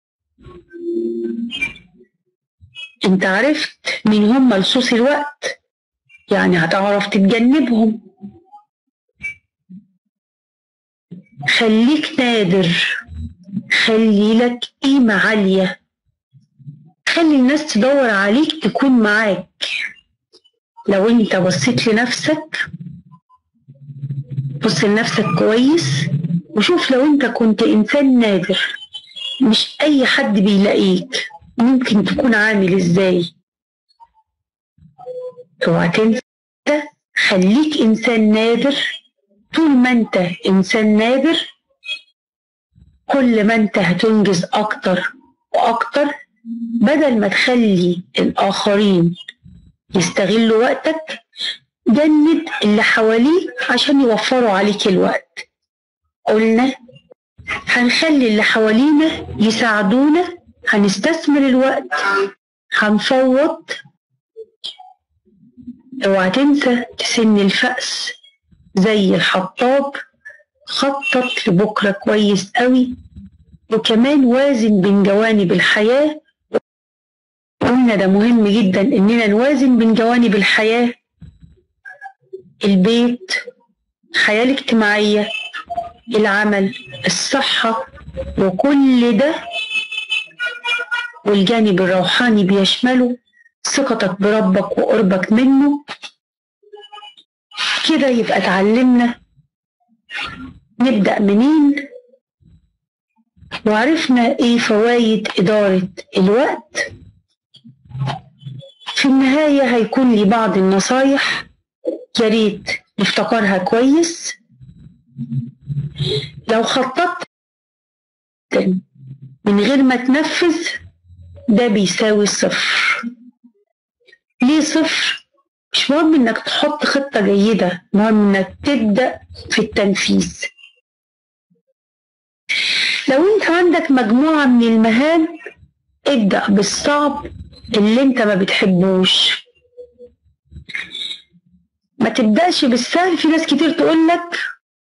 انت عرفت مين هم لصوص الوقت يعني هتعرف تتجنبهم خليك نادر خلي لك قيمة عالية خلي الناس تدور عليك تكون معاك لو انت بصيت لنفسك بص لنفسك كويس وشوف لو انت كنت انسان نادر مش اي حد بيلاقيك ممكن تكون عامل ازاي اوعى تنسى خليك انسان نادر طول ما انت انسان نادر كل ما انت هتنجز اكتر واكتر بدل ما تخلي الاخرين يستغلوا وقتك جند اللي حواليك عشان يوفروا عليك الوقت قلنا هنخلي اللي حوالينا يساعدونا هنستثمر الوقت هنفوض اوعى تنسى تسن الفأس زي الحطاب خطط لبكرة كويس قوي وكمان وازن بين جوانب الحياة قلنا ده مهم جدا اننا نوازن بين جوانب الحياة البيت الحياة الاجتماعية العمل الصحة وكل ده والجانب الروحاني بيشمله ثقتك بربك وقربك منه كده يبقى اتعلمنا نبدأ منين وعرفنا ايه فوائد إدارة الوقت في النهاية هيكون لي بعض النصايح يا ريت نفتكرها كويس لو خططت من غير ما تنفذ ده بيساوي صفر ليه صفر مش مهم انك تحط خطة جيدة مهم انك تبدأ في التنفيذ لو انت عندك مجموعة من المهام ابدأ بالصعب اللي انت ما بتحبوش ما تبدأش بالسهل في ناس كتير تقول لك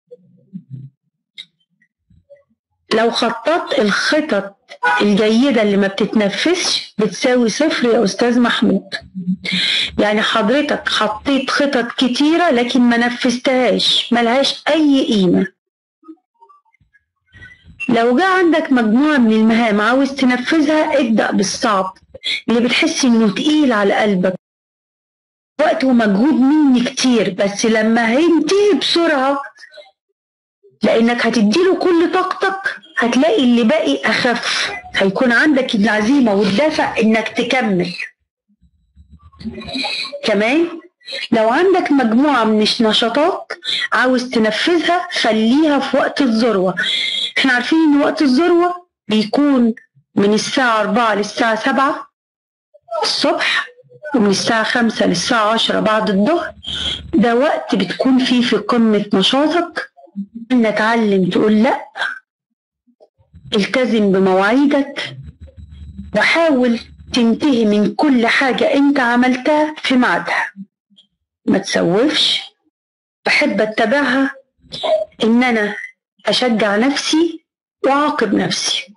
لو خططت الخطط الجيدة اللي ما بتتنفذش بتساوي صفر يا أستاذ محمود يعني حضرتك حطيت خطط كتيرة لكن ما نفذتهاش ملهاش أي قيمة لو جاء عندك مجموعة من المهام عاوز تنفذها ابدأ بالصعب اللي بتحس انه تقيل على قلبك وقت ومجهود مني كتير بس لما هينتهي بسرعة لانك هتديله كل طاقتك هتلاقي اللي باقي اخف هيكون عندك العزيمة والدافع انك تكمل كمان لو عندك مجموعة من النشاطات عاوز تنفذها خليها في وقت الذروة احنا عارفين ان وقت الذروة بيكون من الساعة أربعة للساعة سبعة الصبح ومن الساعة خمسة للساعة عشرة بعد الظهر ده وقت بتكون فيه في قمة نشاطك نتعلم تقول لأ التزم بمواعيدك وحاول تنتهي من كل حاجة انت عملتها في ميعادها ما تسوفش بحب اتبعها ان انا اشجع نفسي واعاقب نفسي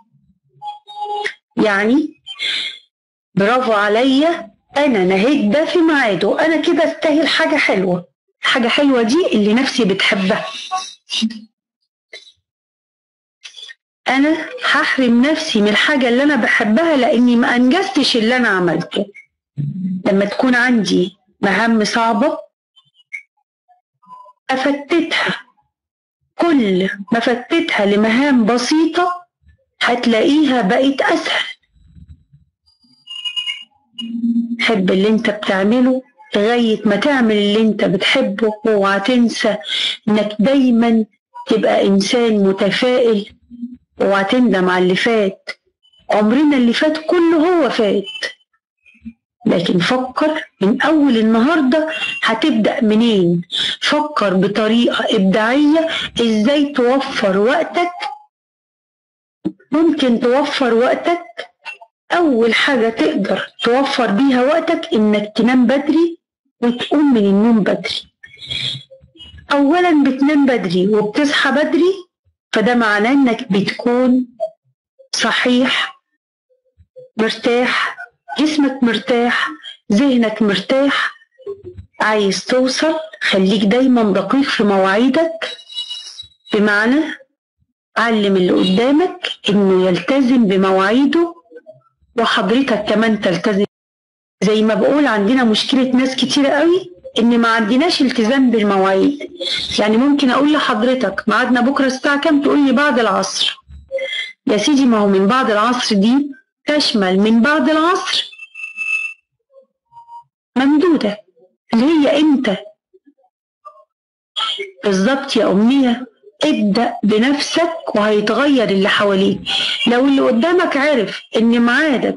يعني برافو عليا انا نهيت ده في ميعاده انا كده استاهل حاجه حلوه حاجه حلوه دي اللي نفسي بتحبها انا هحرم نفسي من الحاجه اللي انا بحبها لاني ما انجزتش اللي انا عملته لما تكون عندي مهام صعبه افتتها كل ما فتتها لمهام بسيطه هتلاقيها بقت اسهل حب اللي انت بتعمله لغاية ما تعمل اللي انت بتحبه واوعى تنسى انك دايما تبقى انسان متفائل اوعى تندم على اللي فات عمرنا اللي فات كله هو فات لكن فكر من اول النهارده هتبدا منين فكر بطريقه ابداعيه ازاي توفر وقتك ممكن توفر وقتك أول حاجة تقدر توفر بيها وقتك إنك تنام بدري وتقوم من النوم بدري أولا بتنام بدري وبتصحى بدري فده معناه إنك بتكون صحيح مرتاح جسمك مرتاح ذهنك مرتاح عايز توصل خليك دايما دقيق في مواعيدك بمعنى علم اللي قدامك انه يلتزم بمواعيده وحضرتك كمان تلتزم زي ما بقول عندنا مشكلة ناس كتيرة قوي ان ما عندناش التزام بالمواعيد يعني ممكن اقول لحضرتك ميعادنا بكرة الساعة كام تقول لي بعد العصر يا سيدي ما هو من بعد العصر دي تشمل من بعد العصر ممدودة اللي هي امتى بالظبط يا أمنية ابدأ بنفسك وهيتغير اللي حواليك لو اللي قدامك عرف ان ميعادك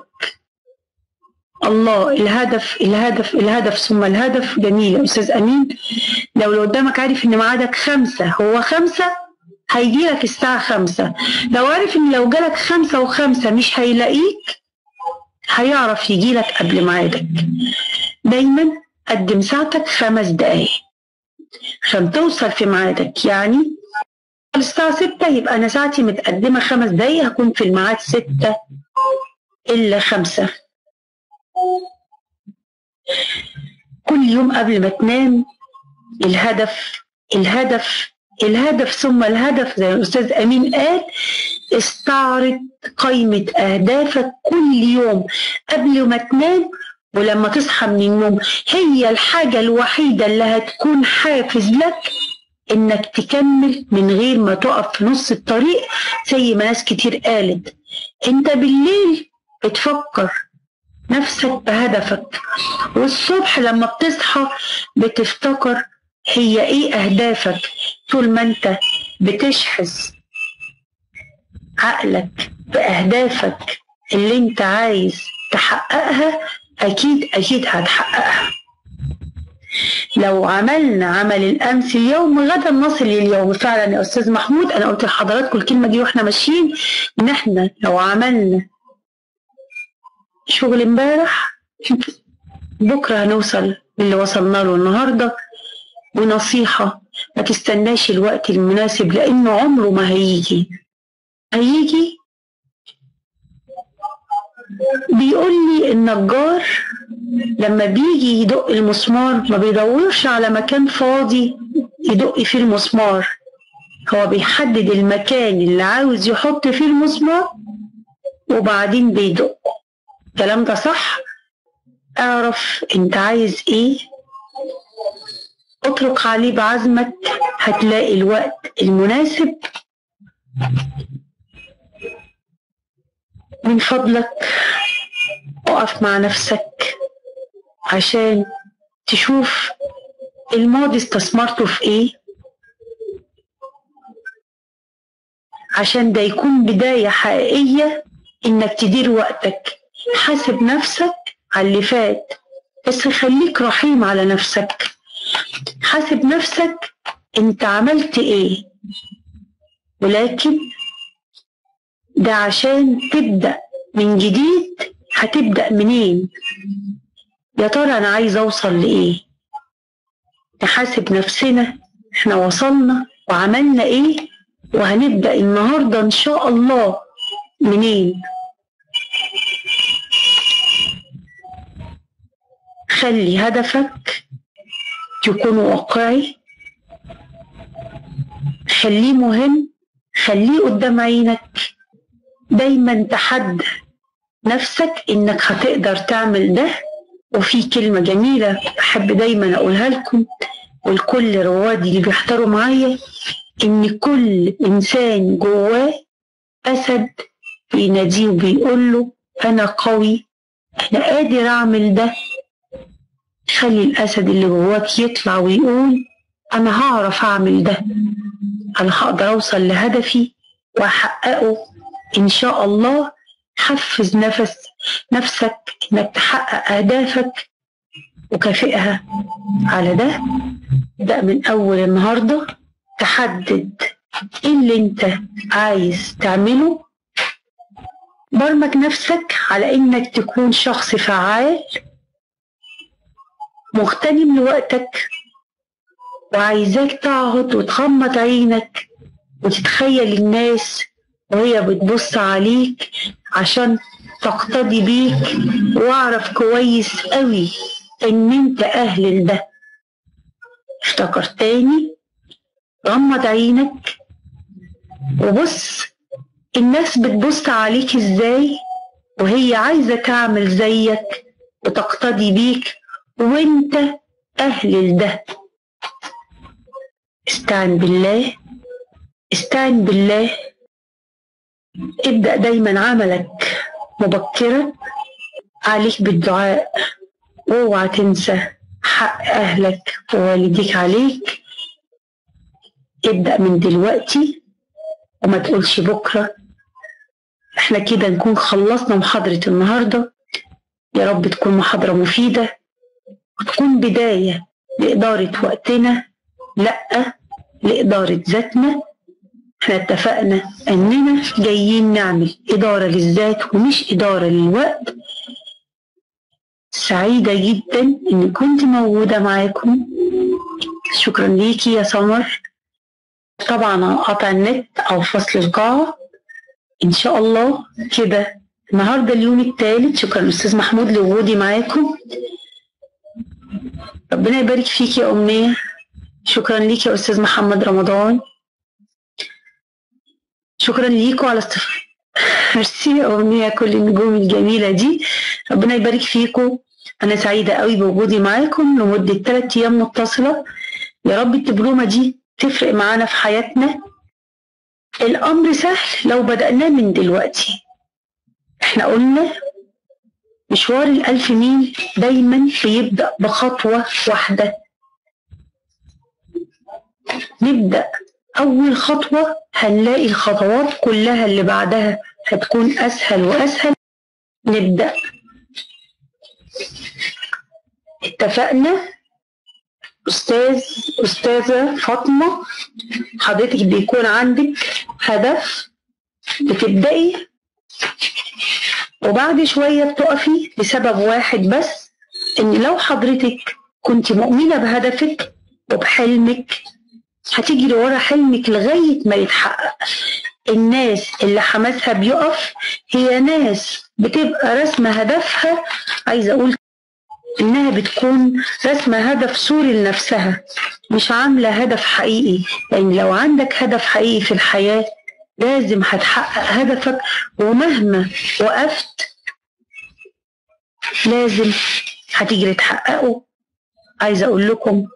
الله الهدف الهدف الهدف ثم الهدف جميل يا استاذ امين لو اللي قدامك عارف ان ميعادك خمسة هو خمسة هيجي لك الساعة خمسة لو عارف ان لو جالك خمسة وخمسة مش هيلاقيك هيعرف يجي لك قبل ميعادك دايما قدم ساعتك خمس دقايق عشان توصل في ميعادك يعني الساعة ستة يبقى أنا ساعتي متقدمة خمس دقايق هكون في الميعاد ستة إلا خمسة كل يوم قبل ما تنام الهدف الهدف الهدف ثم الهدف زي الأستاذ أمين قال استعرض قائمة أهدافك كل يوم قبل ما تنام ولما تصحى من النوم هي الحاجة الوحيدة اللي هتكون حافز لك انك تكمل من غير ما تقف في نص الطريق زي ما ناس كتير قالت انت بالليل بتفكر نفسك بهدفك والصبح لما بتصحى بتفتكر هي ايه اهدافك طول ما انت بتشحذ عقلك باهدافك اللي انت عايز تحققها اكيد اكيد هتحققها لو عملنا عمل الامس اليوم غدا نصل لليوم فعلا يا استاذ محمود انا قلت لحضراتكم الكلمه دي واحنا ماشيين ان احنا لو عملنا شغل امبارح بكره هنوصل للي وصلنا له النهارده ونصيحه ما تستناش الوقت المناسب لانه عمره ما هيجي هيجي بيقول لي النجار لما بيجي يدق المسمار ما بيدورش على مكان فاضي يدق فيه المسمار هو بيحدد المكان اللي عاوز يحط فيه المسمار وبعدين بيدق الكلام ده صح اعرف انت عايز ايه اترك عليه بعزمك هتلاقي الوقت المناسب من فضلك اقف مع نفسك عشان تشوف الماضي استثمرته في ايه عشان ده يكون بداية حقيقية انك تدير وقتك حاسب نفسك على اللي فات بس خليك رحيم على نفسك حاسب نفسك انت عملت ايه ولكن ده عشان تبدأ من جديد هتبدأ منين يا ترى أنا عايز أوصل لإيه نحاسب نفسنا إحنا وصلنا وعملنا إيه وهنبدأ النهاردة إن شاء الله منين خلي هدفك يكون واقعي خليه مهم خليه قدام عينك دايما تحدى نفسك انك هتقدر تعمل ده وفي كلمة جميلة بحب دايما اقولها لكم والكل روادي اللي بيحضروا معايا ان كل انسان جواه اسد بيناديه وبيقول له انا قوي انا قادر اعمل ده خلي الاسد اللي جواك يطلع ويقول انا هعرف اعمل ده انا هقدر اوصل لهدفي واحققه ان شاء الله حفز نفس نفسك انك تحقق اهدافك وكافئها على ده ابدا من اول النهارده تحدد ايه اللي انت عايز تعمله برمج نفسك على انك تكون شخص فعال مغتنم لوقتك وعايزاك تقعد وتغمض عينك وتتخيل الناس وهي بتبص عليك عشان تقتدي بيك واعرف كويس قوي ان انت اهل لده افتكر تاني غمض عينك وبص الناس بتبص عليك ازاي وهي عايزة تعمل زيك وتقتدي بيك وانت اهل لده استعن بالله استعن بالله ابدأ دايما عملك مبكرا عليك بالدعاء واوعى تنسى حق أهلك ووالديك عليك ابدأ من دلوقتي وما تقولش بكرة احنا كده نكون خلصنا محاضرة النهاردة يا رب تكون محاضرة مفيدة وتكون بداية لإدارة وقتنا لأ لإدارة ذاتنا احنا اتفقنا اننا جايين نعمل ادارة للذات ومش ادارة للوقت سعيدة جدا اني كنت موجودة معاكم شكرا ليكي يا سمر طبعا قطع النت او فصل القاعة ان شاء الله كده النهارده اليوم الثالث شكرا استاذ محمود لوجودي معاكم ربنا يبارك فيك يا امنيه شكرا ليك يا استاذ محمد رمضان شكرا ليكم على استف... ميرسي يا امنيه كل النجوم الجميله دي ربنا يبارك فيكم انا سعيده قوي بوجودي معاكم لمده ثلاث ايام متصله يا رب الدبلومه دي تفرق معانا في حياتنا الامر سهل لو بدأناه من دلوقتي احنا قلنا مشوار الألف ميل دايما بيبدأ بخطوة واحدة نبدأ أول خطوة هنلاقي الخطوات كلها اللي بعدها هتكون أسهل وأسهل نبدأ اتفقنا أستاذ أستاذة فاطمة حضرتك بيكون عندك هدف بتبدأي وبعد شوية بتقفي لسبب واحد بس إن لو حضرتك كنت مؤمنة بهدفك وبحلمك هتجري ورا حلمك لغاية ما يتحقق الناس اللي حماسها بيقف هي ناس بتبقى رسمة هدفها عايزة أقول إنها بتكون رسمة هدف صوري لنفسها مش عاملة هدف حقيقي لأن لو عندك هدف حقيقي في الحياة لازم هتحقق هدفك ومهما وقفت لازم هتجري تحققه عايزة أقول لكم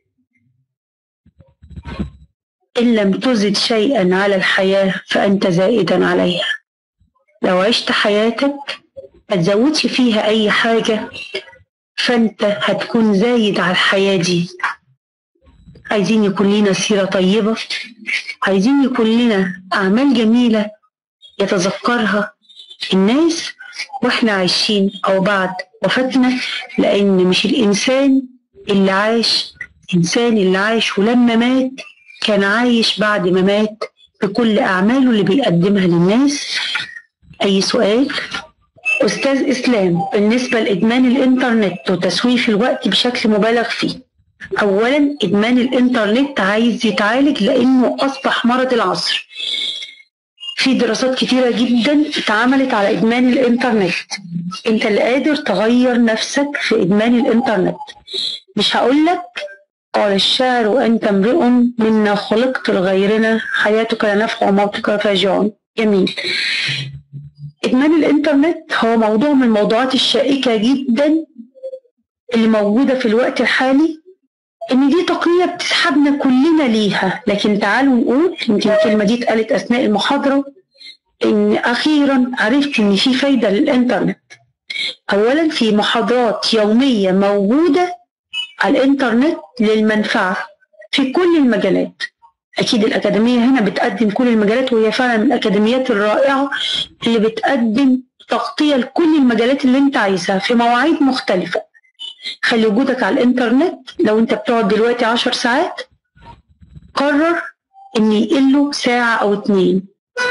إن لم تزد شيئا على الحياة فأنت زائدا عليها لو عشت حياتك ما تزودش فيها أي حاجة فأنت هتكون زايد على الحياة دي عايزين يكون لنا سيرة طيبة عايزين يكون لنا أعمال جميلة يتذكرها الناس واحنا عايشين أو بعد وفاتنا لأن مش الإنسان اللي عاش الإنسان اللي عاش ولما مات كان عايش بعد ما مات بكل أعماله اللي بيقدمها للناس أي سؤال أستاذ إسلام بالنسبة لإدمان الإنترنت وتسويف الوقت بشكل مبالغ فيه أولا إدمان الإنترنت عايز يتعالج لأنه أصبح مرض العصر في دراسات كتيرة جدا اتعملت على إدمان الإنترنت أنت اللي قادر تغير نفسك في إدمان الإنترنت مش هقولك قال الشاعر وأنت امرئ منا خلقت لغيرنا حياتك لنفع وموتك فاجع جميل إدمان الإنترنت هو موضوع من الموضوعات الشائكة جدا اللي موجودة في الوقت الحالي إن دي تقنية بتسحبنا كلنا ليها لكن تعالوا نقول يمكن الكلمة دي اتقالت أثناء المحاضرة إن أخيرا عرفت إن في فايدة للإنترنت أولا في محاضرات يومية موجودة على الإنترنت للمنفعة في كل المجالات أكيد الأكاديمية هنا بتقدم كل المجالات وهي فعلا من الأكاديميات الرائعة اللي بتقدم تغطية لكل المجالات اللي أنت عايزها في مواعيد مختلفة خلي وجودك على الإنترنت لو أنت بتقعد دلوقتي عشر ساعات قرر إن يقله ساعة أو اتنين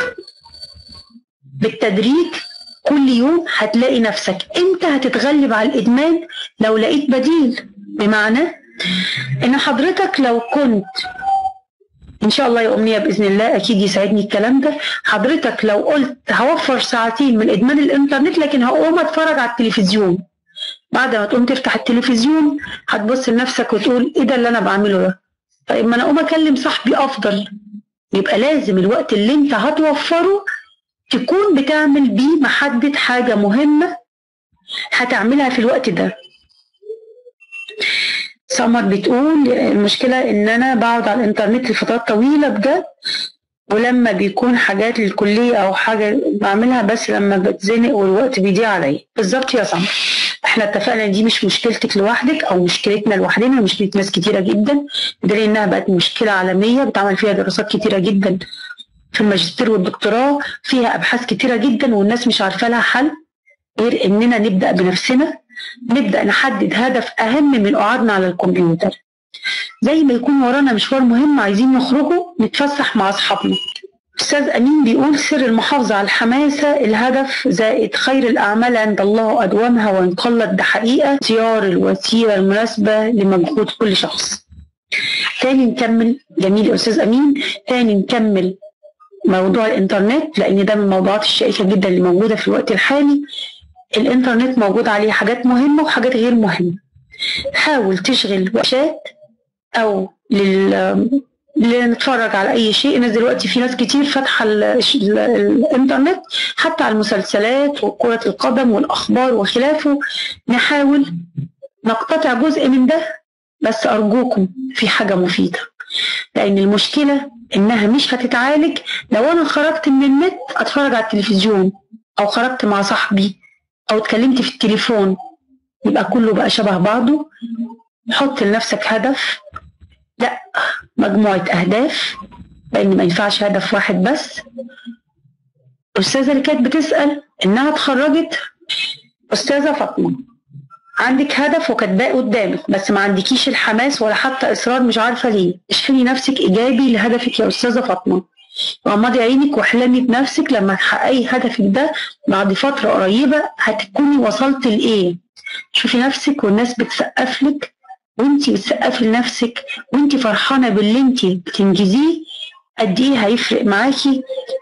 بالتدريج كل يوم هتلاقي نفسك انت هتتغلب على الادمان لو لقيت بديل بمعنى ان حضرتك لو كنت ان شاء الله يا امنيه باذن الله اكيد يسعدني الكلام ده حضرتك لو قلت هوفر ساعتين من ادمان الانترنت لكن هقوم اتفرج على التلفزيون بعد ما تقوم تفتح التلفزيون هتبص لنفسك وتقول ايه ده اللي انا بعمله ده طيب ما انا اقوم اكلم صاحبي افضل يبقى لازم الوقت اللي انت هتوفره تكون بتعمل بيه محدد حاجه مهمه هتعملها في الوقت ده سمر بتقول المشكلة إن أنا بقعد على الإنترنت لفترات طويلة بجد ولما بيكون حاجات للكلية أو حاجة بعملها بس لما بتزنق والوقت بيضيع عليا بالظبط يا سمر احنا اتفقنا ان دي مش مشكلتك لوحدك او مشكلتنا لوحدنا مشكله ناس كتيره جدا بدليل انها بقت مشكله عالميه بتعمل فيها دراسات كتيره جدا في الماجستير والدكتوراه فيها ابحاث كتيره جدا والناس مش عارفه لها حل غير اننا نبدا بنفسنا نبدا نحدد هدف اهم من قعدنا على الكمبيوتر زي ما يكون ورانا مشوار مهم عايزين نخرجه نتفسح مع اصحابنا استاذ امين بيقول سر المحافظه على الحماسه الهدف زائد خير الاعمال عند الله ادومها وان قلت ده حقيقه اختيار الوسيله المناسبه لمجهود كل شخص تاني نكمل جميل يا استاذ امين تاني نكمل موضوع الانترنت لان ده من الموضوعات الشائكه جدا اللي موجوده في الوقت الحالي الانترنت موجود عليه حاجات مهمه وحاجات غير مهمه حاول تشغل وقتات او لل لنتفرج على اي شيء الناس دلوقتي في ناس كتير فاتحه ال- ال- الانترنت حتى على المسلسلات وكره القدم والاخبار وخلافه نحاول نقتطع جزء من ده بس ارجوكم في حاجه مفيده لان المشكله انها مش هتتعالج لو انا خرجت من النت اتفرج على التلفزيون او خرجت مع صاحبي او اتكلمت في التليفون يبقى كله بقى شبه بعضه حط لنفسك هدف لا مجموعة أهداف لأن ما ينفعش هدف واحد بس الأستاذة اللي كانت بتسأل إنها اتخرجت أستاذة فاطمة عندك هدف وكاتباه قدامك بس ما عندكيش الحماس ولا حتى إصرار مش عارفة ليه اشحني نفسك إيجابي لهدفك يا أستاذة فاطمة غمضي عينك واحلمي بنفسك لما تحققي هدفك ده بعد فترة قريبة هتكوني وصلت لإيه شوفي نفسك والناس بتسقف لك وانتي بتسقفي لنفسك وانتي فرحانة باللي انتي بتنجزيه قد ايه هيفرق معاكي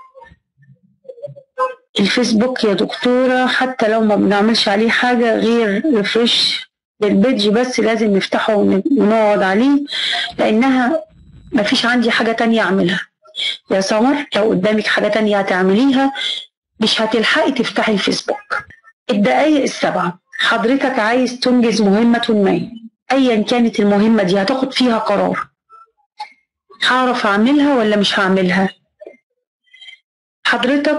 الفيسبوك يا دكتورة حتى لو ما بنعملش عليه حاجة غير ريفرش للبيج بس لازم نفتحه ون- ونقعد عليه لأنها ما فيش عندي حاجة تانية أعملها يا سمر لو قدامك حاجة تانية هتعمليها مش هتلحقي تفتحي الفيسبوك الدقايق السبعة حضرتك عايز تنجز مهمة ما ايا كانت المهمه دي هتاخد فيها قرار هعرف اعملها ولا مش هعملها حضرتك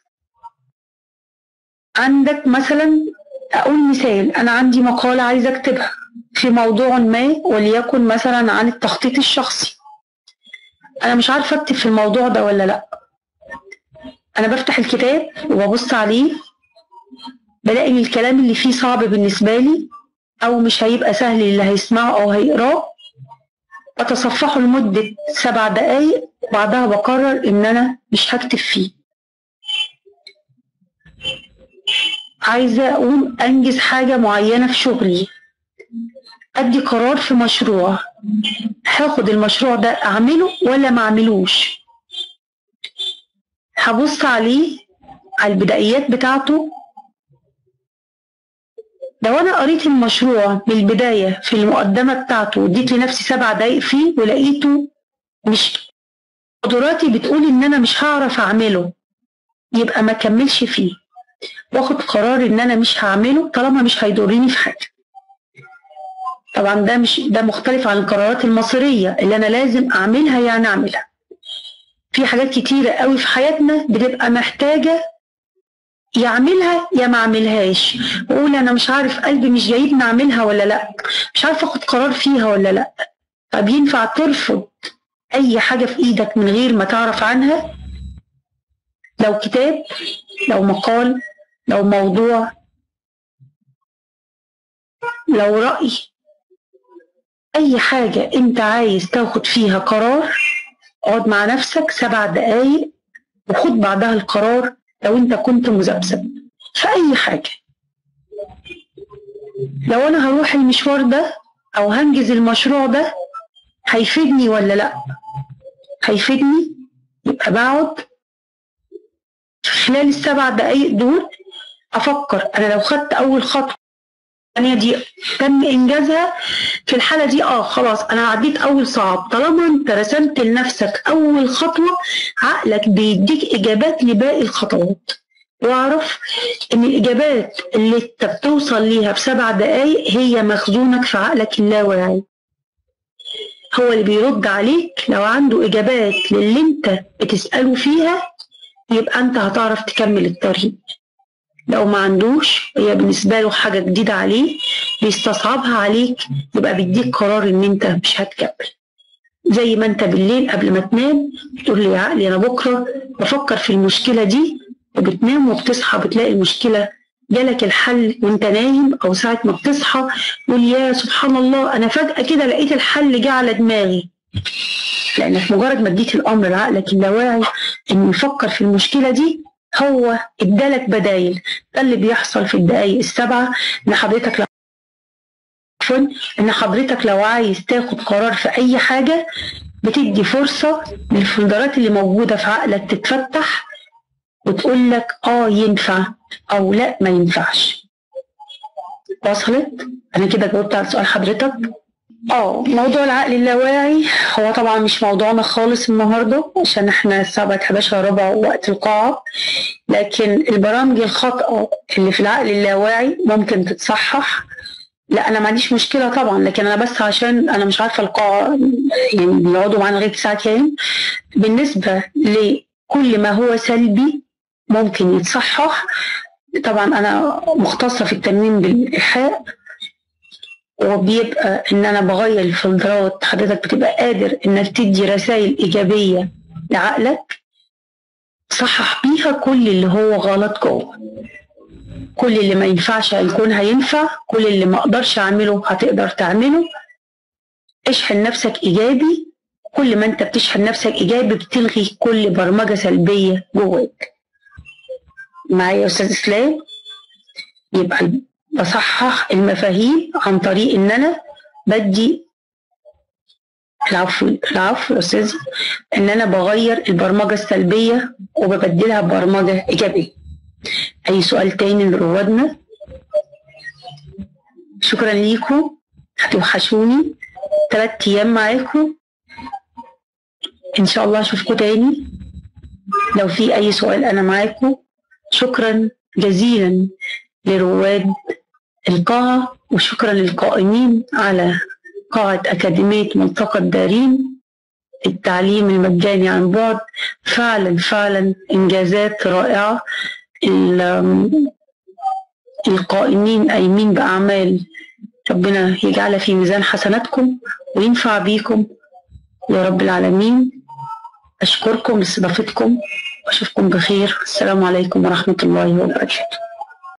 عندك مثلا اقول مثال انا عندي مقاله عايزه اكتبها في موضوع ما وليكن مثلا عن التخطيط الشخصي انا مش عارفه اكتب في الموضوع ده ولا لا انا بفتح الكتاب وببص عليه بلاقي ان الكلام اللي فيه صعب بالنسبه لي او مش هيبقى سهل اللي هيسمعه او هيقراه بتصفحه لمدة سبع دقايق وبعدها بقرر ان انا مش هكتب فيه عايزة اقوم انجز حاجة معينة في شغلي ادي قرار في مشروع هاخد المشروع ده اعمله ولا ما اعملوش هبص عليه على البدايات بتاعته لو انا قريت المشروع من البدايه في المقدمه بتاعته واديت لنفسي سبع دقايق فيه ولقيته مش قدراتي بتقول ان انا مش هعرف اعمله يبقى ما كملش فيه واخد قرار ان انا مش هعمله طالما مش هيضرني في حاجه طبعا ده مش ده مختلف عن القرارات المصيريه اللي انا لازم اعملها يعني اعملها في حاجات كتيره قوي في حياتنا بتبقى محتاجه يعملها يا ما اعملهاش واقول انا مش عارف قلبي مش جايبني اعملها ولا لا مش عارفه اخد قرار فيها ولا لا طب ينفع ترفض اي حاجه في ايدك من غير ما تعرف عنها لو كتاب لو مقال لو موضوع لو راي اي حاجه انت عايز تاخد فيها قرار اقعد مع نفسك سبع دقايق وخد بعدها القرار لو انت كنت مذبذب في اي حاجه لو انا هروح المشوار ده او هنجز المشروع ده هيفيدني ولا لا هيفيدني يبقى بقعد خلال السبع دقايق دول افكر انا لو خدت اول خطوه الثانيه دي تم انجازها في الحاله دي اه خلاص انا عديت اول صعب طالما انت رسمت لنفسك اول خطوه عقلك بيديك اجابات لباقي الخطوات واعرف ان الاجابات اللي انت بتوصل ليها بسبع دقايق هي مخزونك في عقلك اللاواعي هو اللي بيرد عليك لو عنده اجابات للي انت بتساله فيها يبقى انت هتعرف تكمل الطريق لو ما عندوش هي بالنسبه له حاجه جديده عليه بيستصعبها عليك يبقى بيديك قرار ان انت مش هتكمل زي ما انت بالليل قبل ما تنام تقول لي يا عقلي انا بكره بفكر في المشكله دي وبتنام وبتصحى بتلاقي المشكله جالك الحل وانت نايم او ساعه ما بتصحى تقول يا سبحان الله انا فجاه كده لقيت الحل جه على دماغي لانك مجرد ما اديت الامر لعقلك اللاواعي انه يفكر في المشكله دي هو ادالك بدايل ده اللي بيحصل في الدقايق السبعه ان حضرتك لو ان حضرتك لو عايز تاخد قرار في اي حاجه بتدي فرصة للفولدرات اللي موجودة في عقلك تتفتح وتقول لك اه ينفع او لا ما ينفعش وصلت انا كده جاوبت على سؤال حضرتك اه موضوع العقل اللاواعي هو طبعا مش موضوعنا خالص النهارده عشان احنا الساعه بقت 11 ربع وقت القاعه لكن البرامج الخاطئه اللي في العقل اللاواعي ممكن تتصحح لا انا ما عنديش مشكله طبعا لكن انا بس عشان انا مش عارفه القاعه يعني بيقعدوا معانا لغايه الساعه كام بالنسبه لكل ما هو سلبي ممكن يتصحح طبعا انا مختصه في التنويم بالايحاء وبيبقى ان انا بغير الفلترات حضرتك بتبقى قادر انك تدي رسائل ايجابيه لعقلك تصحح بيها كل اللي هو غلط جوه كل اللي ما ينفعش هيكون هينفع كل اللي ما اقدرش اعمله هتقدر تعمله اشحن نفسك ايجابي كل ما انت بتشحن نفسك ايجابي بتلغي كل برمجه سلبيه جواك معايا يا استاذ اسلام يبقى بصحح المفاهيم عن طريق ان انا بدي العفو العفو يا استاذ ان انا بغير البرمجه السلبيه وببدلها ببرمجه ايجابيه اي سؤال تاني لروادنا شكرا ليكم هتوحشوني تلات ايام معاكم ان شاء الله اشوفكم تاني لو في اي سؤال انا معاكم شكرا جزيلا لرواد القاعة وشكرا للقائمين على قاعة أكاديمية ملتقى الدارين التعليم المجاني عن بعد فعلا فعلا إنجازات رائعة القائمين قايمين بأعمال ربنا يجعلها في ميزان حسناتكم وينفع بيكم يا رب العالمين أشكركم لاستضافتكم وأشوفكم بخير السلام عليكم ورحمة الله وبركاته